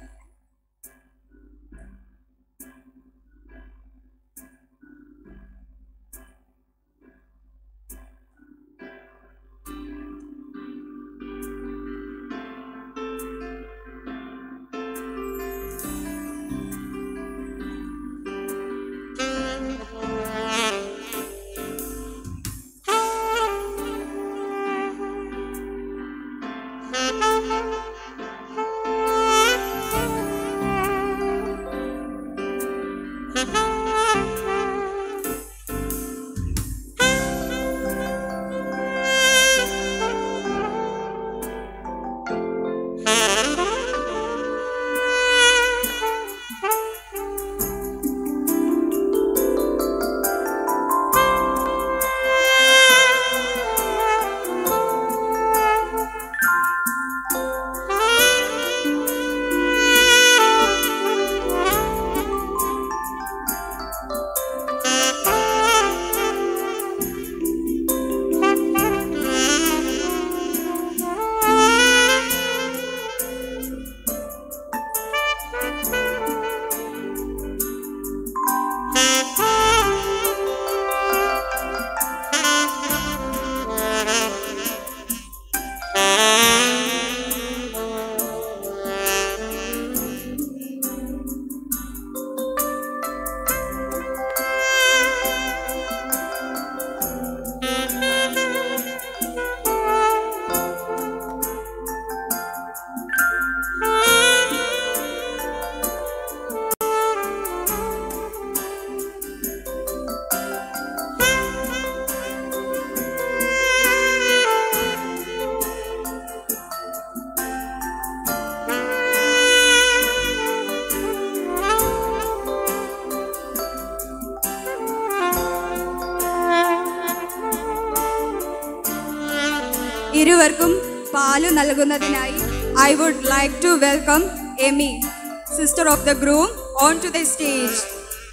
ഇരുവർക്കും പാല് നൽകുന്നതിനായി I would like to welcome Amy sister of the groom on to the stage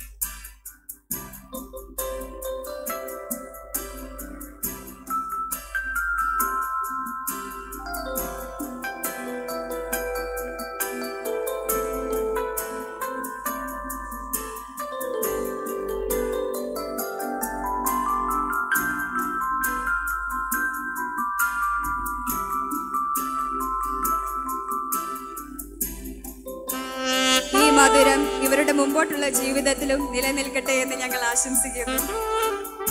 ഈ മധുരം ഇവരുടെ മുമ്പോട്ടുള്ള ജീവിതത്തിലും നിലനിൽക്കട്ടെ എന്ന് ഞങ്ങൾ ആശംസിക്കുന്നു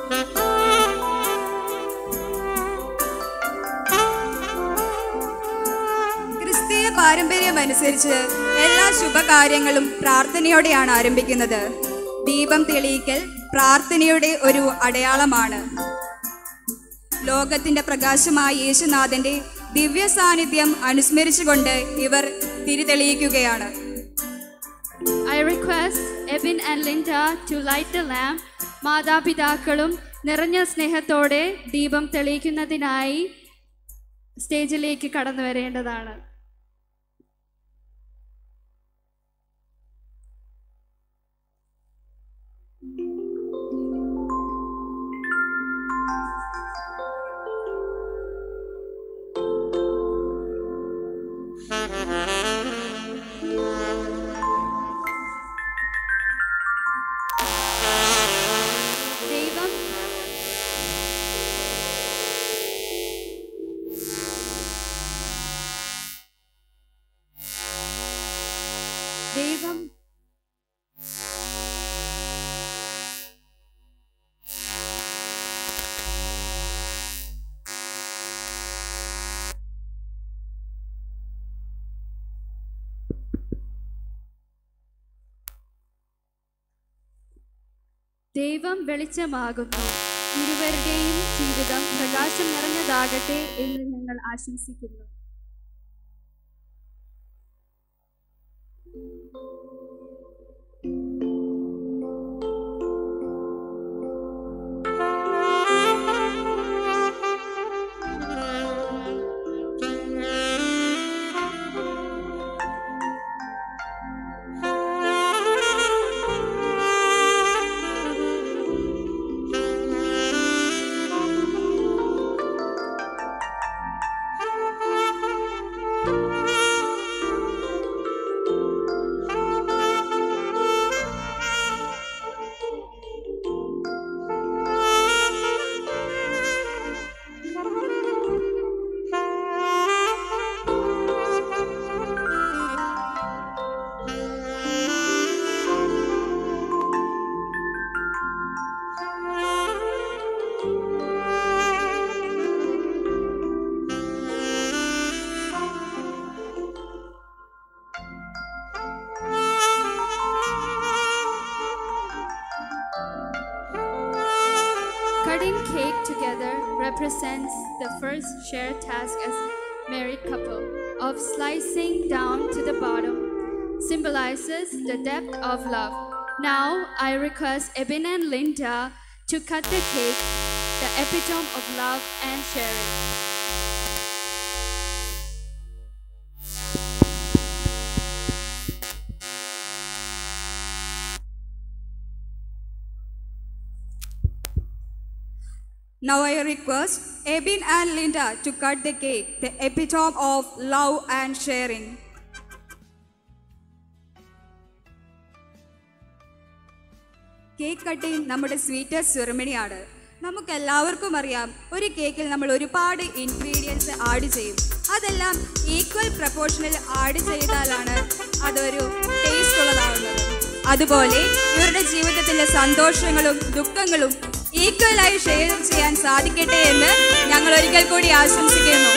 ക്രിസ്തീയ പാരമ്പര്യം അനുസരിച്ച് എല്ലാ ശുഭകാര്യങ്ങളും പ്രാർത്ഥനയോടെയാണ് ആരംഭിക്കുന്നത് ദീപം തെളിയിക്കൽ പ്രാർത്ഥനയുടെ ഒരു അടയാളമാണ് ലോകത്തിന്റെ പ്രകാശമായ യേശുനാഥന്റെ ദിവ്യ സാന്നിധ്യം അനുസ്മരിച്ചുകൊണ്ട് ഇവർ തിരിതെളിയിക്കുകയാണ് I request Ebin and Linda to light the lamp. മാതാപിതാക്കളും നിറഞ്ഞ സ്നേഹത്തോടെ ദീപം തെളിയിക്കുന്നതിനായി സ്റ്റേജിലേക്ക് കടന്നു വരേണ്ടതാണ് ദൈവം ദൈവം ദൈവം വെളിച്ചമാകുന്നു ഇരുവരുടെയും ജീവിതം പ്രകാശം നിറഞ്ഞതാകട്ടെ എന്ന് ഞങ്ങൾ ആശംസിക്കുന്നു Cutting cake together represents the first shared task as married couple of slicing down to the bottom symbolizes the depth of love. Now I request Eben and Linda to cut the cake, the epitome of love and sharing. Now I request Ebin and Linda to cut the cake, the epitome of love and sharing. Cake cutting നമ്മുടെ sweetest സെറമണിയാണ് നമുക്ക് എല്ലാവർക്കും അറിയാം ഒരു കേക്കിൽ നമ്മൾ ഒരുപാട് ingredients add ചെയ്യും അതെല്ലാം ഈക്വൽ പ്രപ്പോർഷനിൽ ആഡ് ചെയ്താലാണ് അതൊരു ടേസ്റ്റ് ഉള്ളതാവുന്നത് അതുപോലെ ഇവരുടെ ജീവിതത്തിലെ സന്തോഷങ്ങളും ദുഃഖങ്ങളും ഈക്വലായി ഷെയർ ചെയ്യാൻ സാധിക്കട്ടെ എന്ന് ഞങ്ങൾ ഒരിക്കൽ കൂടി ആശംസിക്കുന്നു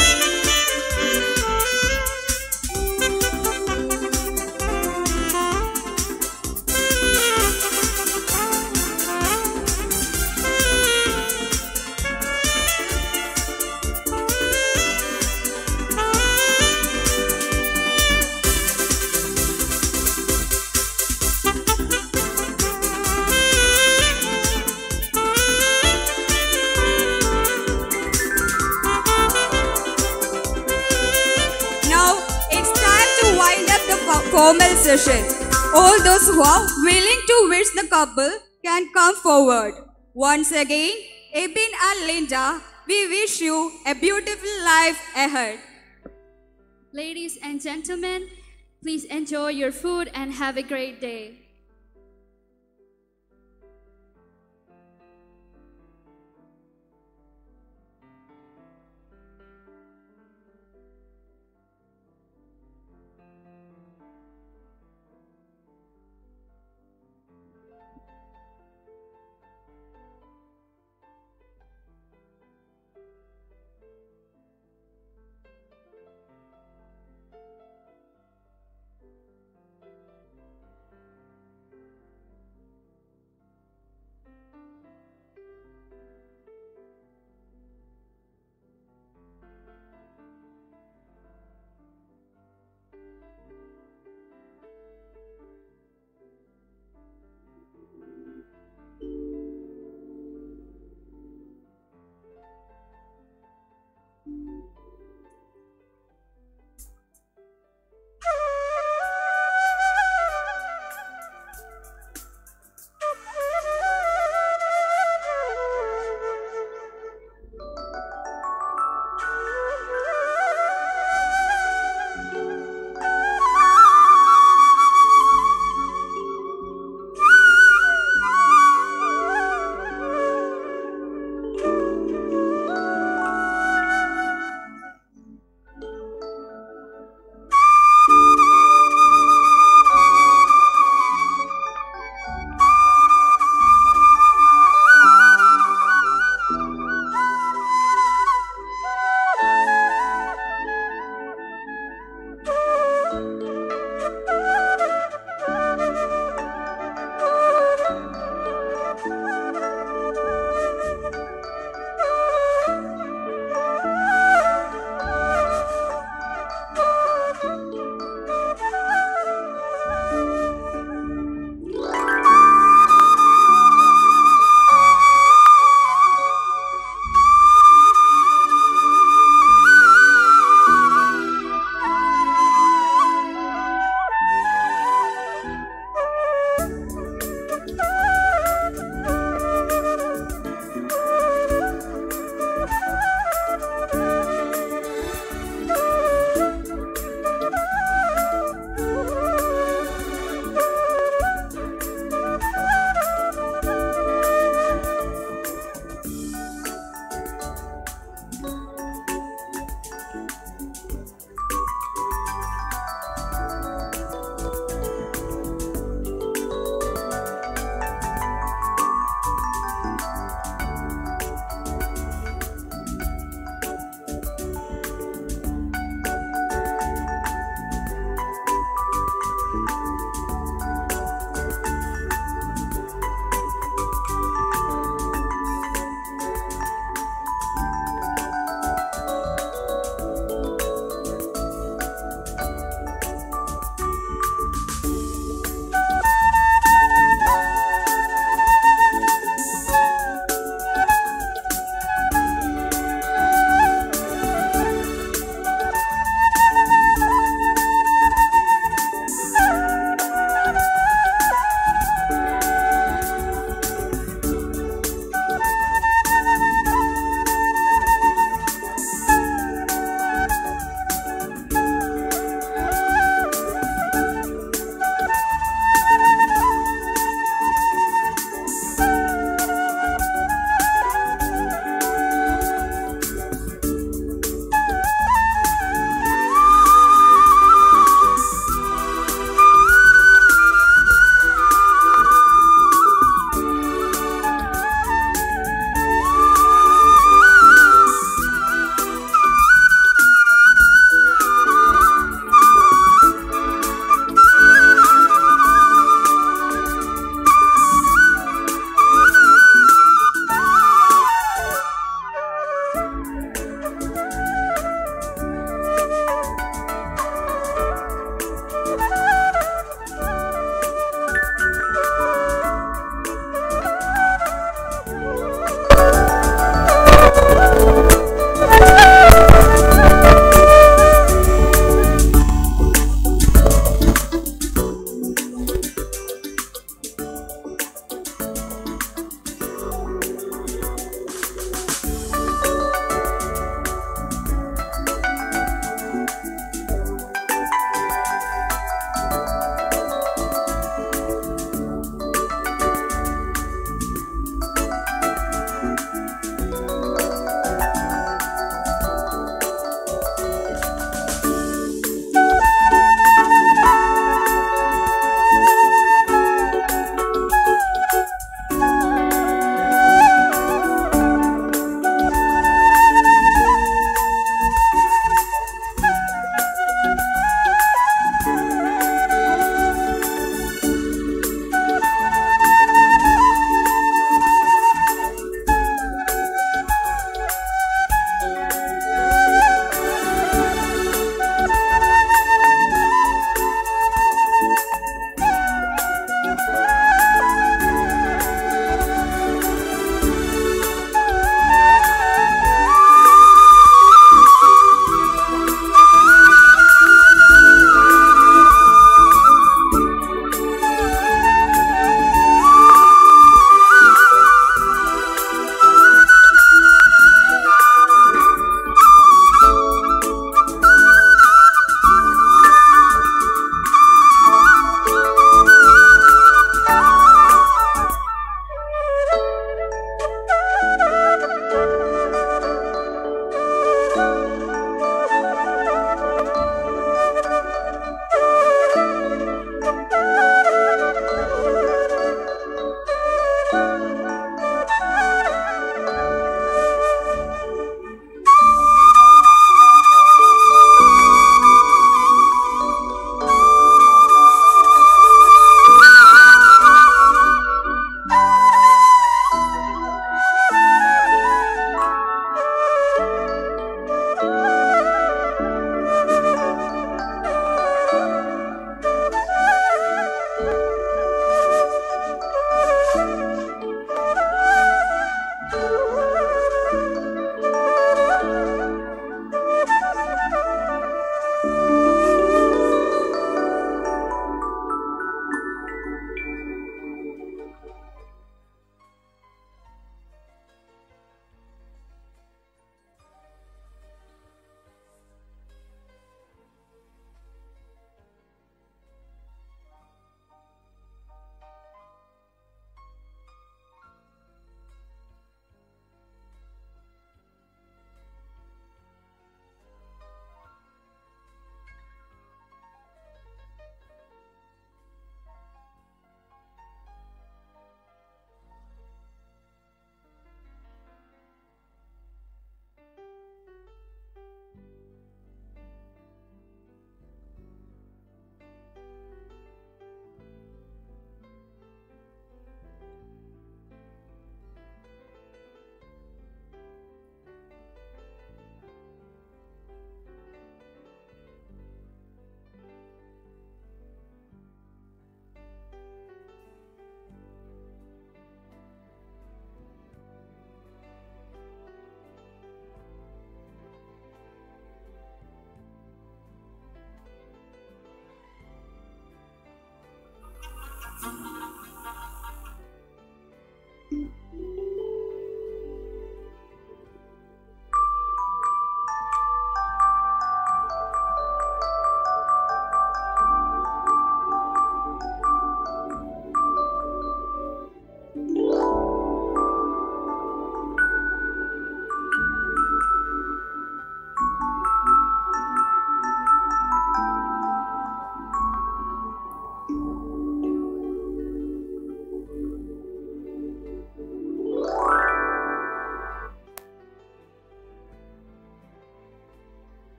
Now it's time to wind up the fo- formal session. All those who are willing to wish the couple can come forward. Once again, Ebin and Linda, we wish you a beautiful life ahead. Ladies and gentlemen, please enjoy your food and have a great day.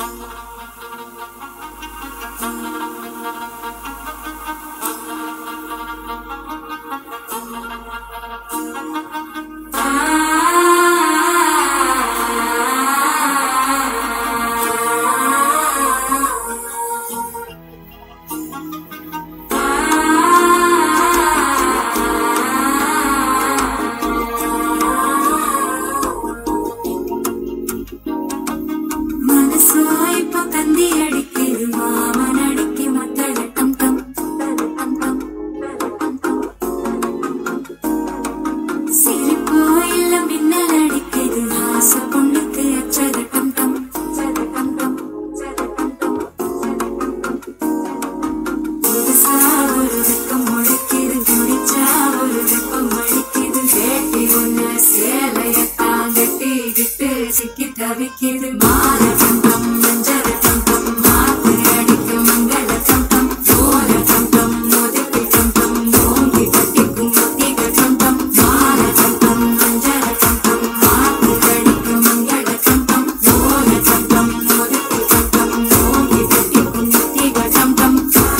മനസ്സായിപ്പോ തന്തിയടിക്കരുത് മാമനടിക്ക് മത്തടട്ടം ടം സിരിപ്പോയില്ല മിന്നലടിക്കരുത് ഹാസപ്പൊണ്ടിക്ക് അച്ചടട്ടം ടം പുതുസാ ഒരു വെക്കം മുഴക്കിയത് കുടിച്ചാ ഒരു വെപ്പം മഴിക്കിയത് വേട്ടി ഒന്ന് സേലയത്താൻ കെട്ടിയിട്ട് ചിക്കി തവിക്കിയത് മാലട്ടം ടം മഞ്ചരട്ടം ടം മാത്തരടിക്ക് മംഗളട്ടം ടം ഓലട്ടം ടം മുതിപ്പിട്ടം ടം നോങ്കി കട്ടിക്കും മുത്തികട്ടം ടം മാലട്ടം ടം മഞ്ചരട്ടം ടം മാത്തരടിക്ക് മംഗളട്ടം ടം ഓലട്ടം ടം മുതിപ്പിട്ടം ടം നോങ്കി കട്ടിക്കും മുത്തികട്ടം ടം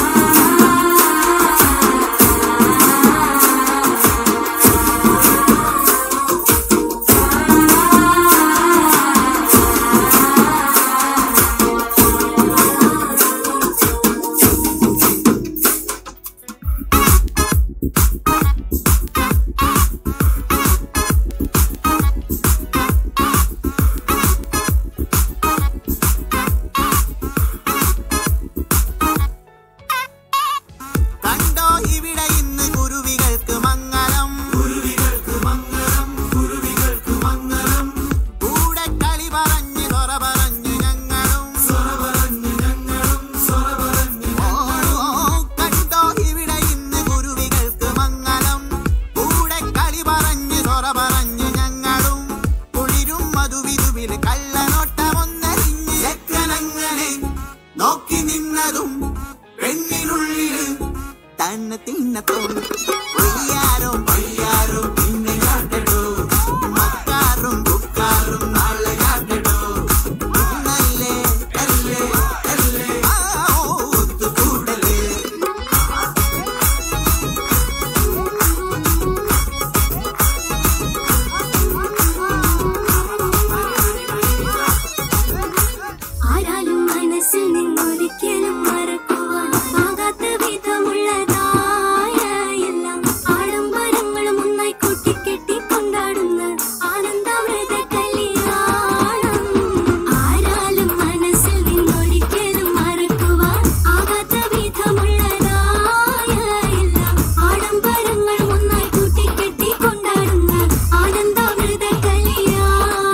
കണ്ടോ ഇവിടെ ഇന്ന് കുരുവികൾക്ക് മംഗളം കുരുവികൾക്ക് മംഗളം കുരുവികൾക്ക് മംഗളം കൂടെ കളി പറഞ്ഞ് സൊറ പറഞ്ഞു ഞങ്ങളും സൊറ പറഞ്ഞു ഞങ്ങളും സൊറ പറഞ്ഞു ഓ കണ്ടോ ഇവിടെ ഇന്ന് കുരുവികൾക്ക് മംഗളം കൂടെ കളി പറഞ്ഞ് സൊറ പറഞ്ഞു ഞങ്ങളും കുളിരും മധുവിധുവിൽ കള്ളനോട്ടമൊന്നറിഞ്ഞ് ചെക്കനങ്ങനെ നോക്കി നിന്നതും പെണ്ണിനുള്ളില് തന്നെ തിന്നത്തും പൊയ്യാരും പൊയ്യാരും പിന്നെ കാട്ടടോ മക്കാറും കുക്കാറും നാളെ കാട്ടടോ ഇന്നല്ലേ അല്ലേ അല്ലേ ആ ഒത്തുകൂടലേ ആരാലും മനസ്സിൽ നിന്നൊരിക്കലും മറക്കുവാൻ ആകാത്ത വിധമുള്ളതായ എല്ലാം ആഡംബരങ്ങളും ഒന്നായി കൂട്ടിക്കെട്ടി കൊണ്ടാടുന്ന ആനന്ദാമൃത കല്യാണം ആരാലും മനസ്സിൽ നിന്നൊരിക്കലും മറക്കുവാൻ ആകാത്ത വിധമുള്ളതായ എല്ലാം ആഡംബരങ്ങളും ഒന്നായി കൂട്ടിക്കെട്ടി കൊണ്ടാടുന്ന ആനന്ദാമൃത കല്യാണം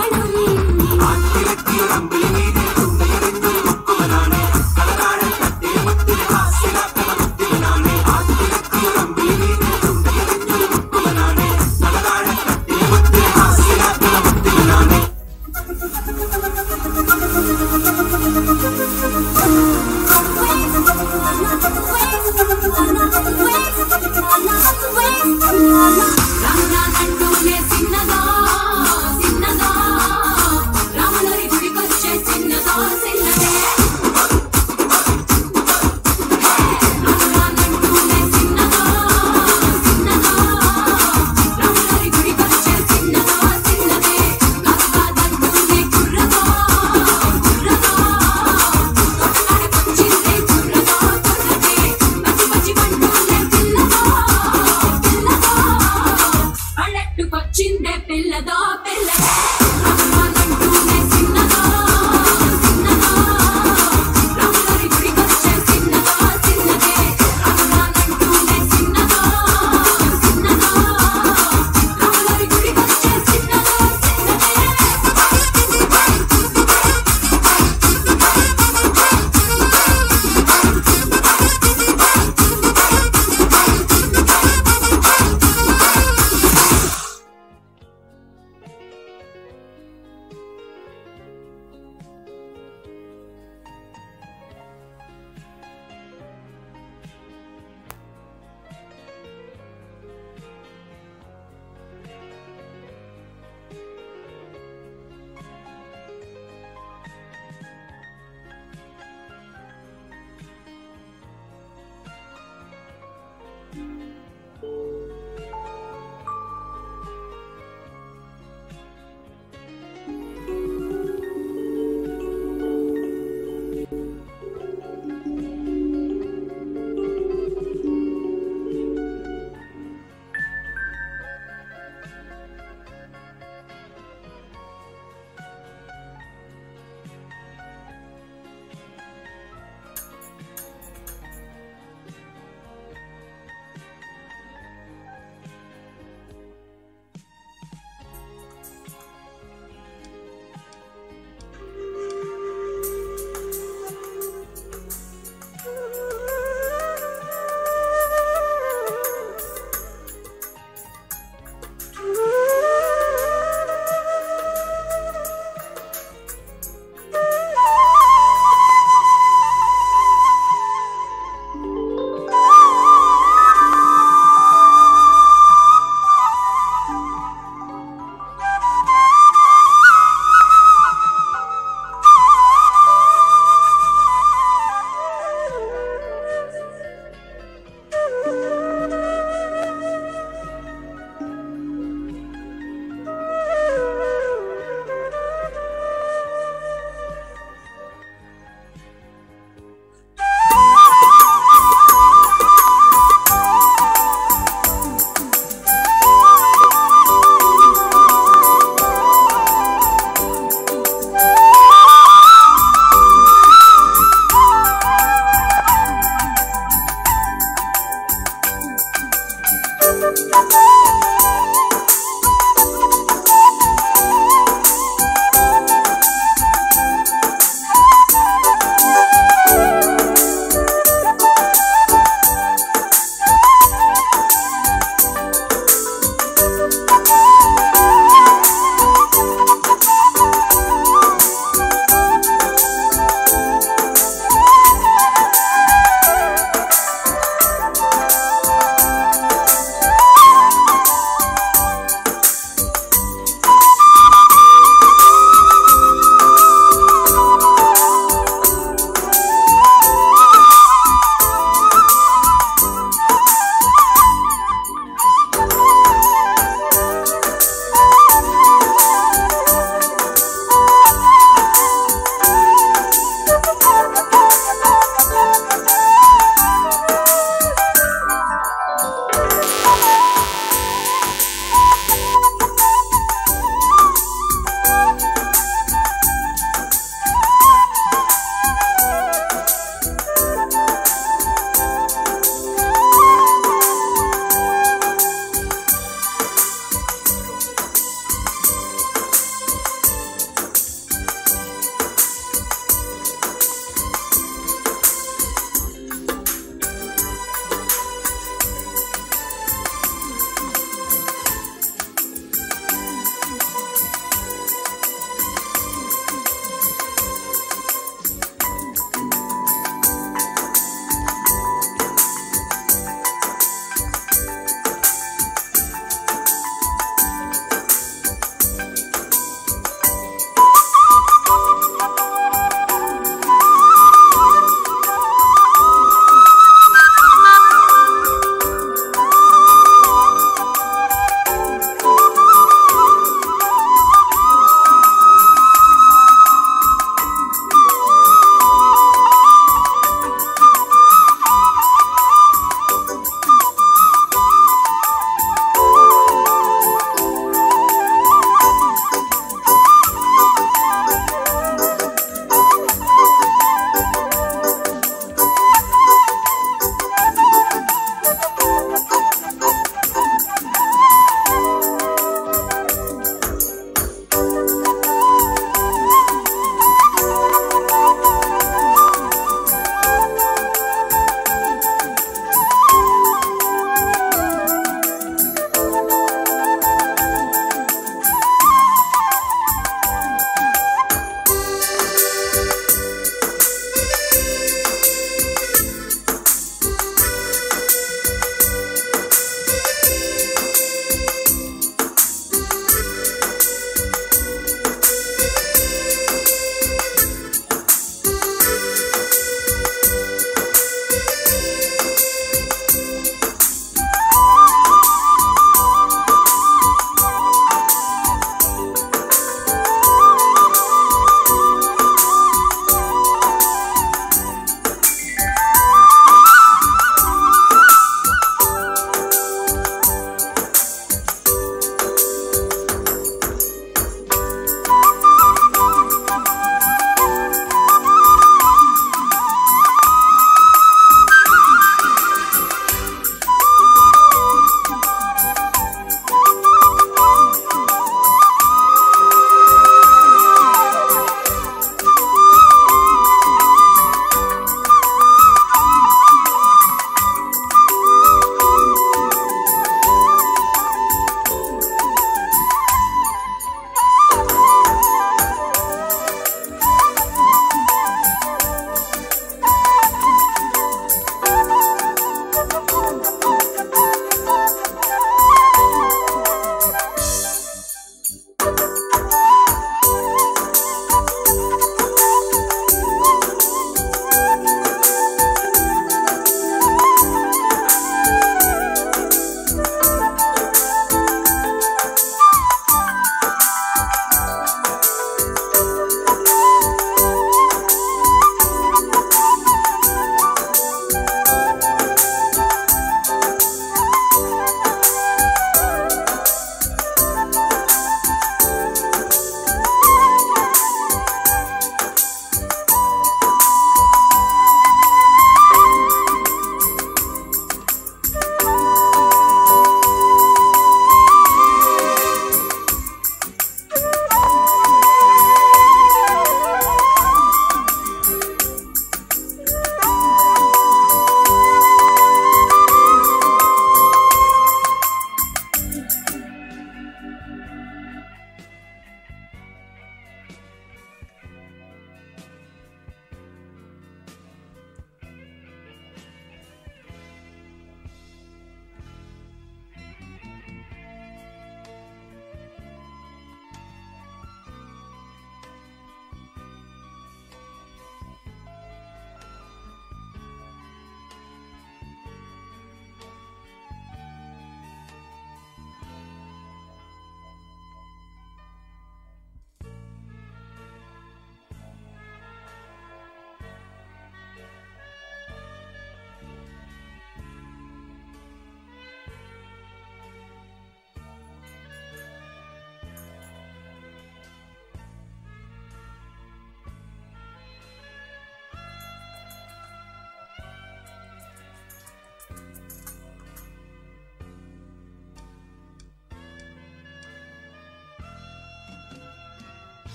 వచ్చిందే పిల్లదో పిల్లదే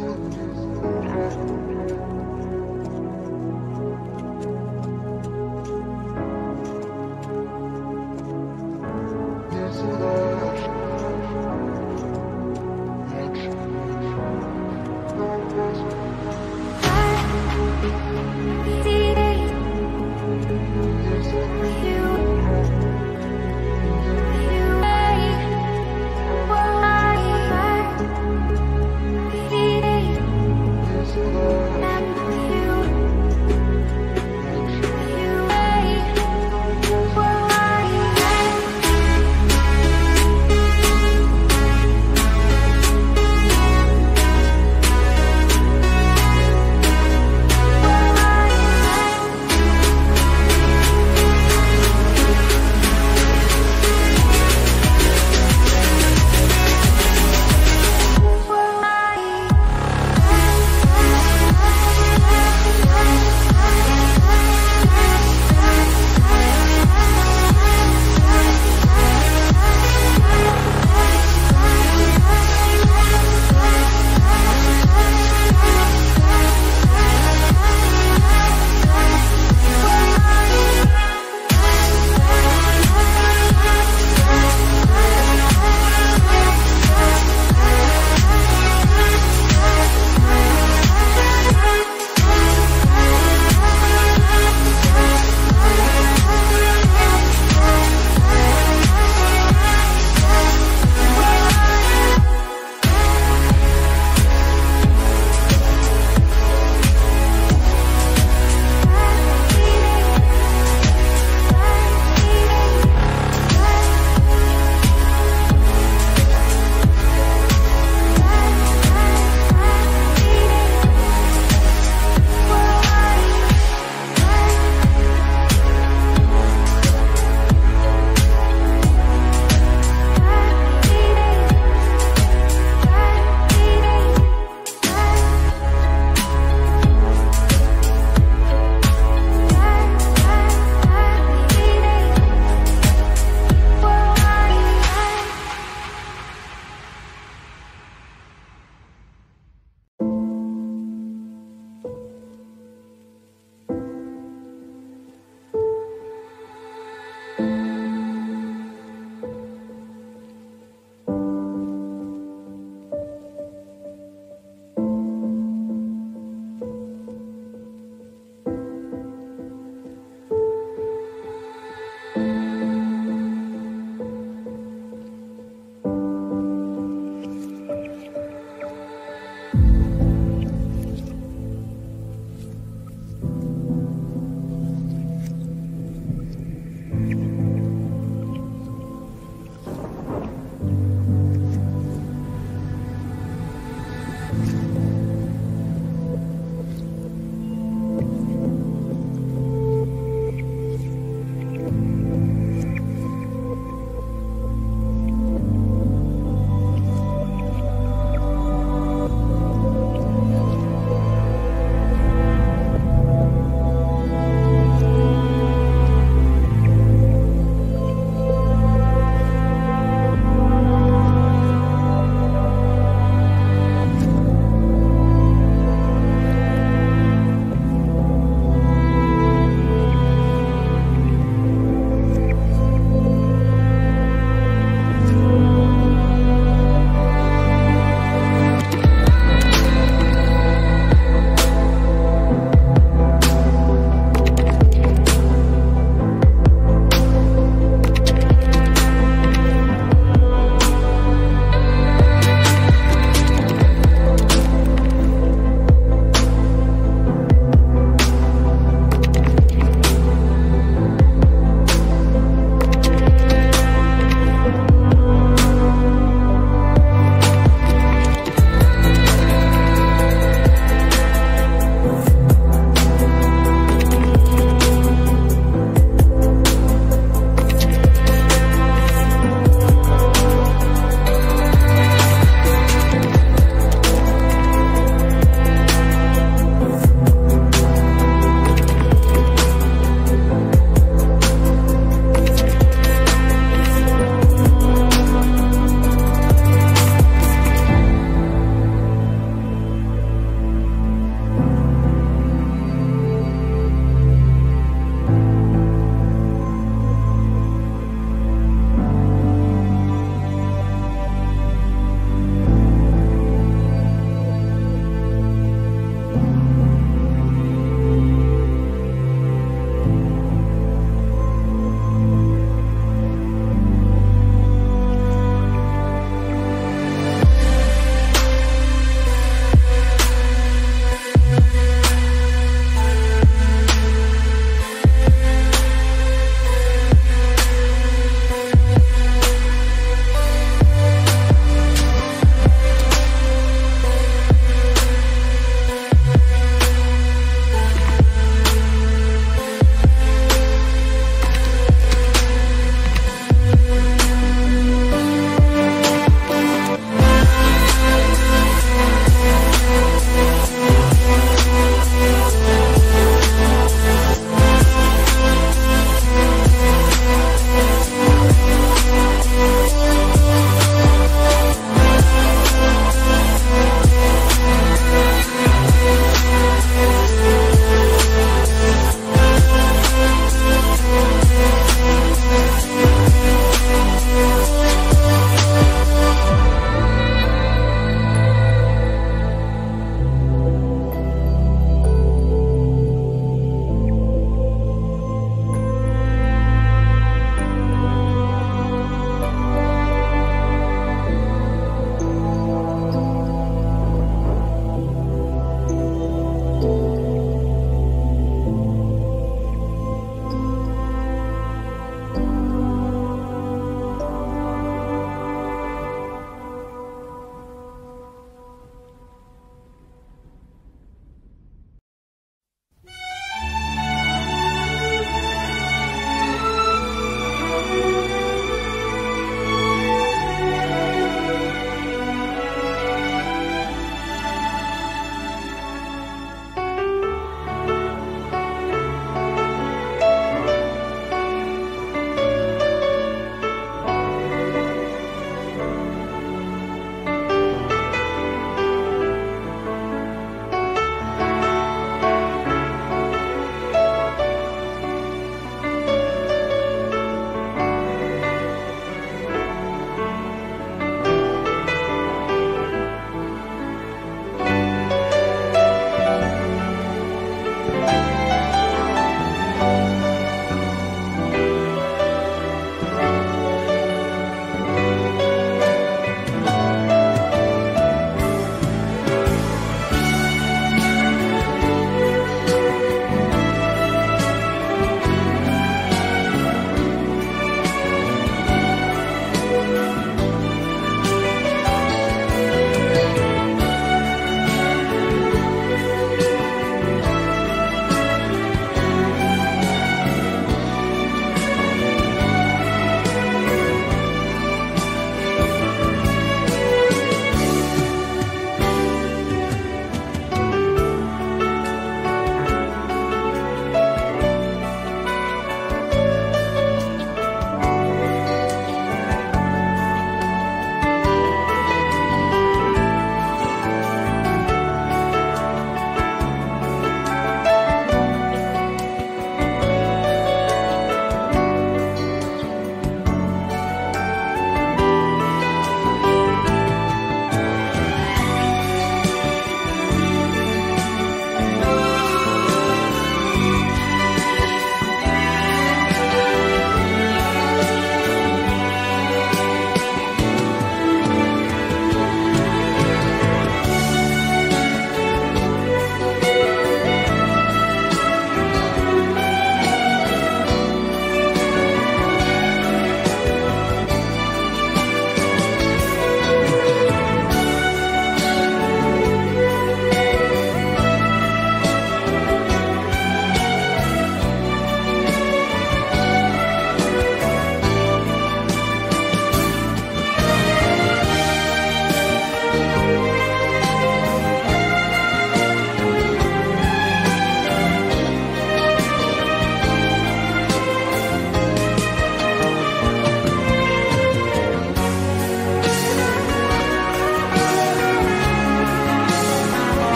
Thank you.